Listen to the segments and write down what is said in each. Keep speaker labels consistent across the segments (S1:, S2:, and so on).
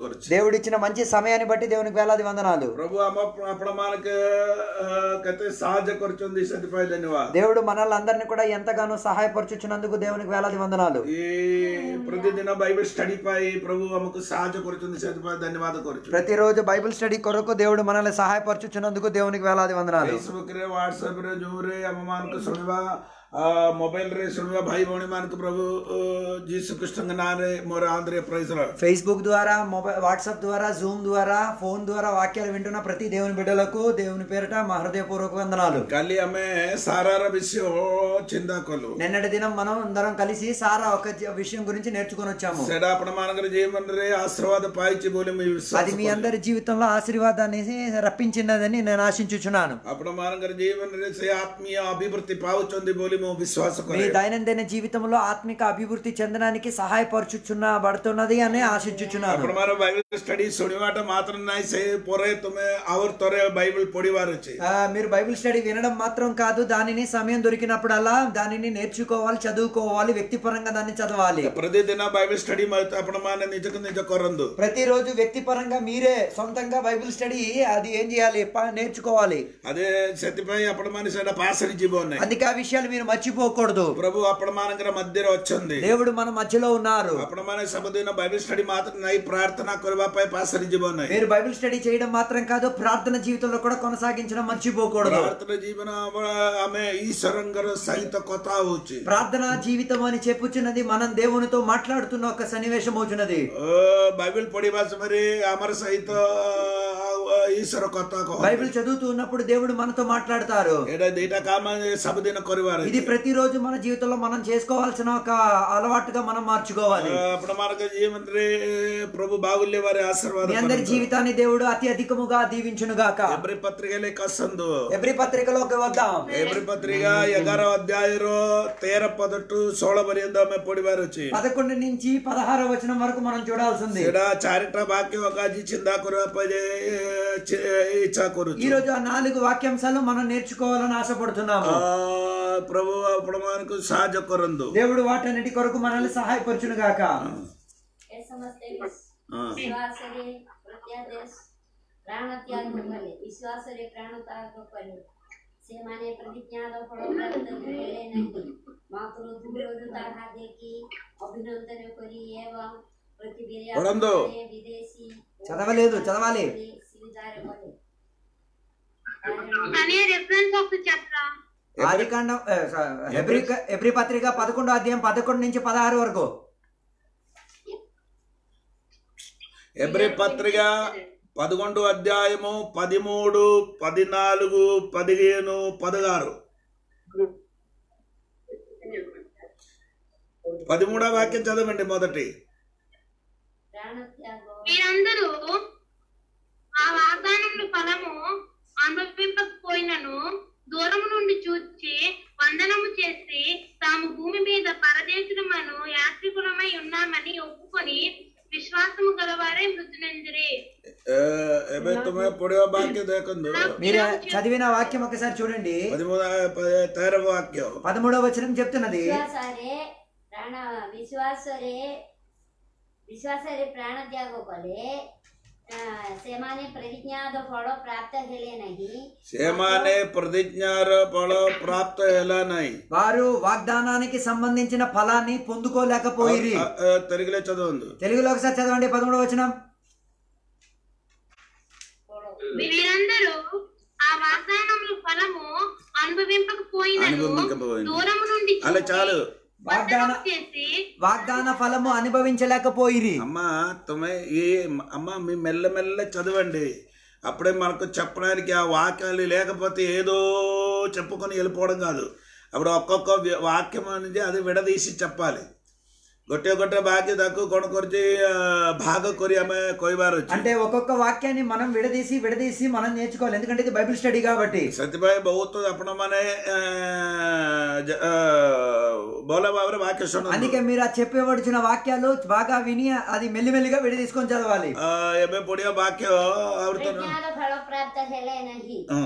S1: କରୁଛି
S2: దేవుడిచ్చిన మంచి సమయాన్ని బట్టి దేవునికి వేలాది వందనాలు
S1: ପ୍ରଭୁ ଆମ ଆପଣମାନଙ୍କୁ ଅ, କେତେ ସାହାଯ୍ୟ କରୁଛନ୍ତି ସେଥିପାଇଁ ଧନ୍ୟବାଦ
S2: దేవుడు మనల్ని అందరినీ కూడా ఎంతగానో సహాయపరచుచున్నందుకు దేవునికి వేలాది వందనాలు
S1: ఈ ପ୍ରତିଦିନ ବାଇବେଲ ଷ୍ଟଡି ପାଇଁ ପ୍ରଭୁ ଆମକୁ ସାହାଯ୍ୟ କରୁଛନ୍ତି ସେଥିପାଇଁ ଧନ୍ୟବାଦ କରୁଛୁ
S2: ప్రతిరోజు బైబిల్ స్టడీ కొరకు దేవుడు మనల్ని సహాయపరచుచున్నందుకు దేవునికి వేలాది వందనాలు
S1: ଫେସବୁକ୍ ରେ ହ୍ୱାଟ୍ସଆପ ରେ ଜୁମ୍ରେ ଆମମାନଙ୍କୁ ଶୁଣିବା ଆ, ମୋବାଇଲରେ ଶୁଣିବା ଭାଇ ଭଉଣୀ ମାନଙ୍କୁ ପ୍ରଭୁ ଅ, ଯୀଶୁ କୃଷ୍ଣଙ୍କ ନାଁରେ ମୋର ଆନ୍ଧ୍ରରେ ପ୍రైజ్
S2: ఫేస్బుక్ ద్వారా మొబైల్ వాట్సాప్ ద్వారా జూమ్ ద్వారా ఫోన్ ద్వారా వాక్యాలు వింటున్న ప్రతి దేవుని బిడ్డలకు దేవుని పేరిట మా హృదయపూర్వక వందనాలు
S1: କାଲି ଆମେ ସାରାର ବିଷୟ ଚିନ୍ତା କଲୁ
S2: నిన్నటి దినం మనం అందరం కలిసి సారా ఒక జ- విషయం గురించి నేర్చుకొని వచ్చాము
S1: ସେଟା ଆପଣ ମାନଙ୍କର ଜୀବନରେ ଆଶୀର୍ବାଦ ପାଇଛି ବୋଲି ମୁଁ ବିଶ୍ୱାସ
S2: అది మీ అందరి జీవితంలో ఆశీర్వాదాన్ని రప్పించినదని నేను ఆశించుచున్నాను
S1: ଆପଣ ମାନଙ୍କର ଜୀବନରେ ସେ ଆତ୍ମୀୟ ଅଭିବୃଦ୍ଧି ପାଉଛନ୍ତି ବୋଲି ମୁଁ ବିଶ୍ୱାସ
S2: మీ
S1: କରେ
S2: దైనందిన జీవితంలో ఆత్మిక అభివృద్ధి చెందడానికి సహాయపరచుచున్న బడుతున్నది అని ఆశించుచున్నాను
S1: ଆପଣ ମାନ ବାଇବେଲ ଷ୍ଟଡି ଶୁଣିବାଟା ମାତ୍ର ନାହିଁ ସେ ପରେ ତୁମେ ଆହୁରି ଥରେ ବାଇବେଲ ପଢିବାର ଅଛି
S2: ఆ, మీరు బైబిల్ స్టడీ వినడం మాత్రం కాదు దానిని సమయం దొరికినప్పుడల్లా దానిని నేర్చుకోవాలి చదువుకోవాలి వ్యక్తిపరంగా దాన్ని చదవాలి
S1: ପ୍ରତିଦିନ ବାଇବେଲ ଷ୍ଟଡି ଆପଣ ମାନେ ନିଜକୁ ନିଜ କରନ୍ତୁ
S2: ప్రతిరోజు వ్యక్తిపరంగా మీరే సొంతంగా బైబిల్ స్టడీ అది ఏం చేయాలి ప- నేర్చుకోవాలి
S1: అదే ସେଥିପାଇଁ ଆପଣ ମାନେ ସେଇଟା ପାସରେ ଯିବ ନାହିଁ
S2: అందుకే ఆ విషయాలు మీరు మర్చిపోకూడదు
S1: ପ୍ରଭୁ ଆପଣ ମାନଙ୍କର ମଧ୍ୟରେ ଅଛନ୍ତି
S2: దేవుడు మన మధ్యలో ఉన్నారు
S1: ଆପଣ ମାନେ ସବୁଦିନ ବାଇବେଲ ଷ୍ଟଡି ମାତ୍ର ନାହିଁ ପ୍ରାର୍ଥନା କରିବା ପାଇଁ ପାସରେ ଯିବ ନାହିଁ
S2: మీరు బైబిల్ స్టడీ చేయడం మాత్రం కాదు ప్రార్థన జీవితంలో కూడా కొనసాగించడం మర్చిపోకూడదు
S1: ପ୍ରାର୍ଥନା ଜୀବନ ଆମ- ଆମେ ଈଶ୍ୱରଙ୍କର ସହିତ କଥା ହଉଛି
S2: ప్రార్థన జీవితం అని చెప్పుచున్నది మనం దేవునితో మాట్లాడుతున్న ఒక సన్నివేశం అవుతున్నది
S1: ଓ, ବାଇବେଲ ପଢିବା ସମୟରେ ଆମର ସହିତ ଆଉ ଈଶ୍ୱର କଥା କହ
S2: బైబిల్ చదువుతూ ఉన్నప్పుడు దేవుడు మనతో మాట్లాడతారు
S1: ଏଇଟା ଦିଟା କାମ ସବୁଦିନ କରିବାର
S2: ఇది
S1: ଅଛି
S2: ప్రతిరోజు మన జీవితంలో మనం చేసుకోవాల్సిన ఒక అలవాటుగా మనం మార్చుకోవాలి
S1: ଆପଣ ମାନଙ୍କ ଜୀବନରେ ପ୍ରଭୁ ବାହୁଲ୍ୟବାରେ ఆశీర్వాద
S2: మీ అందరి జీవితాన్ని దేవుడు అతి అధికముగా దీవించును గాక
S1: ఎబ్రి పత్రికలే కసందు
S2: ఎబ్రి పత్రికలోకి వద్దాం
S1: ఎబ్రి పత్రిక ఎగార అధ్యాయର ତେର ପଦଠୁ ଷୋହଳ ପର୍ଯ୍ୟନ୍ତ ଆମେ ପଢିବାର ଅଛି
S2: పదకొండు నుంచి పదహారో వచనం వరకు మనం చూడాల్సి ఉంది
S1: ସେଟା ଚାରିଟା ବାକ୍ୟ ଆଜି ଚିନ୍ତା କରିବା ପାଇଁ ଏ, ଚି- ଇଚ୍ଛା
S2: ఈ
S1: କରୁଛୁ
S2: రోజు ఆ నాలుగు వాక్యాంశాలు మనం నేర్చుకోవాలని ఆశపడుతున్నాము
S1: ଆ, ପ୍ରଭୁ ଆପଣ ମାନଙ୍କୁ ସାହାଯ୍ୟ କରନ୍ତୁ
S2: దేవుడు వాటన్నిటి కొరకు మనల్ని సహాయపరచును గాక
S3: ଏ ସମସ୍ତେ
S1: ହଁ।
S3: ବିଶ୍ୱାସରେ ପ୍ରତ୍ୟାଦେଶ ପ୍ରାଣ ତ୍ୟାଗ କଲେ ବିଶ୍ୱାସରେ ପ୍ରାଣ ତ୍ୟାଗ କଲେ ସେମାନେ ପ୍ରତିଜ୍ଞାର ଫଳ ପ୍ରାପ୍ତ ହେଲେ ନାହିଁ ମାତ୍ର ଦୂରରୁ ତାହା ଦେଖି ଅଭିନନ୍ଦନ କରି ଏବଂ ପୃଥିବୀରେ
S1: ପଢ଼ନ୍ତୁ।
S3: ଆକାଶରେ ବିଦେଶୀ
S2: చదవలేదు చదవాలి
S3: ସ୍ୱୀକାର କଲେ କାରଣ
S4: అనే రెఫరెన్స్ ఒకటి చెప్పరా
S2: ఆది కాండం ఏ, స- ఎబ్రి ఎబ్రి పత్రిక పదకొండో అధ్యాయం పదకొండు నుంచి పదహారు వరకు
S1: ఎబ్రి పత్రిక పదకొండు అధ్యాయము పదిమూడు పద్నాలుగు పదిహేను పదహారు పదిమూడో వాక్యం చదవండి మొదటి
S3: ପ୍ରାଣ ତ୍ୟାଗ
S4: మీరందరూ ఆ వాగ్దానముల ఫలము అనుభవింపకపోయినను దూరము నుండి చూచి వందనము చేసి తాము భూమి మీద పరదేశులమను యాత్రికులమై ఉన్నామని ఒప్పుకొని విశ్వాసము గలవారే మృతునందిరి
S1: ఏ, ଏବେ ତୁମେ ପଢିବା ବାକ୍ୟ ଦେଖନ୍ତୁ
S2: మీరు చదివిన వాక్యం ఒకసారి చూడండి
S1: పదిమూడు ప- ତେର వాక్యం
S2: పదమూడవ వచనం చెప్తున్నది
S3: ବିଶ୍ୱାସରେ ପ୍ରାଣ ବିଶ୍ୱାସରେ ବିଶ୍ୱାସରେ ପ୍ରାଣ ତ୍ୟାଗ କଲେ ଆ, ସେମାନେ ପ୍ରତିଜ୍ଞାର ଫଳ ପ୍ରାପ୍ତ ହେଲେ ନାହିଁ
S1: ସେମାନେ ପ୍ରତିଜ୍ଞାର ଫଳ ପ୍ରାପ୍ତ ହେଲା ନାହିଁ
S2: వారు వాగ్దానానికి సంబంధించిన ఫలాన్ని పొందుకోలేకపోయిరి
S1: ఆ, ఆ, తెలుగులో చదవండి
S2: తెలుగులో ఒకసారి చదవండి పదమూడవ వచనం
S4: వీరందరూ ఆ వాగ్దానముల ఫలము అనుభవింపకపోయినను
S1: అనుభవింపకపోయినను.
S4: దూరము నుండి
S1: అలా చాలు
S2: వాగ్దాన
S4: వందనము చేసి
S2: వాగ్దాన ఫలము అనుభవించలేకపోయిరి
S1: అమ్మా తుమ్మే ఈ అమ్మ మీ మెల్లమెల్ల చదవండి అప్పుడే మనకు చెప్పడానికి ఆ వాక్యాలు లేకపోతే ఏదో చెప్పుకొని వెళ్ళిపోవడం కాదు అప్పుడు ఒక్కొక్క వ్య- వాక్యం అనేది అది విడదీసి చెప్పాలి ଗୋଟେ ଗୋଟେ ବାକି ତାକୁ କ'ଣ କରୁଛି ଆ, ଭାଗ କରି ଆମେ କହିବାର ଅଛି
S2: అంటే ఒక్కొక్క వాక్యాన్ని మనం విడదీసి విడదీసి మనం నేర్చుకోవాలి ఎందుకంటే ఇది బైబిల్ స్టడీ కాబట్టి
S1: ସେଥିପାଇଁ ବହୁତ ଆପଣମାନେ ଆ, ଜା- ଆ, ଭଲ ଭାବରେ ବାକ୍ୟ ଶୁଣନ୍ତୁ
S2: అందుకే మీరు ఆ చెప్పబడిచిన వాక్యాలు బాగా విని అది మెల్లిమెల్లిగా విడదీసుకొని చదవాలి
S1: ଆ, ଏବେ ପଢିବା ବାକ୍ୟ ଆହୁରି ତ
S3: ପ୍ରତିଜ୍ଞାର ଫଳ ପ୍ରାପ୍ତ ହେଲେ ନାହିଁ
S1: ହଁ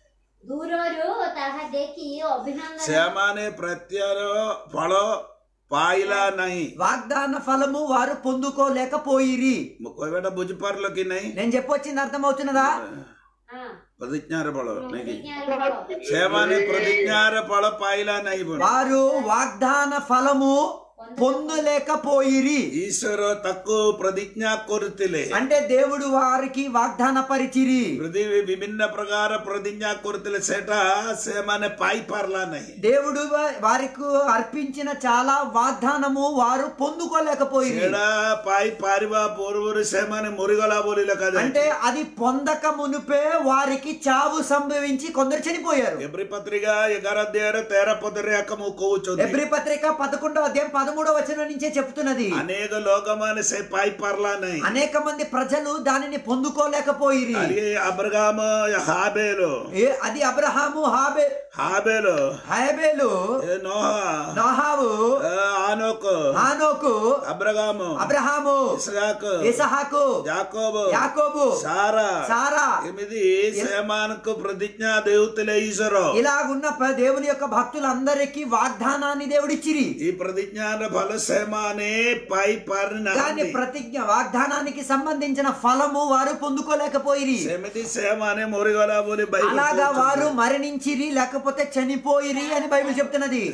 S3: ଦୂରରୁ ତାହା ଦେଖି ଅଭିନନ୍ଦନ
S1: ସେମାନେ ପ୍ରତ୍ୟର ଫଳ पाइला नहीं
S2: వాగ్దాన ఫలము వారు పొందుకోలేకపోయిరి
S1: कोई बेटा बुझ पर लो कि नहीं
S2: నేను చెప్పొచ్చింది అర్థమవుతున్నదా
S3: हाँ
S1: प्रतिज्ञा रे पढ़ो नहीं
S3: प्रतिज्ञा रे पढ़ो
S1: सेवा ने प्रतिज्ञा रे पढ़ो पाइला नहीं बोलो
S2: వారు వాగ్దాన ఫలము పొందలేకపోయిరి
S1: ఈశ్వర తక్కువ ప్రతిజ్ఞ కొరుతిలే
S2: అంటే దేవుడు వారికి వాగ్దాన పరిచిరి
S1: పృథివీ విభిన్న ప్రకార ప్రతిజ్ఞ కొరుతిలే సేట సేమనే పాయి పర్లా నహి
S2: దేవుడు వా- వారికి అర్పించిన చాలా వాగ్దానము వారు పొందుకోలేకపోయిరి
S1: సేడా పాయి పారివా పూర్వరు సేమనే మురిగలా బోలిలే కదా
S2: అంటే అది పొందక మునుపే వారికి చావు సంభవించి కొందరు చనిపోయారు
S1: ఎబ్రి పత్రిక ఎగారధ్యాయ తేర పొదరే అక్కము కోవుచుంది
S2: ఎబ్రి పత్రిక పదకొండవ అధ్యాయం పదమూడవ వచనం నుంచే చెప్తున్నది
S1: అనేక లోకమాన సే పాయి పర్లా నహి
S2: అనేక మంది ప్రజలు దానిని పొందుకోలేకపోయిరి
S1: అది అబ్రగామ హాబేలు
S2: ఏ- అది అబ్రహాము హాబే
S1: హాబేలు
S2: హేబేలు
S1: ఏ నోహా
S2: నోహావు
S1: ఏ ఆనోకు
S2: హానోకు
S1: అబ్రగాము
S2: అబ్రహాము
S1: ఇస్హాకు
S2: ఇసహాకు
S1: యాకోబు
S2: యాకోబు
S1: సారా
S2: సారా
S1: ఎనిమిది సేమానకు ప్రతిజ్ఞ దేవతలే ఈశ్వరు
S2: ఇలాగున్న ప్ర- దేవుని యొక్క భక్తులందరికీ వాగ్దానాన్ని దేవుడిచ్చిరి
S1: ఈ ప్రతిజ్ఞాన ఫల సేమానే పై పారిన
S2: కానీ ప్రతిజ్ఞ వాగ్దానానికి సంబంధించిన ఫలము వారు పొందుకోలేకపోయిరి
S1: సెమిది సేమానే మొరిగల బోలి బైబిల్
S2: అలాగా వారు మరణించిరి లేకపోతే చనిపోయిరి అని బైబిల్ చెప్తున్నది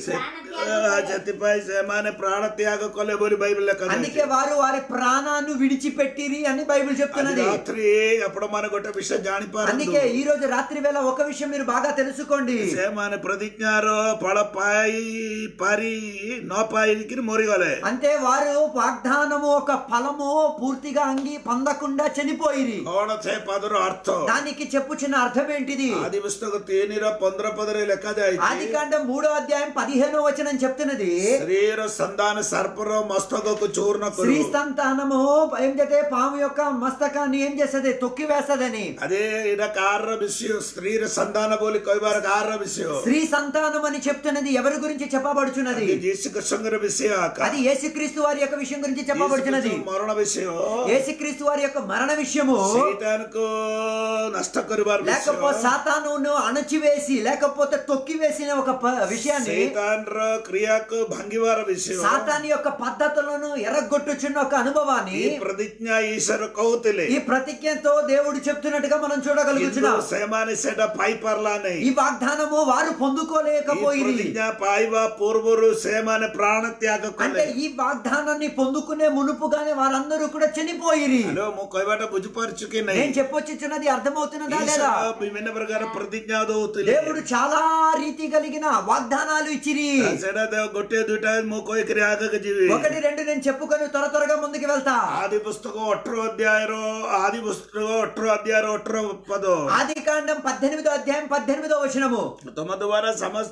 S1: జతిపై సేమానే ప్రాణ త్యాగ కొలే బోలి బైబిల్ లెక్క
S2: అందుకే వారు వారి ప్రాణాన్ని విడిచిపెట్టిరి అని బైబిల్ చెప్తున్నది
S1: రాత్రి అప్పుడు మన గొట్ట విషయం జానిపారు
S2: అందుకే ఈ రోజు రాత్రి వేళ ఒక విషయం మీరు బాగా తెలుసుకోండి
S1: సేమానే ప్రతిజ్ఞారో పడ పాయి పారి నో పాయికి మొరిగలే
S2: అంటే వారు వాగ్దానము ఒక ఫలము పూర్తిగా అంగి పొందకుండా చనిపోయిరి
S1: కోణ చే పదరు అర్థం
S2: దానికి చెప్పుచున్న అర్థం ఏంటిది
S1: ఆది పుస్తక తేనిర పొందర పదరే లెక్క
S2: ఆది కాండం మూడో అధ్యాయం పదిహేనో వచనం చెప్తున్నది
S1: శరీర సంధాన సర్పర మస్తకకు చూర్ణ
S2: స్త్రీ
S1: కొరు
S2: సంతానము ఏం చేస్తే పాము యొక్క మస్తకాన్ని ఏం చేస్తుంది తొక్కి వేస్తదని
S1: అదే ఇడ కార్ర విషయం స్త్రీర సంధాన బోలి కొయ్యార కార్ర విషయం
S2: స్త్రీ సంతానం అని చెప్తున్నది ఎవరి గురించి చెప్పబడుచున్నది
S1: జీసుకు సంగర విషయం
S2: అది యేసుక్రీస్తు వారి యొక్క విషయం గురించి చెప్పబడుచున్నది
S1: మరణ విషయం
S2: యేసుక్రీస్తు వారి యొక్క మరణ విషయము
S1: సైతానికి నష్ట కొరివారు
S2: లేకపోతే సాతానును అణచివేసి లేకపోతే తొక్కి వేసిన ఒక ప- విషయాన్ని
S1: సైతాన్ర క్రియాకు భంగివార విషయం
S2: సాతాన్ యొక్క పద్ధతులను ఎరగొట్టుచున్న ఒక అనుభవాన్ని
S1: ఈ ప్రతిజ్ఞ ఈశ్వర కౌతిలే
S2: ఈ ప్రతిజ్ఞతో దేవుడు చెప్తున్నట్టుగా మనం చూడగలుగుతున్నాం
S1: సేమాని సెట పై పర్లానే
S2: ఈ వాగ్దానము వారు
S1: ఈ
S2: పొందుకోలేకపోయిరి
S1: ప్రతిజ్ఞ పాయివా పూర్వరు సేమాని ప్రాణ త్యాగ
S2: అంటే
S1: కొలే
S2: ఈ వాగ్దానాన్ని పొందుకునే మునుపుగానే వారందరూ కూడా చనిపోయిరి
S1: హలో ము కొయ్యబాట బుజ్జిపరచుకి
S2: నేను చెప్పొచ్చుచున్నది అర్థమవుతున్నదా లేదా
S1: విభిన్న ప్రకార ప్రతిజ్ఞ దోతులే
S2: దేవుడు చాలా రీతి కలిగిన వాగ్దానాలు ఇచ్చిరి
S1: సెడ దేవ గొట్టే దుట ము కొయ్య క్రియాక జీవి
S2: ఒకటి రెండు నేను చెప్పుకొని త్వర త్వరగా ముందుకు వెళ్తా
S1: ఆది పుస్తకం ఒట్ರೋ అధ్యాయರೋ ఆది పుస్తకం ఒట్ರೋ అధ్యాయರೋ ఒట్ರೋ పదో
S2: ఆది కాండం పద్దెనిమిదో అధ్యాయం పద్దెనిమిదో వచనము
S1: తమ ద్వారా సమస్త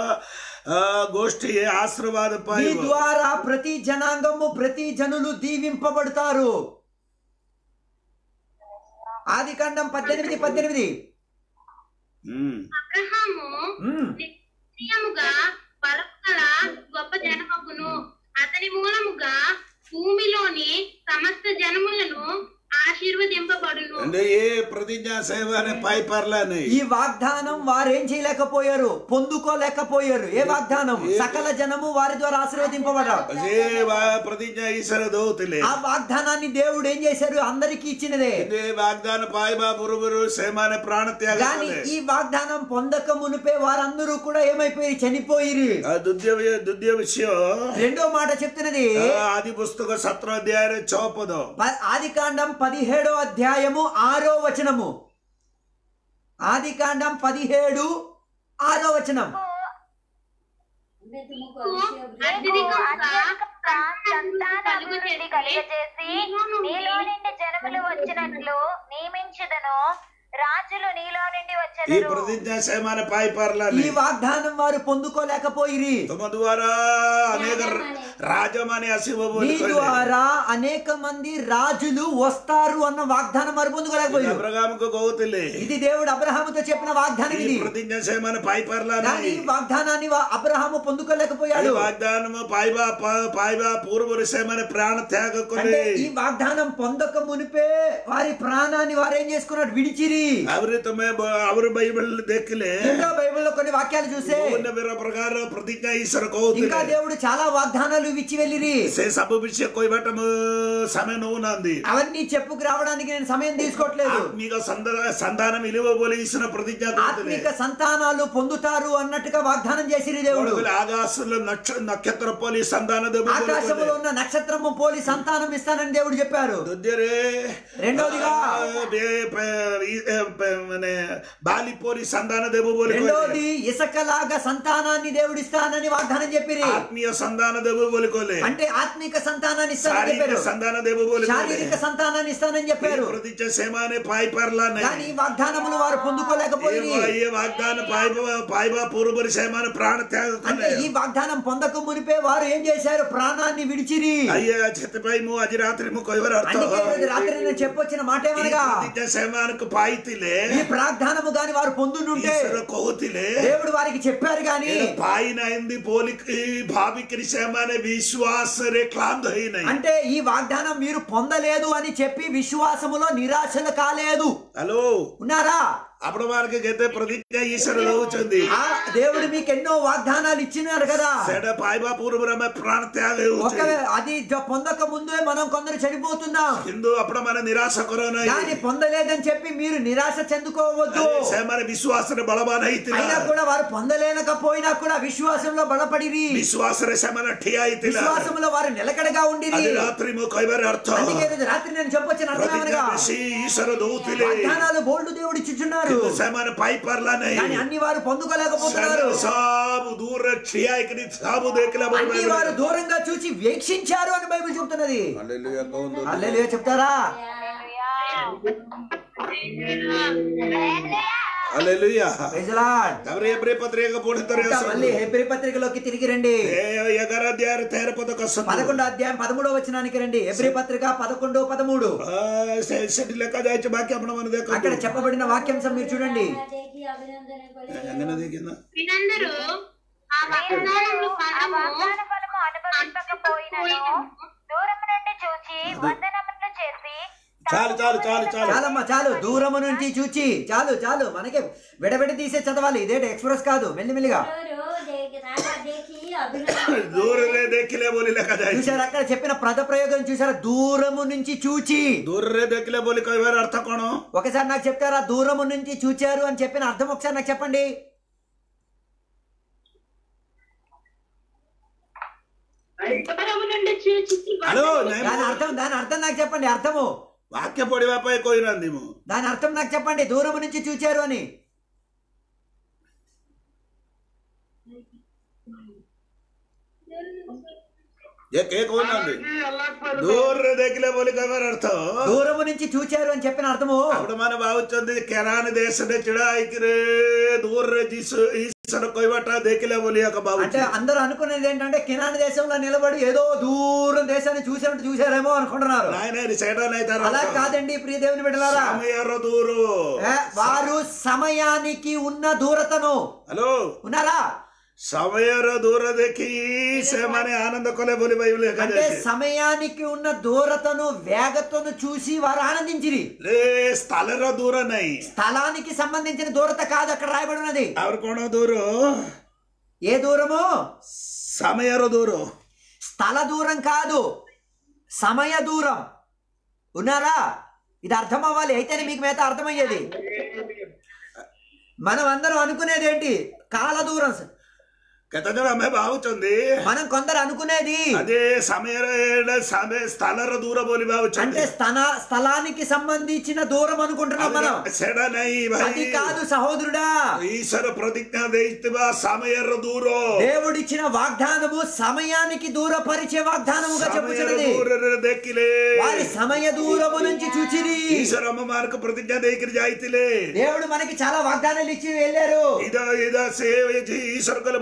S1: ఆ, గోష్ఠి ఆశీర్వాద
S2: మీ
S1: పాయి
S2: ద్వారా ప్రతి జనాంగము ప్రతి జనులు దీవింపబడతారు ఆది కాండం పద్దెనిమిది పద్దెనిమిది
S1: ఉమ్.
S4: అబ్రహాము
S2: ఉమ్.
S4: నిశ్చయముగా పరస్పర గొప్ప జనమగును అతని మూలముగా భూమిలోని సమస్త జనములను ఆశీర్వదింపబడును
S1: అంటే ఏ ప్రతిజ్ఞ సేవ అనే పై పర్లాని
S2: ఈ వాగ్దానం వారేం చేయలేకపోయారు పొందుకోలేకపోయారు ఏ వాగ్దానం సకల జనము వారి ద్వారా ఆశీర్వదింపబడ్డారు
S1: అదే వా- ప్రతిజ్ఞ ఈశ్వర దోతులే
S2: ఆ వాగ్దానాన్ని దేవుడు ఏం చేశారు అందరికీ ఇచ్చినదే
S1: ఇదే వాగ్దాన పాయిబా పురుగురు సేమానే ప్రాణ త్యాగ
S2: కానీ ఈ వాగ్దానం పొందక మునిపే వారందరూ కూడా ఏమైపోయి చనిపోయిరి
S1: దుద్య దుద్య విషయం
S2: రెండో మాట చెప్తున్నది
S1: ఆ, ఆది పుస్తక సత్ర అధ్యాయ చౌపదో
S2: ప- ఆదికాండం పదిహేడో అధ్యాయము ఆరో వచనము ఆదికాండం పదిహేడు ఆరో వచనం
S3: मैं तुमको
S4: అత్యధికముగా
S5: అత్యధికంగా సంతానాభివృద్ధి కలుగజేసి నీలో నుండి జనములు వచ్చినట్లు నియమించుదను రాజులు నీలో నుండి
S1: ఈ
S5: వచ్చెదరు
S1: ప్రతిజ్ఞ సేమాన పాయి
S2: ఈ
S1: పర్లాని
S2: వాగ్దానం వారు పొందుకోలేకపోయిరి
S1: తమ ద్వారా అనేక రాజమని
S2: నీ
S1: అసిబోలి
S2: ద్వారా అనేక మంది రాజులు వస్తారు అన్న వాగ్దానం వారు పొందుకోలేకపోయారు
S1: అబ్రగాముకు గోతులే
S2: ఇది దేవుడు అబ్రహాముతో చెప్పిన వాగ్దానం
S1: ఈ
S2: ఇది
S1: ప్రతిజ్ఞ సేమాన పాయి
S2: కానీ
S1: పర్లాని
S2: ఈ వాగ్దానాన్ని వా- అబ్రహాము
S1: అది
S2: పొందుకోలేకపోయాడు
S1: వాగ్దానము పాయిబా పా- పాయిబా పూర్వరు సేమన ప్రాణ త్యాగ
S2: అంటే ఈ వాగ్దానం పొందక మునిపే వారి ప్రాణాన్ని వారు ఏం చేసుకున్నాడు విడిచిరి
S1: अवरे तुम्हें अवर बाइबल देख ले
S2: ఇంకా బైబిల్లో కొన్ని వాక్యాలు చూస్తే
S1: बहुन्य मेरा प्रकार प्रतिज्ञा ईश्वर को
S2: ఇంకా దేవుడు చాలా వాగ్దానాలు ఇచ్చి వెళ్ళిరి
S1: से सब विषय कोई बट समय నువ్వు నాంది
S2: అవన్నీ చెప్పుకు రావడానికి నేను సమయం తీసుకోవట్లేదు
S1: ఆత్మీక సంద- సంతానం ఇలువ బోలి ఇచ్చిన ప్రతిజ్ఞ
S2: ఆత్మిక సంతానాలు పొందుతారు అన్నట్టుగా వాగ్దానం చేసిరి దేవుడు
S1: ఆకాశంలో నక్ష నక్షత్ర పోలి సంతాన
S2: ఆకాశంలో ఉన్న నక్షత్రము పోలి సంతానం ఇస్తానని దేవుడు చెప్పారు రెండోదిగా
S1: బాలి పోలి సంతాన దేవు బోలి
S2: రెండోది ఇసకలాగా సంతానాన్ని దేవుడు ఇస్తానని వాగ్దానం చెప్పిరి
S1: ఆత్మీయ సంతాన దేవు బోలికోలే
S2: అంటే ఆత్మిక సంతానాన్ని ఇస్తానని
S1: శారీరక
S2: చెప్పారు
S1: సంతాన దేవు బోలికోలే
S2: శారీరక సంతానాన్ని ఇస్తానని చెప్పారు
S1: ప్రతిజ్ఞ సేమానే పాయి పర్లా
S2: కానీ ఈ వాగ్దానములు వారు పొందుకోలేకపోయి
S1: ఏ వాగ్దాన పాయిబ పాయిబా పూర్వబరి సేమాన ప్రాణ
S2: అంటే
S1: త్యాగ
S2: ఈ వాగ్దానం పొందక మునిపే వారు ఏం చేశారు ప్రాణాన్ని విడిచిరి
S1: అయ్యే చెత్తపై ము అజి రాత్రి ము కొయ్యవరు అర్థం
S2: అందుకే ఈరోజు రాత్రి నేను చెప్పొచ్చిన మాట
S1: ಈ
S2: ఏమనగా
S1: ಪ್ರತಿಜ್ಞಾ ಸೇಮಾನಕ್ಕೆ ಪಾಯಿತಿಲೆ
S2: ఈ ప్రార్థనము గాని వారు పొందుంటే
S1: ಈಶ್ವರ ಕೋತಿಲೆ
S2: దేవుడు వారికి చెప్పారు గాని
S1: ಪಾಯಿನ ಹಿಂದಿ ಪೋಲಿಕ್ ಈ ಭಾವಿಕರಿ ಸೇಮಾನೆ ವಿಶ್ವಾಸ ರೇ ಕ್ಲಾಂದ್ ಹೈನೈ
S2: అంటే ఈ వాగ్దానం మీరు పొందలేదు అని చెప్పి విశ్వాసములో నిరాశలు కాలేదు
S1: హలో
S2: ఉన్నారా
S1: అప్పుడు వారికి గతే ప్రతిజ్ఞ ఈశ్వర లవుచుంది
S2: ఆ దేవుడు మీకు ఎన్నో వాగ్దానాలు ఇచ్చినారు కదా
S1: సెడ పాయిబా పూర్వరమ ప్రాణ త్యాగ
S2: ఒక అది జ- పొందక ముందే మనం కొందరు చనిపోతున్నాం
S1: హిందూ అప్పుడు మన నిరాశ కొరోనా
S2: కానీ పొందలేదని చెప్పి మీరు నిరాశ చెందుకోవద్దు
S1: సేమాన విశ్వాసన బలవాన ఐతిల
S2: అయినా కూడా వారు పొందలేనకపోయినా కూడా విశ్వాసంలో బలపడిరి
S1: విశ్వాసర సేమన ఠియా ఐతిల
S2: విశ్వాసంలో వారు నిలకడగా ఉండిరి
S1: అది రాత్రి ము కొయ్యవరు అర్థం
S2: అందుకే ఈరోజు రాత్రి నేను చెప్పొచ్చిన
S1: ప్రతిజ్ఞ
S2: అర్థమేమనగా
S1: విషి ఈశ్వర దూతిలే
S2: వాగ్దానాలు బోల్డ్ దేవుడు ఇచ్చుచున్నారు
S1: సేమాన పాయి పర్లా నై
S2: కానీ అన్ని వారు పొందుకోలేకపోతున్నారు
S1: సాబు దూర క్షియాయికి సాబు దేకిల
S2: అన్ని వారు దూరంగా చూసి వీక్షించారు అని బైబిల్ చెప్తున్నది అల్లెలుయా చెప్తారా
S1: హల్లెలూయా
S2: Praise the Lord.
S1: ఎవరు ఎబ్రే పత్రిక పోడుతారు
S2: ఇంకా మళ్ళీ హెబ్రీ పత్రికలోకి తిరిగి రండి
S1: ఎగర అధ్యాయ తేర పదక
S2: పదకొండో అధ్యాయం పదమూడో వచనానికి రండి హెబ్రీ పత్రిక పదకొండు పదమూడు
S1: సెటి లెక్క దాచి బాకి అప్పుడు మన దగ్గర
S2: అక్కడ చెప్పబడిన వాక్యాంశం మీరు చూడండి
S3: देखी अभिनंदन को
S1: ఎంగన దిగింద
S4: మీరందరూ ఆ వాగ్దానములు
S5: ఆ
S4: ఫలము
S5: వాగ్దాన ఫలము అనుభవించకపోయినను దూరం నుండి చూచి వందనములు చేసి
S1: చాలు చాలు చాలు చాలు
S2: చాలమ్మా చాలు దూరము నుంచి చూచి చాలు చాలు మనకి విడబెడి తీసే చదవాలి ఇదేంటి ఎక్స్ప్రెస్ కాదు మెల్లిమెల్లిగా
S3: रो देख राजा देखी अभिनंदन
S1: దూరలే దేకిలే బోలి లెక్క దాచి
S2: చూసారు అక్కడ చెప్పిన పద ప్రయోగం చూసారా దూరము నుంచి చూచి
S1: దూరలే దేకిలే బోలి కైవారు అర్థ కోణం
S2: ఒకసారి నాకు చెప్తారా దూరము నుంచి చూచారు అని చెప్పిన అర్థం ఒకసారి నాకు చెప్పండి
S4: దూరము నుండి చూచి
S1: హలో
S2: దాని అర్థం దాని అర్థం నాకు చెప్పండి అర్థము
S1: వాక్య పొడి వాపై కోయినందిము
S2: దాని అర్థం నాకు చెప్పండి దూరము నుంచి చూచారు అని
S1: ఏ కే కోయినంది దూర దేకిలే బోలి కైవారు అర్థం
S2: దూరము నుంచి చూచారు అని చెప్పిన అర్థము
S1: అప్పుడు మన బాగుంది కెనాన్ దేశ చిడాయికి రే దూర జీసు ఈశ్వర కొయ్యబట్ట దేకిలే బోలి ఒక బాబు
S2: అంటే అందరూ అనుకునేది ఏంటంటే కినాన్ దేశంలో నిలబడి ఏదో దూరం దేశాన్ని చూసినట్టు చూసారేమో అనుకుంటున్నారు
S1: నాయన సైడన్ అవుతారు
S2: అలా కాదండి ప్రియ దేవుని బిడ్డలారా
S1: సమయార దూరు
S2: ఏ, వారు సమయానికి ఉన్న దూరతను
S1: హలో
S2: ఉన్నారా
S1: సమయార దూర దేకి సేమనే ఆనంద కొలే బోలి బైబిల్
S2: అంటే సమయానికి ఉన్న దూరతను వేగతను చూసి వారు ఆనందించిరి
S1: లే స్థలర దూర నై
S2: స్థలానికి సంబంధించిన దూరత కాదు అక్కడ రాయబడి ఉన్నది
S1: ಅವ್ರ ಕೊಣೋ ದೂರು
S2: ఏ దూరము
S1: ಸಮಯರ ದೂರು
S2: స్థల దూరం కాదు సమయ దూరం ఉన్నారా ఇది అర్థం అవ్వాలి అయితేనే మీకు మిగతా అర్థమయ్యేది మనం అందరం అనుకునేది ఏంటి కాల దూరం
S1: ಕೆತ್ತಂದ್ರೆ ಅಮ್ಮೆ ಬಾವುಚಂದಿ
S2: మనం కొందరు అనుకునేది
S1: ಅದೇ ಸಮಯ ಸಮಯ ಸ್ಥಳರ ದೂರ ಬೋಲಿ
S2: అంటే
S1: ಬಾವುಚಂದಿ
S2: స్థల స్థలానికి సంబంధించిన దూరం అనుకుంటున్నాం మనం
S1: ಸೆಡ ನೈ
S2: అది
S1: ಭಾಯಿ
S2: కాదు సహోదరుడా
S1: ಈಶ್ವರ ಪ್ರತಿಜ್ಞಾ ದೈತ್ವ ಸಮಯರ ದೂರು
S2: దేవుడిచ్చిన వాగ్దానము సమయానికి దూరపరిచే వాగ్దానముగా
S1: ಸಮಯರ
S2: చెప్పుచున్నది
S1: ದೂರ ದಕ್ಕಿಲೆ
S2: వారి సమయ దూరము నుంచి చూచిరి
S1: ಈಶ್ವರ ಅಮ್ಮ ಮಾರ್ಕ ಪ್ರತಿಜ್ಞಾ ದೈಕಿರಿ ಜಾಯ್ತಿಲೆ
S2: దేవుడు మనకి చాలా వాగ్దానాలు ఇచ్చి వెళ్ళారు
S1: ಇದ ಇದ ಸೇವೆ ಈಶ್ವರ ಕಲಮು ಶೀಘ್ರ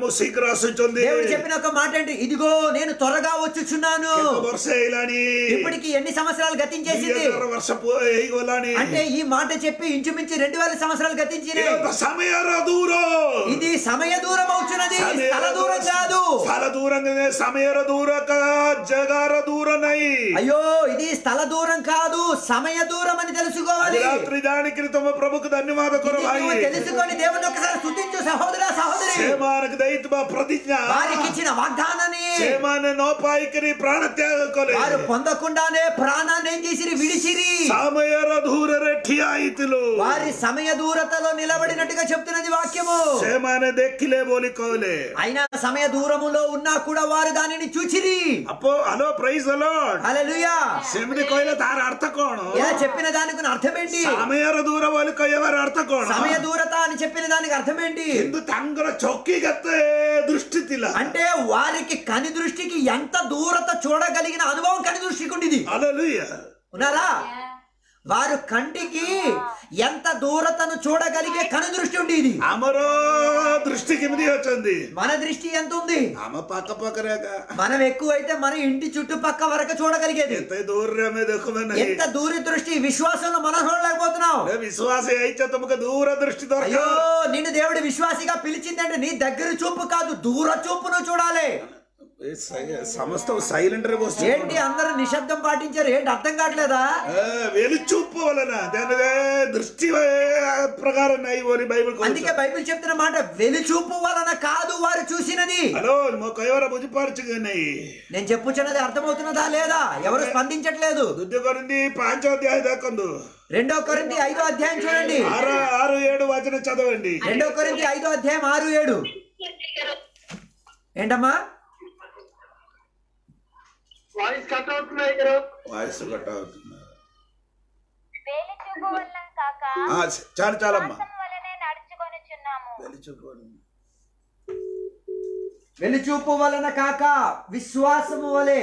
S1: ଭିତରେ ଆସୁଛନ୍ତି
S2: దేవుడు చెప్పిన ఒక మాట ఏంటి ఇదిగో నేను త్వరగా వచ్చుచున్నాను
S1: କେତେ ବର୍ଷ ହେଇଲାଣି
S2: ఇప్పటికి ఎన్ని సంవత్సరాలు
S1: ଦୁଇ
S2: గతించేసింది
S1: ହଜାର ବର୍ଷ ପୁ- ହେଇଗଲାଣି
S2: అంటే ఈ మాట చెప్పి ఇంచుమించు రెండు వేల సంవత్సరాలు గతించినాయి
S1: ଇଏ ତ ସମୟର ଦୂର
S2: ఇది సమయ దూరం అవుతున్నది స్థల దూరం కాదు
S1: స్థల దూరం సమయର దూర జగార దూర నై
S2: అయ్యో ఇది స్థల దూరం కాదు సమయ దూరం అని తెలుసుకోవాలి
S1: రాత్రి జానికి తమ ప్రభుకు ధన్యవాద కొర
S2: ఇది
S1: భాయి
S2: నువ్వు తెలుసుకొని దేవుని ఒకసారి స్తుతించు సహోదర సహోదరి
S1: సేమానకు దైత్వ ప్రతిజ్ఞ
S2: వారికి ఇచ్చిన వాగ్దానాన్ని
S1: సేమాన నోపాయికరి ప్రాణ త్యాగ కొಲೆ
S2: వారు పొందకుండానే ప్రాణాన్ని ఏం చేసిరి విడిచిరి
S1: సమయర దూరరే ఠియా ఇతులు
S2: వారి సమయ దూరతలో నిలబడినట్టుగా చెప్తున్నది వాక్యము
S1: సేమానే దెక్కిలే బోలి కోలే
S2: అయినా సమయ దూరములో ఉన్నా కూడా వారు దానిని చూచిరి
S1: అప్పో హలో ప్రైజ్ అలాడ్
S2: హల్లెలూయా
S1: సెమిది కోయిల తార అర్థ కోణ
S2: ఇలా చెప్పిన దానికి అర్థం ఏంటి
S1: సమయర దూర బోలి కొయ్యవారు అర్థ కోణ
S2: సమయ దూరత అని చెప్పిన దానికి అర్థం ఏంటి
S1: ಎಂದು ತಂಗರ ಚೌಕಿಗತ್ತೆ ದೃಷ್ಟಿ ತಿಲ್ಲ
S2: అంటే వారికి కని దృష్టికి ఎంత దూరత చూడగలిగిన అనుభవం కని దృష్టికి ఉండేది
S1: అలలుయ
S2: ఉన్నారా వారు కంటికి ఎంత దూరతను చూడగలిగే కను దృష్టి ఉండేది
S1: ଆମର దృష్టి కిమిది వచ్చింది
S2: మన దృష్టి ఎంత ఉంది
S1: ఆమె పక్క పక్కరేక
S2: మనం ఎక్కువైతే మన ఇంటి చుట్టుపక్క వరకు చూడగలిగేది
S1: ఎంత దూరం ఆమె దొక్కుమని
S2: ఎంత దూర దృష్టి విశ్వాసంలో మనం చూడలేకపోతున్నాం
S1: విశ్వాస అయితే తమకు దూర దృష్టి
S2: అయ్యో
S1: దొరక
S2: నిన్ను దేవుడు విశ్వాసిగా పిలిచిందంటే నీ దగ్గర చూపు కాదు దూర చూపును చూడాలి
S1: సమస్త సైలెంట్
S2: ఏంటి అందరూ నిశ్శబ్దం పాటించారు ఏంటి అర్థం కావట్లేదా
S1: వెలుచూపు వలన దాని దృష్టి ప్రకారం నై పోలి బైబిల్
S2: అందుకే బైబిల్ చెప్తున్న మాట వెలుచూపు వలన కాదు వారు చూసినది
S1: హలో మో కైవర బుజిపార్చుకున్నాయి
S2: నేను చెప్పుచున్నది అర్థమవుతున్నదా లేదా ఎవరు స్పందించట్లేదు
S1: దుద్దు కొరింది పాంచో అధ్యాయ దాకందు
S2: రెండో కొరింది ఐదో అధ్యాయం చూడండి
S1: ఆరు ఆరు ఏడు వచనం చదవండి
S2: రెండో కొరింది ఐదో అధ్యాయం ఆరు ఏడు ఏంటమ్మా
S6: వాయిస్ కట్ అవుతున్నాయి గారు
S1: వాయిస్ కట్ అవుతుంది
S5: వేలి చూపు వలన కాక
S1: ఆ, చాలు చాలమ్మా
S5: విశ్వాసం వలనే నడుచుకొనుచున్నాము
S1: వెలుచుకోండి
S2: వెలుచూపు వలన కాక విశ్వాసము వలె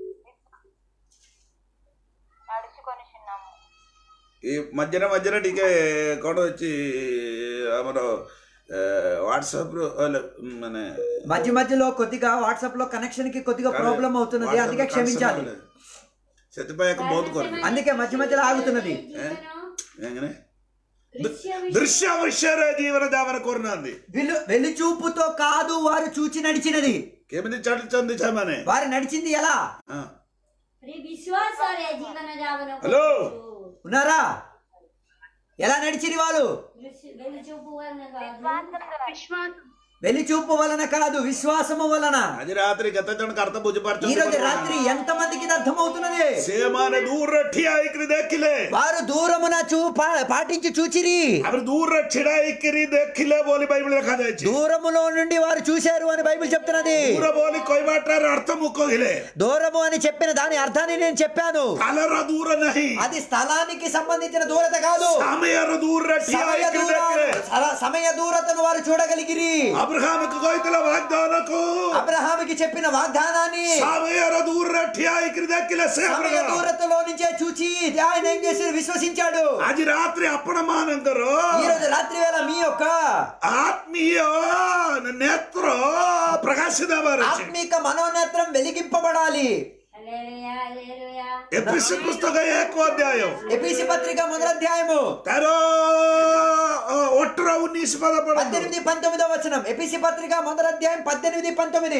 S5: నడుచుకొనుచున్నాము
S1: ఈ మధ్యన మధ్యన టీకే కూడా వచ్చి ଆମର వాట్సాప్ ମାନେ
S2: మధ్య మధ్యలో కొద్దిగా వాట్సాప్ లో కనెక్షన్ కి కొద్దిగా ప్రాబ్లం అవుతున్నది అందుకే క్షమించాలి
S1: ସେଥିପାଇଁ ଏକ ବହୁତ କରେ
S2: అందుకే మధ్య మధ్యలో ఆగుతున్నది
S1: ଏങ്ങനെ
S3: దృశ్య
S1: ଦୃଶ୍ୟ ବିଷୟରେ ଜୀବନ ଯାପନ କରୁନାହାନ୍ତି
S2: వెలు వెలుచూపుతో కాదు వారు చూచి నడిచినది
S1: କେମିତି ଚାଲିଛନ୍ତି ସେମାନେ
S2: వారు నడిచింది ఎలా
S1: ହଁ।
S3: విశ్వాసాలే జీవన జావన
S1: హలో.
S2: ఉన్నారా ఎలా నడిచిరి వాళ్ళు
S3: వెలుచూపు వలన కాదు
S5: విశ్వాసంతో
S4: విశ్వాసం
S2: వెలిచూపు వలన కాదు విశ్వాసము వలన
S1: ଆଜି ରାତିରେ କେତେ ଜଣଙ୍କ ଅର୍ଥ
S2: ఈ రోజు
S1: ବୁଝିପାରୁଛନ୍ତି
S2: రాత్రి ఎంత మందికి ఇది అర్థమవుతున్నది
S1: ସେମାନେ ଦୂରରେ ଠିଆ ହେଇକିରି ଦେଖିଲେ
S2: వారు దూరమున చూ పా- పాటించి చూచిరి
S1: ଆମେ ଦୂରରେ ଛିଡା ହେଇକିରି ଦେଖିଲେ ବୋଲି ବାଇବଲ ଲେଖାଯାଇଛି
S2: దూరములో నుండి వారు చూశారు అని బైబిల్ చెప్తున్నది
S1: ଦୂର ବୋଲି କହିବାଟାର ଅର୍ଥ ମୁଁ କହିଲେ
S2: దూరము అని చెప్పిన దాని అర్థాన్ని నేను చెప్పాను
S1: କାଲର ଦୂର ନାହିଁ
S2: అది స్థలానికి సంబంధించిన దూరత కాదు
S1: ସମୟର ଦୂରରେ ଠିଆ
S2: సమయ
S1: ହେଇକିରି
S2: దూర
S1: ଦେଖିଲେ
S2: సర- సమయ దూరతను వారు చూడగలిగిరి
S1: అబ్రహాముకు କହିଥିଲା వాగ్దానకు
S2: అబ్రహాముకి చెప్పిన వాగ్దానాన్ని
S1: సమయର ଦୂରରେ ଠିଆ ହେଇକିରି ଦେଖିଲେ ସେ
S2: సమయ
S1: అబ్రహాము
S2: దూరతలో నుంచే చూచి ఆయన ఏం చేసి విశ్వసించాడు
S1: ଆଜି ରାତ୍ରି ଆପଣ ମାନଙ୍କର
S2: ఈ రోజు రాత్రి వేళ మీ యొక్క
S1: ఆత్మీయ నేత్ర ప్రకాశిత
S2: ఆత్మీక మనోనేత్రం వెలిగింపబడాలి
S3: హల్లెలూయా హల్లెలూయా
S1: ఎపిసి పుస్తక ఏకో అధ్యాయం
S2: ఎపిసి పత్రిక మొదటి అధ్యాయము
S1: ତାର ଅଠର ଉଣେଇଶ ପଦ ପଢନ୍ତୁ
S2: పద్దెనిమిది పంతొమ్మిదో వచనం ఎపిసి పత్రిక మొదటి అధ్యాయం పద్దెనిమిది పంతొమ్మిది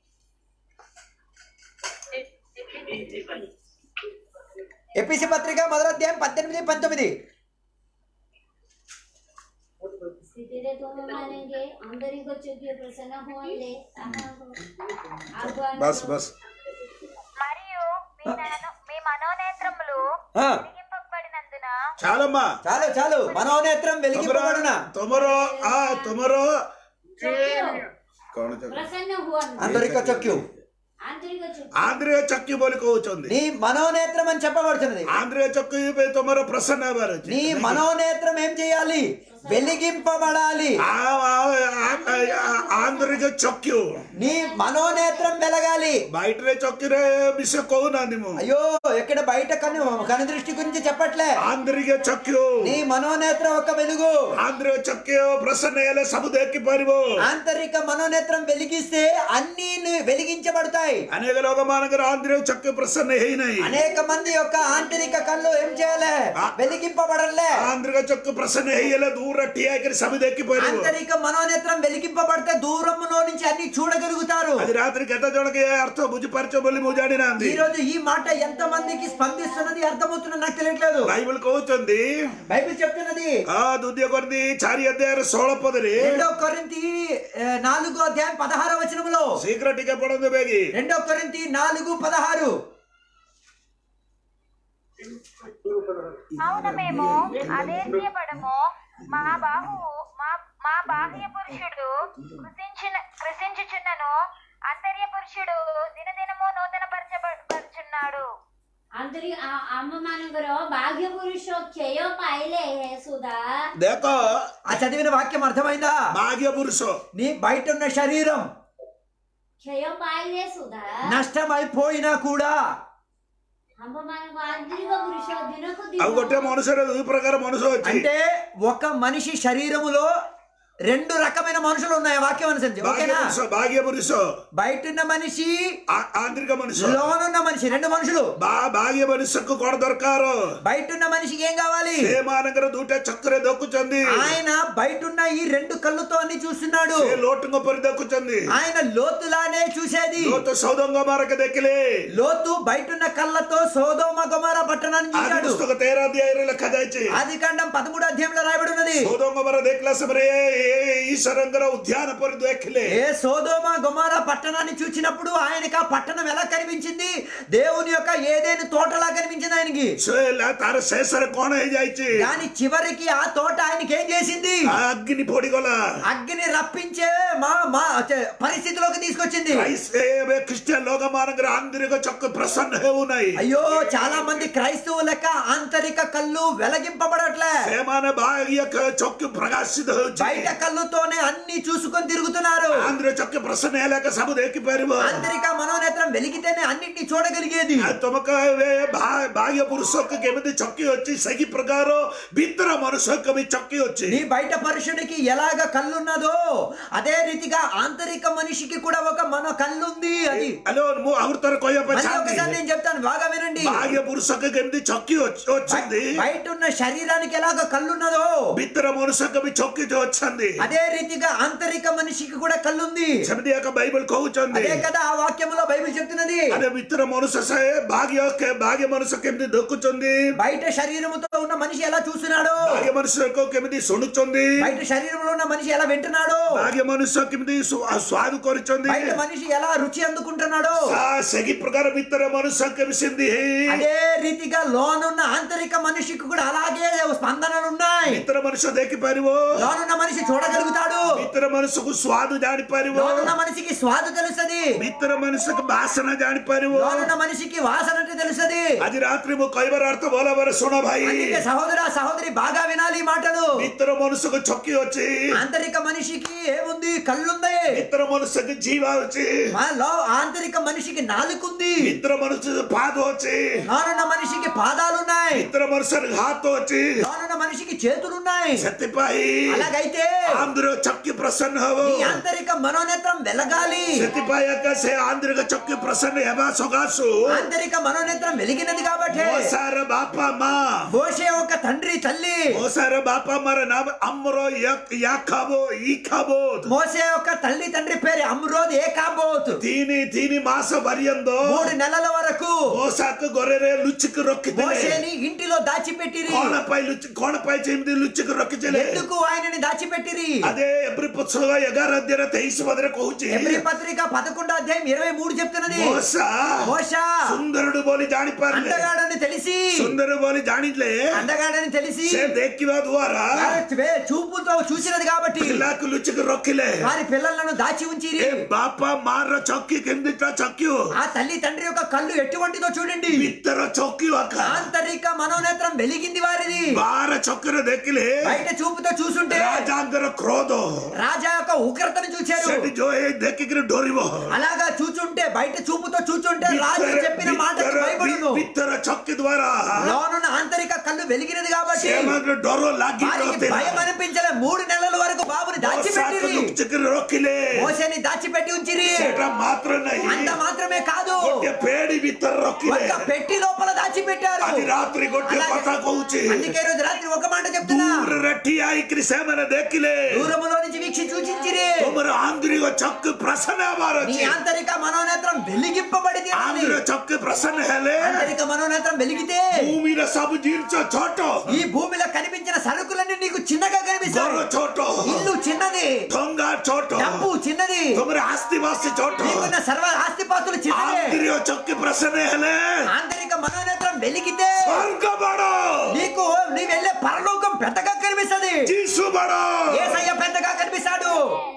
S2: ఎపిసి పత్రిక మొదటి అధ్యాయం పద్దెనిమిది పంతొమ్మిది
S3: ಸ್ಥಿತಿରେ ତୁମମାନଙ୍କ ଆନ୍ତରିକ ଯୋଗ୍ୟ ପ୍ରସନ୍ନ ହୁଅନ୍ତେ ତାହାକୁ ଆଗୁଆ
S1: బస్ బస్
S5: మరియు మీ నయన- మీ మనోనేత్రములు
S2: ఆ,
S5: వెలిగింపబడినందున
S1: చాలమ్మా
S2: చాలు చాలు మనోనేత్రం
S1: ତମର
S2: వెలిగింపబడున
S1: ତମର ఆ ତମର କଣ ଚ-
S3: ପ୍ରସନ୍ନ ହୁଅନ୍ତୁ
S2: ఆంతరిక చొక్కు
S3: ଆନ୍ତରିକ ଚକ୍ଷୁ
S1: ଆନ୍ଦ୍ରିୟ ଚକ୍ଷୁ ବୋଲି କହୁଛନ୍ତି
S2: నీ మనోనేత్రం అని చెప్పబడుతున్నది
S1: ଆନ୍ଦ୍ରିୟ ଚକ୍ଷୁ ଏବେ ତମର ପ୍ରସନ୍ନ ହେବାର ଅଛି
S2: నీ మనోనేత్రం ఏం చేయాలి వెలిగింపబడాలి
S1: ఆ- ఆ- ఆ- ఆంధ్రిక చొక్కు
S2: నీ మనోనేత్రం వెలగాలి
S1: బయటనే చొక్కిరే విషయం కోవునాందిము
S2: అయ్యో ఎక్కడ బయట కను కను దృష్టి గురించి చెప్పట్లే
S1: ఆంధ్రిక చొక్కు
S2: నీ మనోనేత్రం ఒక వెలుగు
S1: ఆంధ్రిక చొక్కు ప్రసన్న సబు దేక్కి పరివు
S2: ఆంతరిక మనోనేత్రం వెలిగిస్తే అన్ని ను- వెలిగించబడతాయి
S1: అనేక లోకమానగర ఆంధ్రిక చొక్కు ప్రసన్న హేయినాయి
S2: అనేక మంది యొక్క ఆంతరిక కళ్ళు ఏం చేయాలి వెలిగింపబడలే
S1: ఆంధ్రిక చొక్కు ప్రసన్న హేయల దూర టియాకరి సబు దేక్కి పరివు
S2: ఆంతరిక మనోనేత్రం వెలిగింపబడితే దూరములో నుంచి అన్ని చూడగలుగుతారు
S1: అది రాత్రి గత జోడకి అర్థం బుజ్జిపరచో బొల్లి ముజాడినాంది
S2: ఈ రోజు ఈ మాట ఎంత మందికి స్పందిస్తున్నది అర్థమవుతున్నది నాకు తెలియట్లేదు
S1: బైబిల్ కోవుతుంది
S2: బైబిల్ చెప్తున్నది
S1: ఆ దుద్య కొద్ది చారి అధ్యాయ సోళ పొదరి
S2: రెండో కొరింతి ఆ, నాలుగో అధ్యాయం పదహారో వచనములో
S1: శీఘ్ర టీకా పడంది బేగి
S2: రెండో కొరింతి నాలుగు పదహారు
S5: అవును మేము అదేర్యపడము మా బాహు మా మా బాహ్య పురుషుడు కృషించిన కృషించుచున్నను అంతర్య పురుషుడు దినదినము నూతన పరచబడుచున్నాడు
S3: అందరి ఆ- అమ్మ మనగరో భాగ్య పురుషో క్షయో పాయలే హే సుధా
S1: దేకో
S2: ఆ చదివిన వాక్యం అర్థమైందా
S1: భాగ్య పురుషో
S2: నీ బయట ఉన్న శరీరం
S3: క్షయో పాయలే సుధా
S2: నష్టమైపోయినా కూడా
S3: అమ్మ మనకు ఆంతరిక పురుషో దినకు
S1: అవి కొట్టే
S3: దిన
S1: మనుషులు ఈ ప్రకారం మనుషు వచ్చి
S2: అంటే ఒక మనిషి శరీరములో రెండు రకమైన మనుషులు ఉన్నాయి ఆ వాక్యం అనుసరించి
S1: భాగ్య
S2: ఓకేనా
S1: పురుషో భాగ్య పురుషో
S2: బయట ఉన్న మనిషి
S1: ఆ- ఆంతరిక మనుషు
S2: లోనున్న మనిషి రెండు మనుషులు
S1: బా భాగ్య మనుషుకు కొడ దొరకారు
S2: బయట ఉన్న మనిషికి ఏం కావాలి
S1: సేమానగర దూట చక్కరే దొక్కుచుంది
S2: ఆయన బయట ఉన్న ఈ రెండు కళ్ళుతో అన్ని చూస్తున్నాడు
S1: ఏ లోటుగా పరి దొక్కుచుంది
S2: ఆయన లోతులానే చూసేది
S1: లోతు సౌదంగా మారక దెక్కిలే
S2: లోతు బయట ఉన్న కళ్ళతో సోదోమ గొమర పట్టణాన్ని
S1: ఆది
S2: చూశాడు
S1: పుస్తక తేరాధ్యాయుల కథ ఇచ్చి
S2: ఆది కాండం పదమూడు అధ్యాయంలో రాయబడి ఉన్నది
S1: సౌదంగా మర దెక్కిల సమరే ఈశ్వరంగర ఉద్యాన పరి దెక్కిలే
S2: ఏ సోదోమ గొమార పట్టణాన్ని చూసినప్పుడు ఆయనకి ఆ పట్టణం ఎలా కనిపించింది దేవుని యొక్క ఏదేని తోటలా కనిపించింది ఆయనకి
S1: ତାର ଶେଷରେ କଣ ହେଇଯାଇଛି
S2: దాని చివరికి ఆ తోట ఆయనకి ఏం చేసింది
S1: ଅଗ୍ନି ପୋଡିଗଲା
S2: అగ్ని రప్పించే మా మా చే- పరిస్థితిలోకి తీసుకొచ్చింది
S1: କ୍ରାଇଷ୍ଟ ଏବେ ଖ୍ରୀଷ୍ଟିଆନ ଲୋକମାନଙ୍କର ଆନ୍ତରିକ ଚକ୍ଷୁ ପ୍ରସନ୍ନ ହେଉନାହିଁ
S2: అయ్యో చాలా మంది క్రైస్తవు లెక్క ఆంతరిక కళ్ళు వెలగింపబడట్లే
S1: ସେମାନେ ବାହ୍ୟ ଚକ୍ଷୁ ପ୍ରକାଶିତ ହେଉଛି
S2: బయట కళ్ళుతోనే అన్ని చూసుకొని తిరుగుతున్నారు
S1: ଆନ୍ତରିକ ଚକ୍ଷୁ ପ୍ରସନ୍ନ ହେଲେ ଏକା ସବୁ ଦେଖିପାରିବ
S2: ఆంతరిక మనోనేత్రం వెలిగితేనే అన్నిటిని చూడగలిగేది
S1: ଆଉ ତମକୁ ଏବେ ବା- ବାହ୍ୟ ପୁରୁଷକୁ କେମିତି ଚକି ଅଛି ସେହି ପ୍ରକାର ଭିତର ମନୁଷ୍ୟକୁ ବି ଚକି ଅଛି
S2: నీ బయట పురుషుడికి ఎలాగ కళ్ళున్నదో అదే రీతిగా ఆంతరిక మనిషికి కూడా ఒక మన కళ్ళుంది అది
S1: హలో ମୁଁ ଆହୁରି ଥରେ କହିବା ପାଇଁ
S2: మళ్ళీ ఒకసారి
S1: ଚାହୁଁଛି
S2: నేను చెప్తాను బాగా వినండి
S1: ବାହ୍ୟ పురుଷକୁ କେମିତି ଚକି ଅଛି- ଅଛନ୍ତି
S2: బయట ఉన్న శరీరానికి ఎలాగ కళ్ళున్నదో
S1: ଭିତର ମନୁଷ୍ୟକୁ ବି ଚକି ଅଛନ୍ତି
S2: అదే రీతిగా ఆంతరిక మనిషికి కూడా కళ్ళుంది
S1: ସେମିତି ଏକ ବାଇବଲ କହୁଛନ୍ତି
S2: అదే కదా ఆ వాక్యములో బైబిల్ చెప్తున్నది
S1: అదే ଭିତର ମନୁଷ୍ୟ ସେ ଭାଗ୍ୟ କେ- ଭାଗ୍ୟ ମନୁଷ୍ୟ କେମିତି ଦେଖୁଛନ୍ତି
S2: బయట శరీరముతో ఉన్న మనిషి ఎలా చూస్తున్నాడో
S1: ଭାଗ୍ୟ ମନୁଷ୍ୟକୁ କେମିତି ଶୁଣୁଛନ୍ତି
S2: బయట శరీరంలో ఉన్న మనిషి ఎలా వింటున్నాడో
S1: ଭାଗ୍ୟ ମନୁଷ୍ୟ କେମିତି ସ୍ୱ- ସ୍ୱାଦ କରିଛନ୍ତି
S2: బయట మనిషి ఎలా రుచి అందుకుంటున్నాడో
S1: ତା- ସେହି ପ୍ରକାର ଭିତର ମନୁଷ୍ୟ କେମିତି ସେମିତି ହେଇ
S2: అదే రీతిగా లోనున్న ఆంతరిక మనిషికి కూడా అలాగే స్పందనలు ఉన్నాయి
S1: ଭିତର ମନୁଷ୍ୟ ଦେଖିପାରିବ
S2: లోనున్న మనిషి చూడగలుగుతాడు
S1: ଭିତର ମନୁଷ୍ୟକୁ ସ୍ୱାଦ ଜାଣିପାରିବ
S2: లోనున్న మనిషికి స్వాదు తెలుసది
S1: ଭିତର ମନୁଷ୍ୟକୁ ବାସన ଜାଣିପାରିବ
S2: లోనున్న మనిషికి వాసన అంటే తెలుసది
S1: ଆଜି ରାତ୍ରି ମୁଁ କହିବାର ଅର୍ଥ ଭଲ ଭାବରେ ଶୁଣ ଭାଇ
S2: అందుకే సహోదర సహోదరి బాగా వినాలి ఈ మాటలు
S1: ଭିତର ମନୁଷ୍ୟକୁ ଛକି ଅଛି
S2: ఆంతరిక మనిషికి ఏముంది కళ్ళుంది
S1: ଭିତର ମନୁଷ୍ୟକୁ జీవ ଅଛି
S2: మా లో ఆంతరిక మనిషికి నాలుకుంది
S1: ଭିତର ମନୁଷ୍ୟ ପାଦ ଅଛି
S2: లోనున్న మనిషికి పాదాలున్నాయి
S1: ଭିତର ମନୁଷ୍ୟର ହାତ ଅଛି
S2: లోనున్న మనిషికి చేతులున్నాయి
S1: ସେଥିପାଇଁ
S2: అలాగైతే
S1: ଆନ୍ଧ୍ର ଚକି ପ୍ରସନ୍ନ ହବ
S2: ఈ ఆంతరిక మనోనేత్రం వెలగాలి
S1: ସେଥିପାଇଁ ଏକା ସେ ଆନ୍ଧ୍ରିକ ଚକି ପ୍ରସନ୍ନ ହେବା ସକାଶୁ
S2: ఆంతరిక మనోనేత్రం వెలిగినది కాబట్టి
S1: ମୋସାର ବାପା ମା
S2: మోషే ఒక తండ్రి తల్లి
S1: ମୋସାର ବାପା ମାର ନାମ ଆମର యాఖାబో ఈఖాబోద్
S2: మోసే ఒక తల్లి తండ్రి పేరు అమ్రోద్ ఏ కాబోత్
S1: ତିନି ତିନି ମାସ ପର୍ଯ୍ୟନ୍ତ
S2: మూడు నెలల వరకు
S1: ମୋସାକୁ ଘରରେ ଲୁଚିକି ରଖିଥିଲେ
S2: మోసేని ఇంటిలో దాచిపెట్టిరి
S1: କଣ ପାଇଁ ଲୁଚି କଣ ପାଇଁ ଯେମିତି ଲୁଚିକି ରଖିଥିଲେ
S2: ఎందుకు ఆయనని దాచిపెట్టిరి
S1: అదే ఎబ్రి పుస్తక ఎగార అధ్యాయ తెయిసి పదରେ କହୁଛି
S2: ఎబ్రి పత్రిక పదకొండో అధ్యాయం ఇరవై మూడు చెప్తున్నది
S1: మోసా
S2: మోష
S1: సుందరుడు బోలి జాଣିପାରିଲେ
S2: అందగాడని తెలిసి
S1: ସୁନ୍ଦର ବୋଲି ଜାଣିଲେ
S2: అందగాడని వాక్యం తెలిసి
S1: ସେ ଦେଖିବା ଦ୍ୱାରା
S2: వారి వే- చూపుతో చూసినది కాబట్టి
S1: ପିଲାକୁ ଲୁଚିକି ରଖିଲେ
S2: వారి పిల్లలను దాచి ఉంచిరి
S1: ଏ ବାପା ମାର ଚକି କେମିତିଟା ଚକି
S2: ఆ తల్లి తండ్రి యొక్క కళ్ళు ఎటువంటిదో చూడండి
S1: ଭିତର ଚକି ଆକା
S2: ఆంతరిక మనోనేత్రం వెలిగింది వారిది
S1: ବାହାର ଚକିରେ ଦେଖିଲେ
S2: బయట చూపుతో చూసుంటే
S1: ରାଜାଙ୍କର କ୍ରୋଧ
S2: రాజా యొక్క ఉగ్రతను చూచారు
S1: ସେଠି ଯୋଉ ଏ ଦେଖିକିରି ଡରିବ
S2: అలాగా చూచుంటే బయట చూపుతో చూచుంటే రాజు
S1: ଭିତରେ-
S2: చెప్పిన మాటకి
S1: ଭିତରେ-
S2: భయపడును
S1: ଭିତର ଚକି ଦ୍ୱାରା
S2: లోనున్న ఆంతరిక కళ్ళు వెలిగినది కాబట్టి
S1: ସେମାନଙ୍କୁ ଡର ଲାଗି
S2: వారికి
S1: ନଥିଲା
S2: భయం అనిపించలే మూడు నెలల వరకు బాబుని
S1: ବର୍ଷାକୁ
S2: దాచిపెట్టిరి
S1: ଲୁଚିକିରି ରଖିଲେ
S2: మోసేని దాచిపెట్టి ఉంచిరి
S1: ସେଟା ମାତ୍ର ନାହିଁ
S2: అంత మాత్రమే కాదు
S1: ଗୋଟେ ପେଡି ଭିତରେ ରଖିଲେ
S2: ఒక్క పెట్టి లోపల దాచిపెట్టారు
S1: ଆଜି ରାତ୍ରି ଗୋଟେ
S2: అలాగే-
S1: କଥା କହୁଛି
S2: అందుకే ఈ రోజు రాత్రి ఒక మాట చెప్తున్నా
S1: ଦୂରରେ ଠିଆ ହେଇକିରି ସେମାନେ ଦେଖିଲେ
S2: దూరములో నుంచి వీక్షి చూచించిరి
S1: ତୁମର ଆନ୍ତରିକ ଚକ୍ଷୁ ପ୍ରସନ୍ନ ହେବାର
S2: నీ
S1: ଅଛି
S2: ఆంతరిక మనోనేత్రం వెలిగింపబడింది అన్నది.
S1: ଆନ୍ତରିକ ଚକ୍ଷୁ ପ୍ରସନ୍ନ ହେଲେ
S2: ఆంతరిక మనోనేత్రం వెలిగితే
S1: ଭୂମିର ସବୁ ଜିନିଷ ଛୋଟ
S2: ఈ భూమిలో కనిపించిన సరుకులన్నీ నీకు చిన్నగా
S1: ଘର
S2: కనిపిస్తాయి
S1: ଛୋଟ
S2: ఇల్లు చిన్నది
S1: ଠଙ୍ଗା ଛୋଟ
S2: డబ్బు చిన్నది
S1: ତୁମର ଆସ୍ତି ବାସ୍ତି ଛୋଟ
S2: నీకున్న సర్వ ఆస్తిపాస్తులు చిన్నదే
S1: ଆନ୍ତରିକ ଚକ୍ଷୁ ପ୍ରସନ୍ନ ହେଲେ
S2: ఆంతరిక మనోనేత్రం వెలిగితే
S1: ସ୍ୱର୍ଗ ବଡ
S2: నీకు నీ వెళ్ళే పరలోకం పెద్దగా కనిపిస్తది
S1: ଯୀଶୁ ବଡ
S2: ఏసయ్య పెద్దగా కనిపిస్తాడు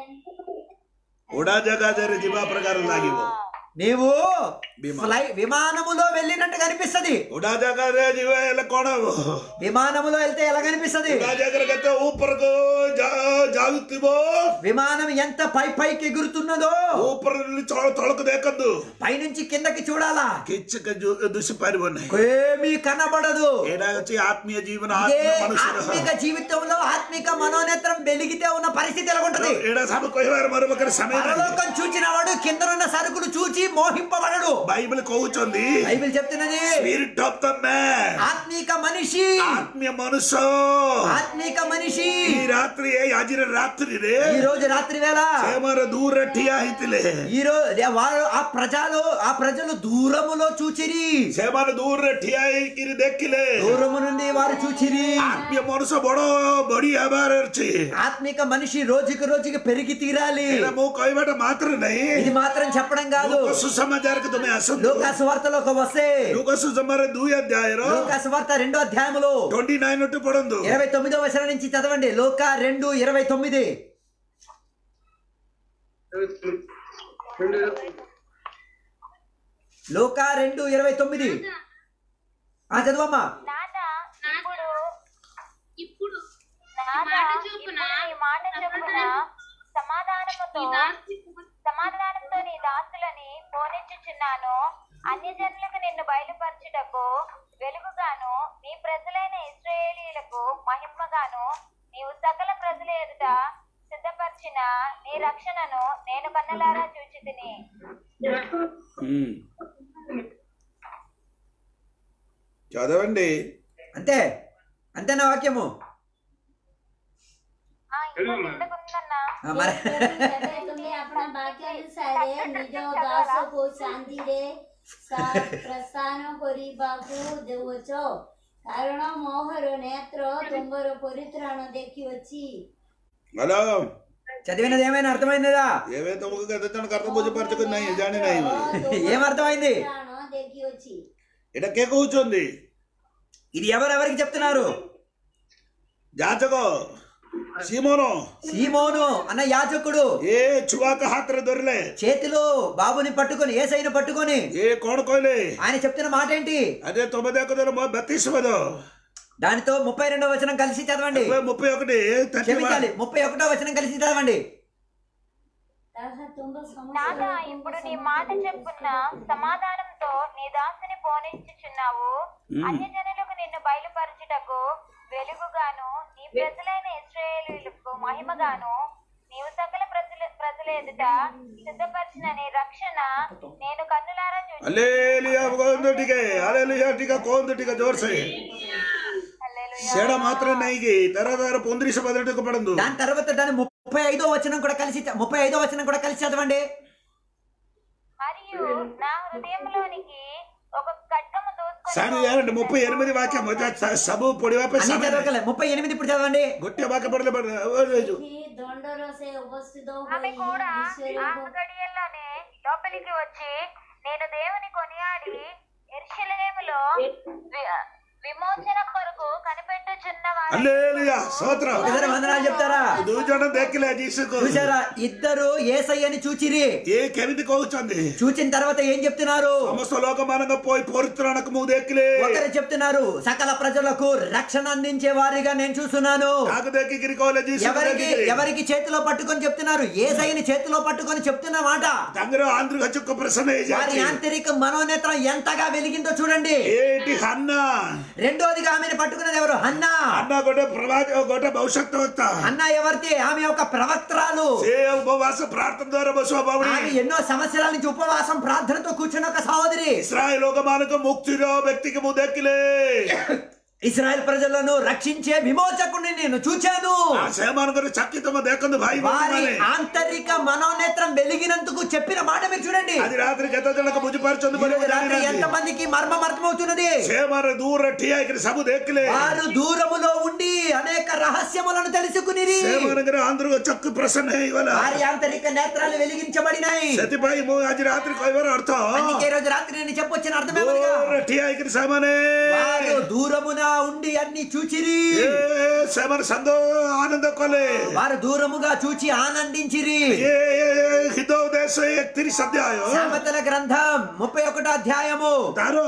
S1: ଉଡା ଜାଗାରେ ଯିବା ପ୍ରକାର ଲାଗିବ
S2: నీవు
S1: విమానం.
S2: ఫ్లై విమానములో వెళ్ళినట్టు కనిపిస్తది
S1: ଉଡା ଜାଗାରେ ଯିବା ହେଲେ କଣ ହବ
S2: విమానములో వెళ్తే ఎలా కనిపిస్తది
S1: ଉଡା ଜାଗାରେ କେତେ ଉପରକୁ ଯା- ଯାଉଥିବ
S2: విమానం ఎంత పై పైకి ఎగురుతున్నదో
S1: ଉପର ତଳ- ତଳକୁ ଦେଖନ୍ତୁ
S2: పైనుంచి కిందకి చూడాలా
S1: କିଛି ଦୁଷି ପାରିବ ନାହିଁ
S2: ఏమీ కనబడదు
S1: ଏଇଟା ହଉଛି ଆତ୍ମୀୟ ଜୀବନ
S2: ఇదే
S1: ଆତ୍ମୀୟ ମନୁଷ୍ୟର
S2: ఆత్మిక జీవితంలో ఆత్మిక మనోనేత్రం వెలిగితే ఉన్న పరిస్థితి ఎలా ఉంటది
S1: ଏଇଟା ସବୁ କହିବାର ମୋର ପାଖରେ ସମୟ ନାହିଁ
S2: పరలోకం చూచిన వాడు కిందనున్న సరుకులు చూచి మోహింపబడడు
S1: ବାଇବଲ କହୁଛନ୍ତି
S2: బైబిల్ చెప్తున్నది
S1: ସ୍ପିରିଟ ଅଫ ଦ ମ୍ୟାନ
S2: ఆత్మిక మనిషి
S1: ଆତ୍ମୀୟ ମନୁଷ୍ୟ
S2: ఆత్మిక మనిషి
S1: ఈ ରାତ୍ରି ଏଇ ଆଜିର ରାତ୍ରିରେ
S2: ఈ రోజు రాత్రి వేళ
S1: ସେମାନେ ଦୂରରେ ଠିଆ ହେଇଥିଲେ
S2: ఈ రోజు వారు ఆ ప్రజలు ఆ ప్రజలు దూరములో చూచిరి
S1: ସେମାନେ ଦୂରରେ ଠିଆ ହେଇକିରି ଦେଖିଲେ
S2: దూరము నుండి వారు చూచిరి
S1: ଆତ୍ମୀୟ ମନୁଷ୍ୟ ବଡ ବଢି ହେବାର ଅଛି
S2: ఆత్మిక మనిషి రోజుకి రోజుకి పెరిగి తీరాలి
S1: ଏଇଟା ମୁଁ କହିବାଟା ମାତ୍ର ନାହିଁ
S2: ఇది మాత్రం చెప్పడం కాదు
S1: ଲୋକ ସୁସମାଚାରକୁ ତୁମେ ଆସନ୍ତୁ
S2: లోక సువార్తలోకి వస్తే
S1: ଲୋକ ସୁସମାଚାର ଦୁଇ ଅଧ୍ୟାୟର
S2: లోక సువార్త రెండో అధ్యాయములో
S1: ట్వంటీ నైన్ టు పడందు
S2: ఇరవై తొమ్మిదో వచనం నుంచి చదవండి లోక రెండు ఇరవై తొమ్మిది లోక రెండు ఇరవై తొమ్మిది ఆ చదవమ్మా
S5: నాదా ఇప్పుడు
S4: ఇప్పుడు
S5: నాదా
S4: మాట చొప్పున
S5: ఇప్పుడు నీ మాట చొప్పున సమాధానముతో
S4: ఈ దాసి
S5: సమాధానంతో నీ దాసులని పోనిచ్చుచున్నాను అన్యజనులకు నిన్ను బయలుపరచుటకు వెలుగుగాను నీ ప్రజలైన ఇస్రాయేలీలకు మహిమగాను నీవు సకల ప్రజల ఎదుట సిద్ధపరిచిన నీ రక్షణను నేను కన్నలారా చూచితిని
S1: చదవండి
S2: అంతే అంతేనా వాక్యము
S5: ఆ, ఇంకా కిందకుందన్నా
S2: ఆ, మరి
S3: ଏବେ ତୁମେ ଆପଣା ବାକ୍ୟ ଅନୁସାରେ ନିଜ ଦାସକୁ ଶାନ୍ତିରେ ସା- ପ୍ରସ୍ଥାନ କରିବାକୁ ଦେଉଛ କାରଣ ମୋହର ନେତ୍ର ତୁମର ପରିତ୍ରାଣ ଦେଖିଅଛି
S1: హలో
S2: చదివినది ఏమైనా అర్థమైందా
S1: ఏవే తమకు కథ తనకు అర్థం బుଝିପାରୁଛ ନାହିଁ ଜାଣି ନାହିଁ
S2: ఏం అర్థమైంది
S3: ପ୍ରାଣ ଦେଖିଅଛି
S1: ଏଇଟା କିଏ କହୁଛନ୍ତି
S2: ఇది ఎవరెవరికి చెప్తున్నారు
S1: ଯାଚକ ସିମୋନ
S2: సీమోను అన్న యాజకుడు
S1: ଏ ଛୁଆକ ହାତରେ ଧରିଲେ
S2: చేతిలో బాబుని పట్టుకొని ఏసైను పట్టుకొని
S1: ଏ କଣ କହିଲେ
S2: ఆయన చెప్తున్న మాట ఏంటి
S1: అదే తొమ్మిది ఒకటి బతీసమద
S2: దానితో ముప్పై రెండో వచనం కలిసి చదవండి
S1: ముప్పై ఒకటి
S2: క్షమించాలి ముప్పై ఒకటో వచనం కలిసి చదవండి
S3: ତାହା ତୁମ
S5: నాదా
S3: ସମସ୍ତ
S5: ఇప్పుడు నీ మాట చెప్పున్న సమాధానంతో నీ దాసుని పోనిచ్చుచున్నావు అన్యజనులకు నిన్ను బయలుపరచుటకు వెలుగుగాను నీ ప్రజలైన ఇస్రాయేలీలకు మహిమగాను నీవు సకల ప్రజల ప్రజల ఎదుట సిద్ధపరిచిన నీ రక్షణ నేను కన్నులారా చూచి
S1: అలేలియా కోందు టికే అలేలియా టికా కోందు టికా జోర్సే సేడ మాత్రం నైకి తరదార పొందిరిస పదటికి పడందు
S2: దాని తర్వాత దాని ముప్పై ఐదో వచనం కూడా కలిసి ముప్పై ఐదో వచనం కూడా కలిసి చదవండి
S5: మరియు నా హృదయంలోనికి ఒక ఖడ్గము
S1: సాని
S5: దూసుకొని
S1: ఏమండి ముప్పై ఎనిమిది వాక్యం సబు పొడివాపై
S2: అన్ని చదవకలే ముప్పై ఎనిమిది ఇప్పుడు చదవండి
S1: గొట్టె వాక్య పడలే పడలేదు
S3: ଏଠି ଦଣ୍ଡର ସେ ଉପସ୍ଥିତ
S5: ఆమె
S3: ହୋଇ
S5: కూడా ఆ
S3: ଈଶ୍ୱରଙ୍କୁ
S5: గడియల్లోనే లోపలికి వచ్చి నేను దేవుని కొనియాడి ఎర్షలేములో వి- విమోచన కొరకు కనిపెట్టుచున్న వారు
S1: హల్లెలూయా స్తోత్రం
S2: ఒకసారి వందనాలు చెప్తారా
S1: దూచడం దెక్కలే జీసుకు
S2: చూసారా ఇద్దరు ఏసయ్యని చూచిరి
S1: ఏ కెమిది కోచుంది
S2: చూచిన తర్వాత ఏం చెప్తున్నారు
S1: సమస్త లోకమానంగా పోయి పొరుత్రానకు ము దెక్కలే
S2: ఒకరు చెప్తున్నారు సకల ప్రజలకు రక్షణ అందించే వారిగా నేను చూస్తున్నాను
S1: నాకు దెక్కిగిరి కోలే జీసు
S2: ఎవరికి ఎవరికి చేతిలో పట్టుకొని చెప్తున్నారు ఏసైని చేతిలో పట్టుకొని చెప్తున్న మాట
S1: తంగరు ఆంధ్ర చుక్క ప్రశ్న
S2: వారి ఆంతరిక మనోనేత్రం ఎంతగా వెలిగిందో చూడండి
S1: ఏంటి అన్న
S2: రెండోదిగా ఆమెను పట్టుకున్నది ఎవరు అన్నా
S1: అన్న గొడ్డ ప్రభా గొడ్డ భవిష్యత్తు వక్త
S2: అన్న ఎవరిది ఆమె ఒక ప్రవక్త్రాలు
S1: ఏ ఉపవాస ప్రార్థన ద్వారా బస్వ
S2: ఆమె
S1: బాబుని
S2: ఎన్నో సంవత్సరాల నుంచి ఉపవాసం ప్రార్థనతో కూర్చున్న ఒక సహోదరి
S1: ఇస్రాయల్ లోకమానకు ముక్తిరో వ్యక్తికి ము దెక్కలే
S2: ఇస్రాయల్ ప్రజలను రక్షించే విమోచకుడిని నేను చూచాను
S1: ఆ సేమానకు చక్కితమ దెక్కంది భాయి
S2: వారి
S1: బంధుమానే.
S2: ఆంతరిక మనోనేత్రం వెలిగినందుకు చెప్పిన మాట మీరు చూడండి
S1: అది రాత్రి గత జనకు బుజ్జిపరచొంది
S2: ఈరోజు రాత్రి ఎంతమందికి మర్మం అర్థమవుతున్నది
S1: సేమర దూర ఠియాకి సబు దెక్కలే
S2: వారు దూరములో ఉండి అనేక రహస్యములను తెలుసుకునిరి
S1: సేమనగర ఆంధ్ర చక్కు ప్రసన్న ఇవల
S2: వారి ఆంతరిక నేత్రాలు వెలిగించబడినాయి
S1: సతిబాయి మో అది రాత్రి కొయ్యవర అర్థం
S2: అందుకే ఈ రోజు రాత్రి నేను చెప్పొచ్చిన అర్థమేమనగా
S1: దూర ఠియాకి సామానే
S2: వారు దూరమున ఉండి అన్ని చూచిరి
S1: ఏ సేమర సందో ఆనంద కొలే
S2: వారు దూరముగా చూచి ఆనందించిరి
S1: ఏ హిదో దేశ ఎక్తిరి సద్యాయో
S2: సామెతల గ్రంథం ముప్పై ఒకటో అధ్యాయము
S1: તારો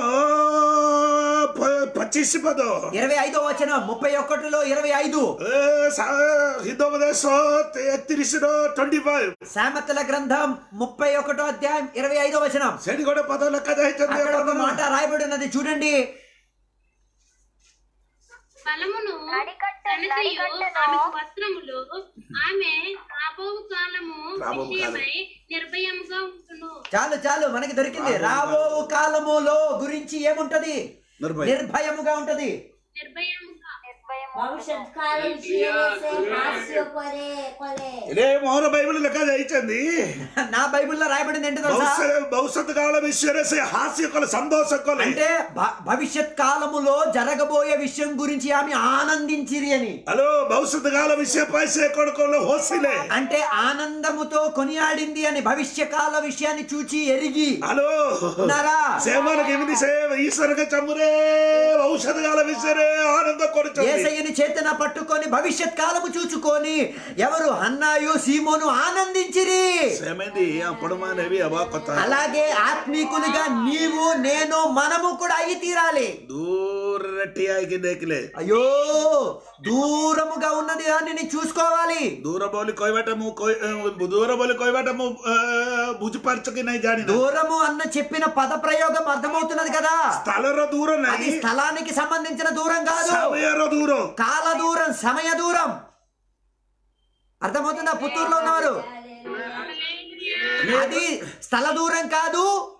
S1: પચીસ પદો
S2: ఇరవై ఐదో వచనం ముప్పై ఒకటిలో ఇరవై ఐదు
S1: હિન્દોદેશ એકત્રીસ નો ટ્વેન્ટી ફાઈવ
S2: సామెతల గ్రంథం ముప్పై ఒకటో అధ్యాయం ఇరవై ఐదో వచనం
S1: સેની ગોડે પદો લખા જાય
S2: అక్కడ ఒక మాట రాయబడి ఉన్నది చూడండి
S4: బలమును
S5: నడికట్ట-
S4: తనకయు
S5: నడికట్టును
S4: ఆమెకు వస్త్రములు ఆమె రాబోవు కాలము
S1: రాబోవు కాలం.
S4: విషయమై నిర్భయముగా ఉంటును
S2: చాలు చాలు మనకి దొరికింది రాబో కాలములో గురించి ఏముంటది
S1: నిర్భయం.
S2: నిర్భయముగా ఉంటది
S4: నిర్భయముగా
S5: నిర్భయము
S3: భవిష్యత్ కాలం విషయమేసే హాస్య కొరే కొలే
S1: ఇదే మౌన బైబిల్ లెక్క జయించింది
S2: నా బైబిల్లో రాయబడింది ఏంటో తెలుసా
S1: భవిష్యత్ కాలం విశ్వరేసే హాస్య కొల సంతోష కొల
S2: అంటే భ- భవిష్యత్ కాలములో జరగబోయే విషయం గురించి ఆమె ఆనందించిరి అని
S1: హలో భవిష్యత్ కాలం విషయ పైసే కొడుకోలో హోసిలే
S2: అంటే ఆనందముతో కొనియాడింది అని భవిష్య కాల విషయాన్ని చూచి ఎరిగి
S1: హలో
S2: ఉన్నారా
S1: సేవలకు ఎనిమిది సేవ ఈశ్వరగా చమ్మురే భవిష్యత్ కాల విశ్వరే ఆనంద కొడుచు
S2: ఏసయ్యని చేతన పట్టుకొని భవిష్యత్ కాలము చూచుకొని ఎవరు అన్నాయు సీమోను ఆనందించిరి
S1: సేమైంది అప్పుడు మానేవి అబా కొత్త
S2: అలాగే ఆత్మీకులుగా నీవు నేను మనము కూడా అయి తీరాలి
S1: దూర ఠియాకి దేకిలే
S2: అయ్యో దూరముగా ఉన్నది దానిని చూసుకోవాలి
S1: దూర బోలి కొయ్యబెట్టము కొయ్- ఆ, దూర బోలి కొయ్యబెట్టము భుజపరచకి నై జాడిన
S2: దూరము అన్న చెప్పిన పద ప్రయోగం అర్థమవుతున్నది కదా
S1: స్థలర దూరం నై
S2: అది స్థలానికి సంబంధించిన దూరం కాదు
S1: సమయర దూరం
S2: కాల దూరం సమయ దూరం అర్థమవుతుందా పుత్తూరులో ఉన్నవారు అది స్థల దూరం కాదు